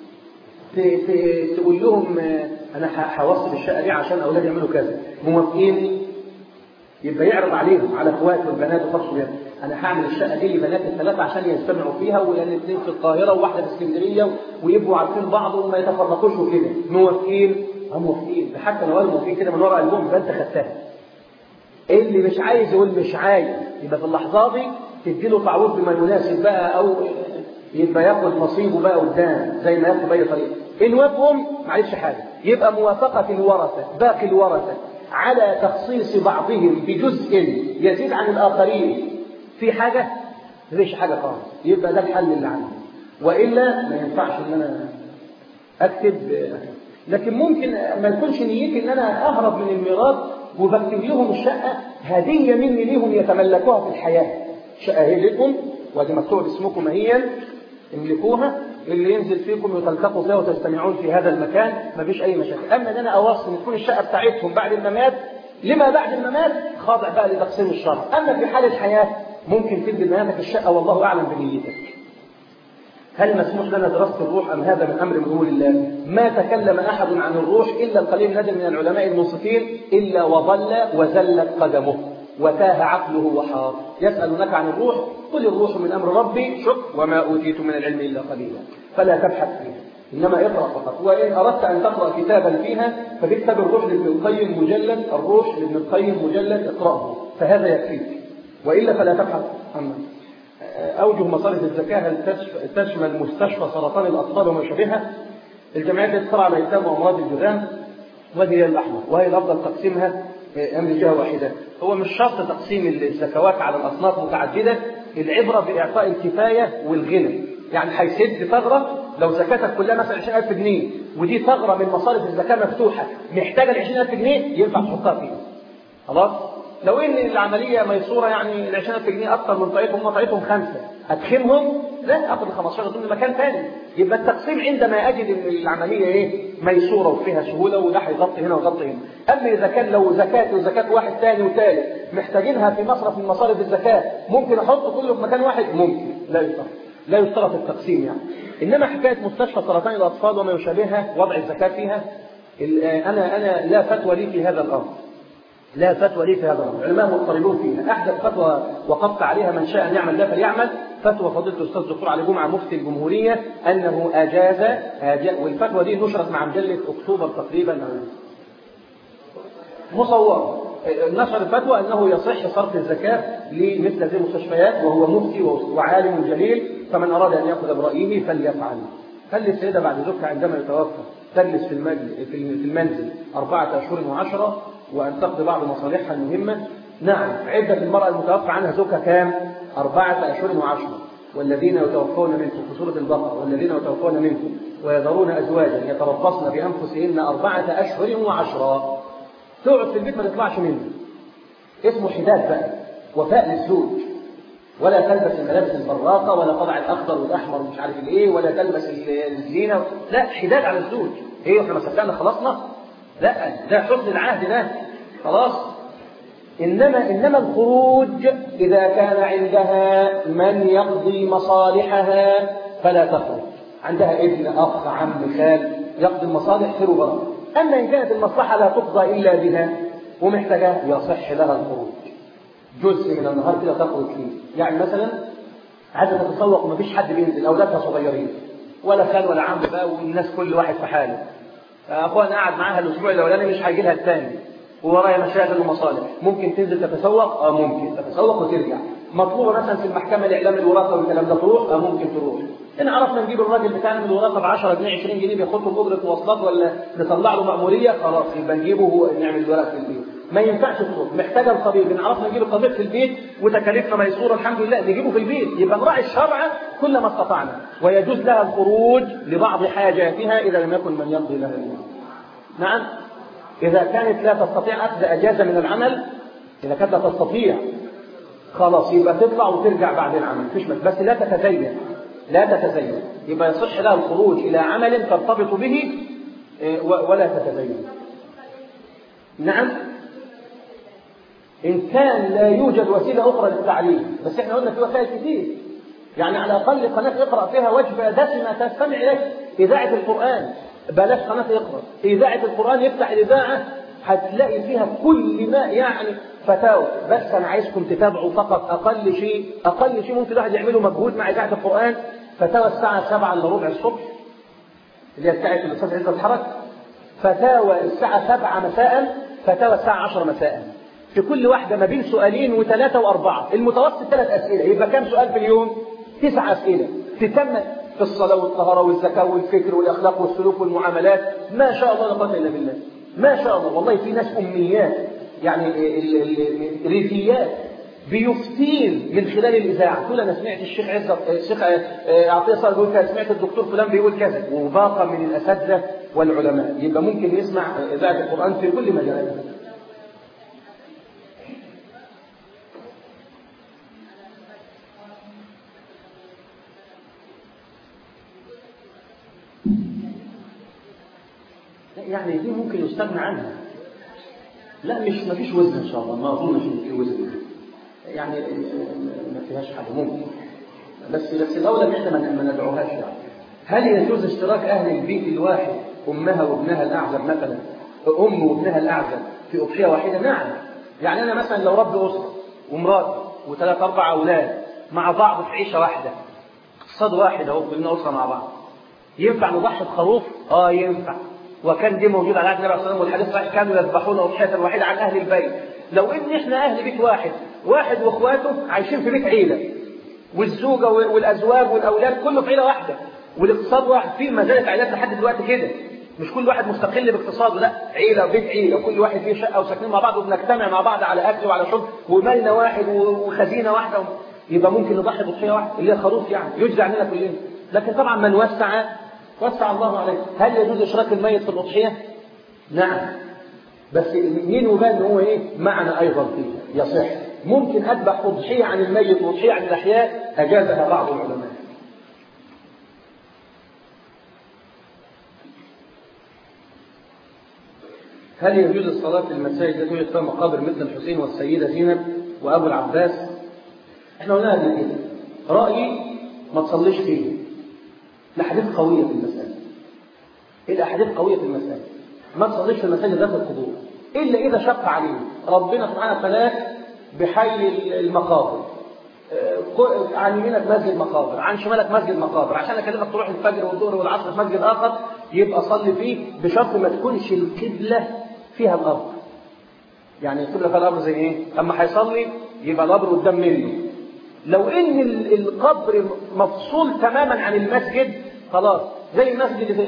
تقول لهم انا هوصي الشقه دي عشان اولادي يعملوا كذا موافقين يبقى يعرض عليهم على اخواته والبنات وفرش بيهم انا هعمل الشقه دي لبنات الثلاثه عشان يجتمعوا فيها ولان الاثنين في القاهره وواحده في اسكندريه ويبقوا عارفين بعض وما يتفرقوش وكده موافقين هم موافقين ده حتى لو قالوا موافقين كده من ورا قلبهم يبقى انت خدتها اللي مش عايز يقول مش عايز يبقى في اللحظه دي تدي له تعويض بما يناسب بقى او يبقى ياخد نصيبه بقى قدام زي ما ياخد باي طريقه ان وافقهم معلش حاجه يبقى موافقه الورثه باقي الورثه على تخصيص بعضهم بجزء يزيد عن الآخرين في حاجة مفيش حاجة خالص يبقى ده الحل اللي عندي وإلا ما ينفعش إن أنا أكتب لكن ممكن ما يكونش نيتي إن أنا أهرب من الميراث وبكتب لهم الشقة هدية مني ليهم يتملكوها في الحياة شقة هي لكم وادي مكتوب اسمكم هي املكوها اللي ينزل فيكم وتلتقوا فيها وتجتمعون في هذا المكان مفيش اي مشاكل اما ان انا اوصي ان تكون الشقه بتاعتهم بعد الممات لما بعد الممات خاضع بقى لتقسيم الشرع اما في حال الحياه ممكن تدي لنفسك الشقه والله اعلم بنيتك هل مسموح لنا دراسة الروح أم هذا من أمر من أمور الله؟ ما تكلم أحد عن الروح إلا القليل نادر من العلماء المنصفين إلا وضل وزلت قدمه وتاه عقله وحار يسألونك عن الروح قل الروح من أمر ربي شك وما أوتيت من العلم إلا قليلا فلا تبحث فيها إنما اقرأ فقط وإن أردت أن تقرأ كتابا فيها فكتاب الروح لابن القيم مجلد الروح لابن القيم مجلد اقرأه فهذا يكفيك وإلا فلا تبحث عنه أوجه مصارف الزكاة هل تشمل مستشفى سرطان الأطفال وما شابهها الجمعيات التي تقرأ على الإسلام وأمراض الجذام وهي الأحمر وهي الأفضل تقسيمها أمر جهة واحدة هو مش شرط تقسيم الزكوات على الأصناف متعددة العبرة بإعطاء الكفاية والغنى يعني هيسد ثغرة لو زكاتك كلها مثلا 20000 جنيه ودي ثغرة من مصارف الزكاة مفتوحة محتاجة ال 20000 جنيه ينفع تحطها فيها خلاص لو ان العملية ميسورة يعني ال 20000 جنيه أكثر من طريقهم هم طريقهم خمسة أدخلهم لا أخذ ال 15 دول مكان ثاني يبقى التقسيم عندما أجد ان العملية إيه ميسورة وفيها سهولة وده هيغطي هنا ويغطي هنا أما إذا كان لو زكاة وزكاة واحد ثاني وثالث محتاجينها في مصرف من مصارف الزكاة ممكن أحط كله في مكان واحد ممكن لا يشترط لا يشترط التقسيم يعني إنما حكاية مستشفى سرطان الأطفال وما يشابهها وضع الزكاة فيها أنا أنا لا فتوى لي في هذا الأمر لا فتوى لي في هذا الأمر العلماء مضطربون فيها أحدث فتوى وقفت عليها من شاء أن يعمل لا فليعمل فتوى فضيلة الأستاذ الدكتور علي جمعة مفتي الجمهورية أنه أجاز, أجاز والفتوى دي نشرت مع مجلة أكتوبر تقريبا مصورة نشر الفتوى أنه يصح صرف الزكاة لمثل هذه المستشفيات وهو مفتي وعالم جليل فمن أراد أن يأخذ برأيه فليفعل هل السيدة بعد زوجها عندما يتوفى تجلس في في المنزل أربعة أشهر وعشرة وأن تقضي بعض مصالحها المهمة نعم عدة المرأة المتوفى عنها زوجها كام أربعة أشهر وعشرة والذين يتوفون منكم في سورة البقرة والذين يتوفون منكم ويذرون أزواجا يتربصن بأنفسهن أربعة أشهر وعشرة تقعد في البيت ما تطلعش منه اسمه حداد بقى وفاء للزوج ولا تلبس الملابس البراقة ولا طبع الأخضر والأحمر ومش عارف الايه ولا تلبس الزينة لا حداد على الزوج ايه احنا ما صدقنا خلصنا لا ده حسن العهد ده خلاص إنما إنما الخروج إذا كان عندها من يقضي مصالحها فلا تخرج عندها ابن أخ عم خال يقضي المصالح خير وبركة أما إن كانت المصلحة لا تقضى إلا بها ومحتاجة يصح لها الخروج جزء من النهار كده تخرج فيه يعني مثلا عايزة تتسوق ومفيش حد بينزل أولادها صغيرين ولا خال ولا عم بقى والناس كل واحد في حاله أخوان قاعد معاها الأسبوع الأولاني مش هيجي لها الثاني وورايا مشاغل ومصالح ممكن تنزل تتسوق اه ممكن تتسوق وترجع مطلوبه مثلا في المحكمه الاعلام الوراثه والكلام ده تروح اه ممكن تروح ان عرفنا نجيب الراجل بتاعنا من الوراثه ب 10 جنيه 20 جنيه بياخد له اجره مواصلات ولا نطلع له مأموريه خلاص يبقى نجيبه ونعمل الورق في البيت ما ينفعش تروح محتاجه الطبيب ان عرفنا نجيب الطبيب في البيت وتكاليفنا ميسوره الحمد لله نجيبه في البيت يبقى نراعي الشرع كل ما استطعنا ويجوز لها الخروج لبعض حاجاتها اذا لم يكن من يقضي لها اليوم نعم إذا كانت لا تستطيع أخذ أجازة من العمل إذا كانت لا تستطيع خلاص يبقى تطلع وترجع بعد العمل مفيش بس لا تتزين لا تتزين يبقى يصح لها الخروج إلى عمل ترتبط به ولا تتزين نعم إن كان لا يوجد وسيلة أخرى للتعليم بس إحنا قلنا في وسائل كتير يعني على الأقل قناة اقرأ فيها وجبة دسمة تستمع إليك إذاعة القرآن بلاش قناة اقرأ إذاعة القرآن يفتح الإذاعة هتلاقي فيها كل ما يعني فتاوى بس أنا عايزكم تتابعوا فقط أقل شيء أقل شيء ممكن الواحد يعمله مجهود مع إذاعة القرآن فتاوى الساعة 7 إلا ربع الصبح اللي هي بتاعت الأستاذ عزت الحرج فتاوى الساعة 7 مساء فتاوى الساعة 10 مساء في كل واحدة ما بين سؤالين وثلاثة وأربعة المتوسط ثلاث أسئلة يبقى كم سؤال في اليوم؟ تسع أسئلة تتم في الصلاة والطهارة والزكاة والفكر والأخلاق والسلوك والمعاملات ما شاء الله لا قوة إلا بالله ما شاء الله والله في ناس أمنيات يعني ريفيات بيفتين من خلال الإذاعة تقول أنا سمعت الشيخ عزة الشيخ عطية صالح بيقول كذا سمعت الدكتور فلان بيقول كذا وباقة من الأساتذة والعلماء يبقى ممكن يسمع إذاعة القرآن في كل مجال يعني دي ممكن يستغنى عنها لا مش ما فيش وزن ان شاء الله ما اظنش ان في وزن يعني ما فيهاش حاجه ممكن بس بس الاولى ان احنا ما ندعوهاش يعني هل يجوز اشتراك اهل البيت الواحد امها وابنها الاعزب مثلا ام وابنها الاعزب في اضحيه واحده نعم يعني انا مثلا لو رب اسره ومراتي وثلاث اربع اولاد مع بعض في عيشه واحده اقتصاد واحد اهو كلنا اسره مع بعض ينفع نضحي بخروف اه ينفع وكان دي موجود على عهد النبي صلى الله عليه وسلم والحديث صحيح كانوا يذبحون اضحيه واحده عن اهل البيت لو ان احنا اهل بيت واحد واحد واخواته عايشين في بيت عيله والزوجه والازواج والاولاد كله في عيله واحده والاقتصاد واحد في ما زالت عائلات لحد دلوقتي كده مش كل واحد مستقل باقتصاده لا عيله وبيت عيله كل واحد فيه شقه وساكنين مع بعض وبنجتمع مع بعض على اكل وعلى شرب ومالنا واحد وخزينه واحده يبقى ممكن نضحي بضحيه واحده اللي هي خروف يعني يجزي عننا كلنا لكن طبعا من وسع وسع الله عليه هل يجوز اشراك الميت في الاضحيه نعم بس مين وبان ان هو ايه معنى ايضا فيه يصح ممكن اذبح اضحيه عن الميت واضحيه عن الاحياء اجازها بعض العلماء هل يجوز الصلاة في المساجد التي يوجد فيها مقابر مثل الحسين والسيدة زينب وأبو العباس؟ احنا قلنا قبل كده رأيي ما تصليش فيه الأحاديث قوية في المسألة الأحاديث قوية في المسألة ما تصليش في المساجد ذات القبور إلا إذا شق عليه ربنا سبحانه وتعالى بحي المقابر عن يمينك مسجد مقابر عن شمالك مسجد مقابر عشان اكلمك تروح الفجر والظهر والعصر في مسجد اخر يبقى صلي فيه بشرط ما تكونش القبله فيها الارض يعني القبله فيها الارض زي ايه اما هيصلي يبقى القبر قدام منه لو ان القبر مفصول تماما عن المسجد خلاص زي المسجد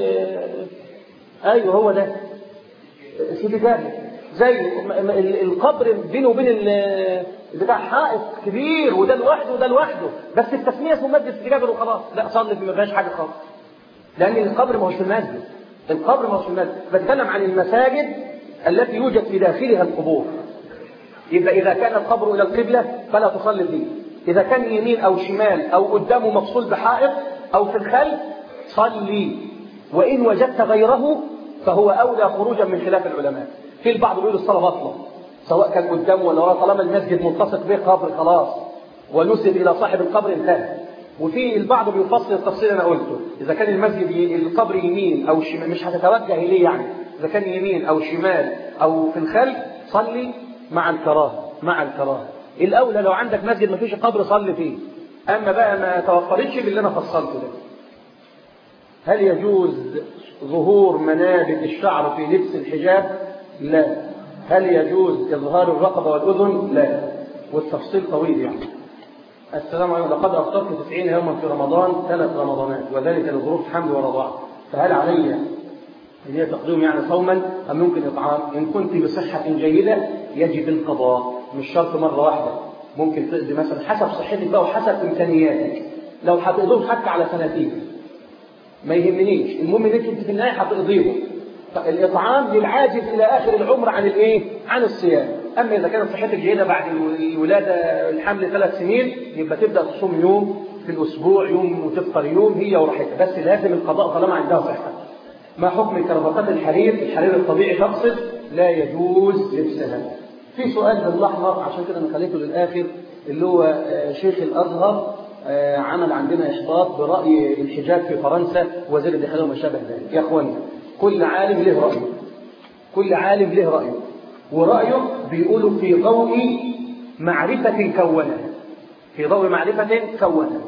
ايوه هو ده سيدي جابر زي القبر بينه وبين بتاع حائط كبير وده لوحده وده لوحده بس التسميه اسمه مسجد سيدي جابر وخلاص لا صلي ما فيهاش حاجه خالص لان القبر ما هوش في المسجد القبر ما هوش في المسجد بتكلم عن المساجد التي يوجد في داخلها القبور يبقى اذا كان القبر الى القبله فلا تصلي فيه اذا كان يمين او شمال او قدامه مفصول بحائط او في الخلف صلي وان وجدت غيره فهو اولى خروجا من خلاف العلماء في البعض بيقول الصلاه باطله سواء كان قدامه ولا وراه طالما المسجد ملتصق به قبر خلاص ونسب الى صاحب القبر انتهى وفي البعض بيفصل التفصيل انا قلته اذا كان المسجد القبر يمين او شمال مش هتتوجه اليه يعني اذا كان يمين او شمال او في الخلف صلي مع الكراهه مع الكراهه الاولى لو عندك مسجد ما فيش قبر صلي فيه اما بقى ما توفرتش باللي انا فصلته ده هل يجوز ظهور منابت الشعر في لبس الحجاب لا هل يجوز إظهار الرقبة والأذن لا والتفصيل طويل يعني السلام عليكم لقد أفطرت 90 يوما في رمضان ثلاث رمضانات وذلك لظروف حمل ورضاعة فهل علي ان هي تقديم يعني صوما أم ممكن إطعام إن كنت بصحة جيدة يجب القضاء مش شرط مرة واحدة ممكن تقضي مثلا حسب صحتك بقى وحسب إمكانياتك لو هتقضيهم حتى على سنتين ما يهمنيش المهم انك انت في النهايه هتقضيهم الإطعام للعاجز إلى آخر العمر عن الإيه؟ عن الصيام أما إذا كانت صحتك جيدة بعد الولادة الحمل ثلاث سنين يبقى تبدأ تصوم يوم في الأسبوع يوم وتفطر يوم هي وراحتها بس لازم القضاء طالما عندها صحة ما حكم كربطات الحرير الحرير الطبيعي تقصد لا يجوز لبسها في سؤال بالأحمر عشان كده أنا خليته للآخر اللي هو شيخ الأزهر عمل عندنا إحباط برأي الحجاب في فرنسا وزير الداخلية وما شابه ذلك يا أخوانا كل عالم له رأيه كل عالم له رأيه ورأيه بيقولوا في ضوء معرفة كونها في ضوء معرفة كونها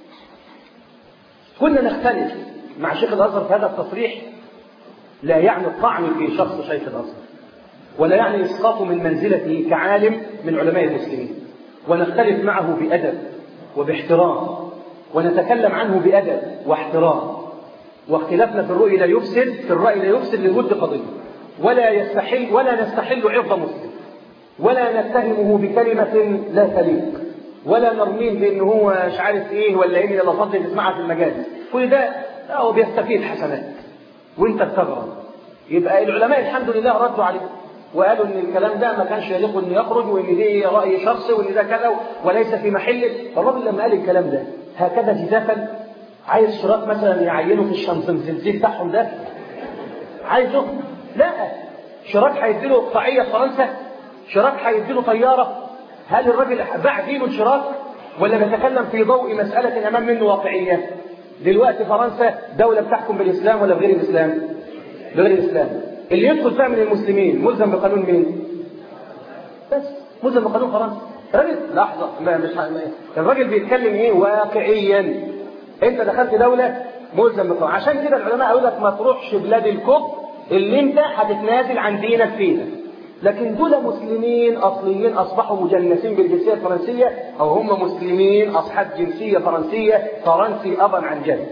كنا نختلف مع شيخ الأزهر في هذا التصريح لا يعني الطعن في شخص شيخ الأزهر ولا يعني إسقاطه من منزلته كعالم من علماء المسلمين ونختلف معه بأدب وباحترام ونتكلم عنه بأدب واحترام واختلافنا في الرؤية لا يفسد في الرأي لا يفسد للود قضية ولا يستحل ولا نستحل عرض مسلم ولا نتهمه بكلمة لا تليق ولا نرميه بأن هو مش عارف ايه ولا ايه من الألفاظ اللي تسمعها في المجالس كل ده هو بيستفيد حسنات وانت بتغرب يبقى العلماء الحمد لله ردوا عليه وقالوا ان الكلام ده ما كانش يليق ان يخرج وان دي راي شخصي وان ده كذا وليس في محله فالراجل لما قال الكلام ده هكذا جزافا عايز شراك مثلا يعينه في الشمسنزنزي بتاعهم ده عايزه لا شراك هيديله قطاعيه في فرنسا شراك هيديله طياره هل الراجل باع دينه الشراك ولا بيتكلم في ضوء مساله امام منه واقعيه دلوقتي فرنسا دوله بتحكم بالاسلام ولا بغير الاسلام بغير الاسلام اللي يدخل فيها من المسلمين ملزم بقانون مين بس ملزم بقانون فرنسا راجل لحظه ما مش ما الراجل بيتكلم ايه واقعيا انت دخلت دوله ملزم بقانون عشان كده العلماء قالوا لك ما تروحش بلاد الكفر اللي انت هتتنازل عن دينك فيها لكن دول مسلمين اصليين اصبحوا مجنسين بالجنسيه الفرنسيه او هم مسلمين اصحاب جنسيه فرنسيه فرنسي ابا عن جد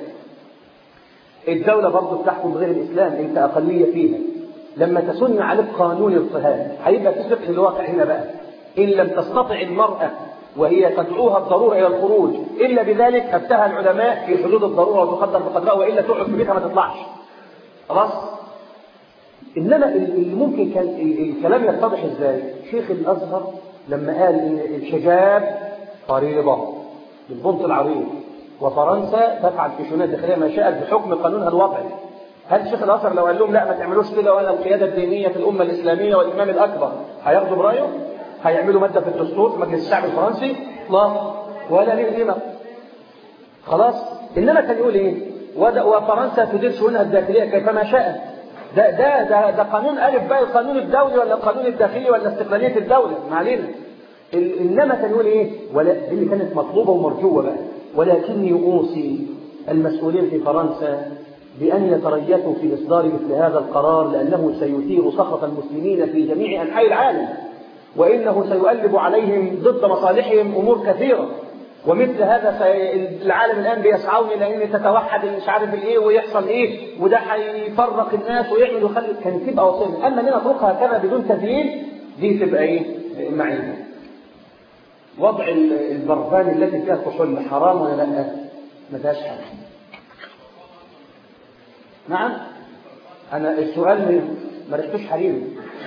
الدولة برضه بتحكم بغير الإسلام أنت أقلية فيها لما تسن عليك قانون اضطهاد هيبقى في فقه الواقع هنا بقى إن لم تستطع المرأة وهي تدعوها الضرورة إلى الخروج إلا بذلك أفتها العلماء في حدود الضرورة وتقدر بقدرها وإلا تقعد في بيتها ما تطلعش خلاص إنما اللي ممكن كان الكلام يتضح إزاي شيخ الأزهر لما قال إن الحجاب فريضة بالبنط العريض وفرنسا تفعل في شؤونها الداخلية ما شاءت بحكم قانونها الوضعي هل شيخ الأزهر لو قال لهم لا ما تعملوش كده ولا القيادة الدينية في الأمة الإسلامية والإمام الأكبر هياخدوا برأيه؟ هيعملوا مادة في الدستور في مجلس الشعب الفرنسي؟ لا ولا ليه قيمة خلاص إنما كان يقول إيه؟ ود- وفرنسا تدير شؤونها الداخلية كيفما شاءت ده ده ده, ده قانون ألف بقى القانون الدولي ولا القانون الداخلي ولا استقلالية الدولة ما علينا ال- إنما كان يقول إيه ولا دي اللي كانت مطلوبة ومرجوة بقى ولكني أوصي المسؤولين في فرنسا بأن يتريثوا في إصدار مثل هذا القرار لأنه سيثير سخط المسلمين في جميع أنحاء العالم وإنه سيؤلب عليهم ضد مصالحهم أمور كثيرة ومثل هذا سي- العالم الآن بيسعون إلى أن تتوحد مش عارف الإيه ويحصل إيه وده هيفرق الناس ويعمل ويخلي كان تبقى وصلنا أما إن نتركها كما بدون تدليل دي تبقى إيه معينة وضع ال- البرفان التي فيها كحول حرام ولا لا؟ ما فيهاش حاجة نعم أنا السؤال ما رحتوش حريري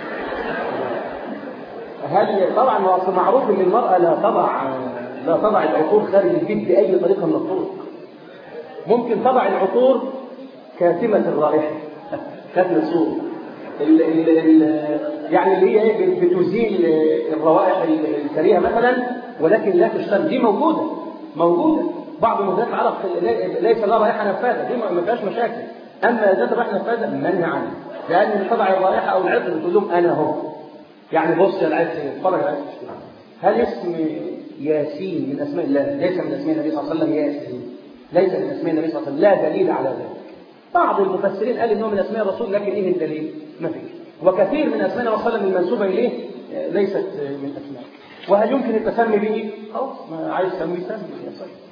هل طبعا هو أصل معروف ان المرأة لا تضع لا تضع العطور خارج البيت بأي طريقة من الطرق ممكن تضع العطور كاتمة الرائحة كاتمة الصوت ال ال ال يعني اللي هي إيه بتزيل الروائح الكريهة مثلا ولكن لا تشتم دي موجودة موجودة بعض منتجات العرب ليس لها رائحة نفاذة دي ما فيهاش مشاكل أما ذات الرائحة نفاذة منع عنها لأن تضع الرائحة أو العطر بتقول لهم أنا هو يعني بص يا عايز اتفرج على هل اسم ياسين من اسماء الله ليس من اسماء النبي صلى الله عليه وسلم ياسين ليس من اسماء النبي صلى الله عليه وسلم لا دليل على ذلك بعض المفسرين قال انه من اسماء الرسول لكن ايه الدليل ما فيش وكثير من اسماء النبي صلى الله عليه وسلم المنسوبه اليه ليست من اسماء وهل يمكن التسمي به خلاص ما عايز تسمي سمي يا صحيح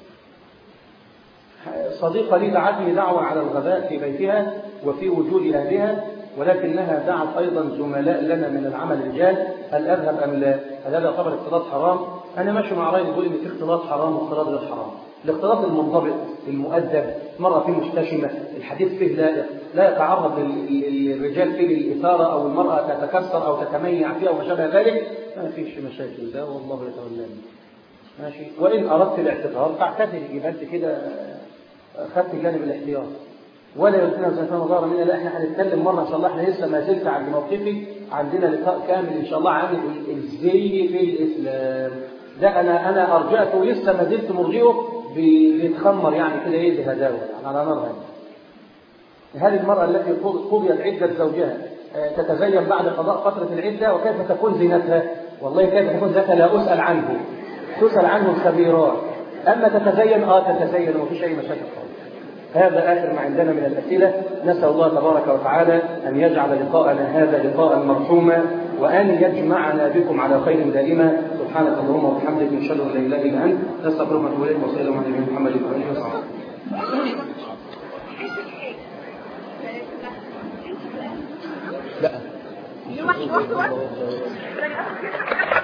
صديقة لي دعتني دعوة على الغداء في بيتها وفي وجود أهلها ولكنها دعت أيضا زملاء لنا من العمل رجال هل أذهب أم لا؟ هل هذا يعتبر اختلاط حرام؟ أنا ماشي مع رأيي بيقول إن في اختلاط حرام واختلاط غير حرام. الاختلاط المنضبط المؤدب مرة فيه محتشمة الحديث فيه لا لا يتعرض الرجال فيه للإثارة أو المرأة تتكسر أو تتميع فيه أو ما شابه ذلك ما فيش مشاكل ده والله يتولاني. ماشي وإن أردت الاعتذار فاعتذر يبقى أنت كده خدت جانب الاحتياط ولا يمكننا زي ما ظهر منا لا احنا هنتكلم مره ان شاء الله احنا لسه ما زلت عند موقفي عندنا لقاء كامل ان شاء الله عن الزي في الاسلام ده انا انا ارجعته لسه ما زلت مرجئه بيتخمر يعني كده ايه بهداوه يعني على نار هذه المراه التي قضيت عده زوجها تتزين بعد قضاء فتره العده وكيف تكون زينتها؟ والله كيف تكون زينتها لا اسال عنه تسال عنه الخبيرات اما تتزين اه تتزين ومفيش اي مشاكل خالص هذا آخر ما عندنا من الأسئلة نسأل الله تبارك وتعالى أن يجعل لقاءنا هذا لقاء مرحوما وأن يجمعنا بكم على خير دائما سبحانك اللهم وبحمدك نشهد أن لا إله إلا أنت نستغفرك ونتوب إليك وصلى الله على نبينا محمد وآله وصحبه لا واحد واحد واحد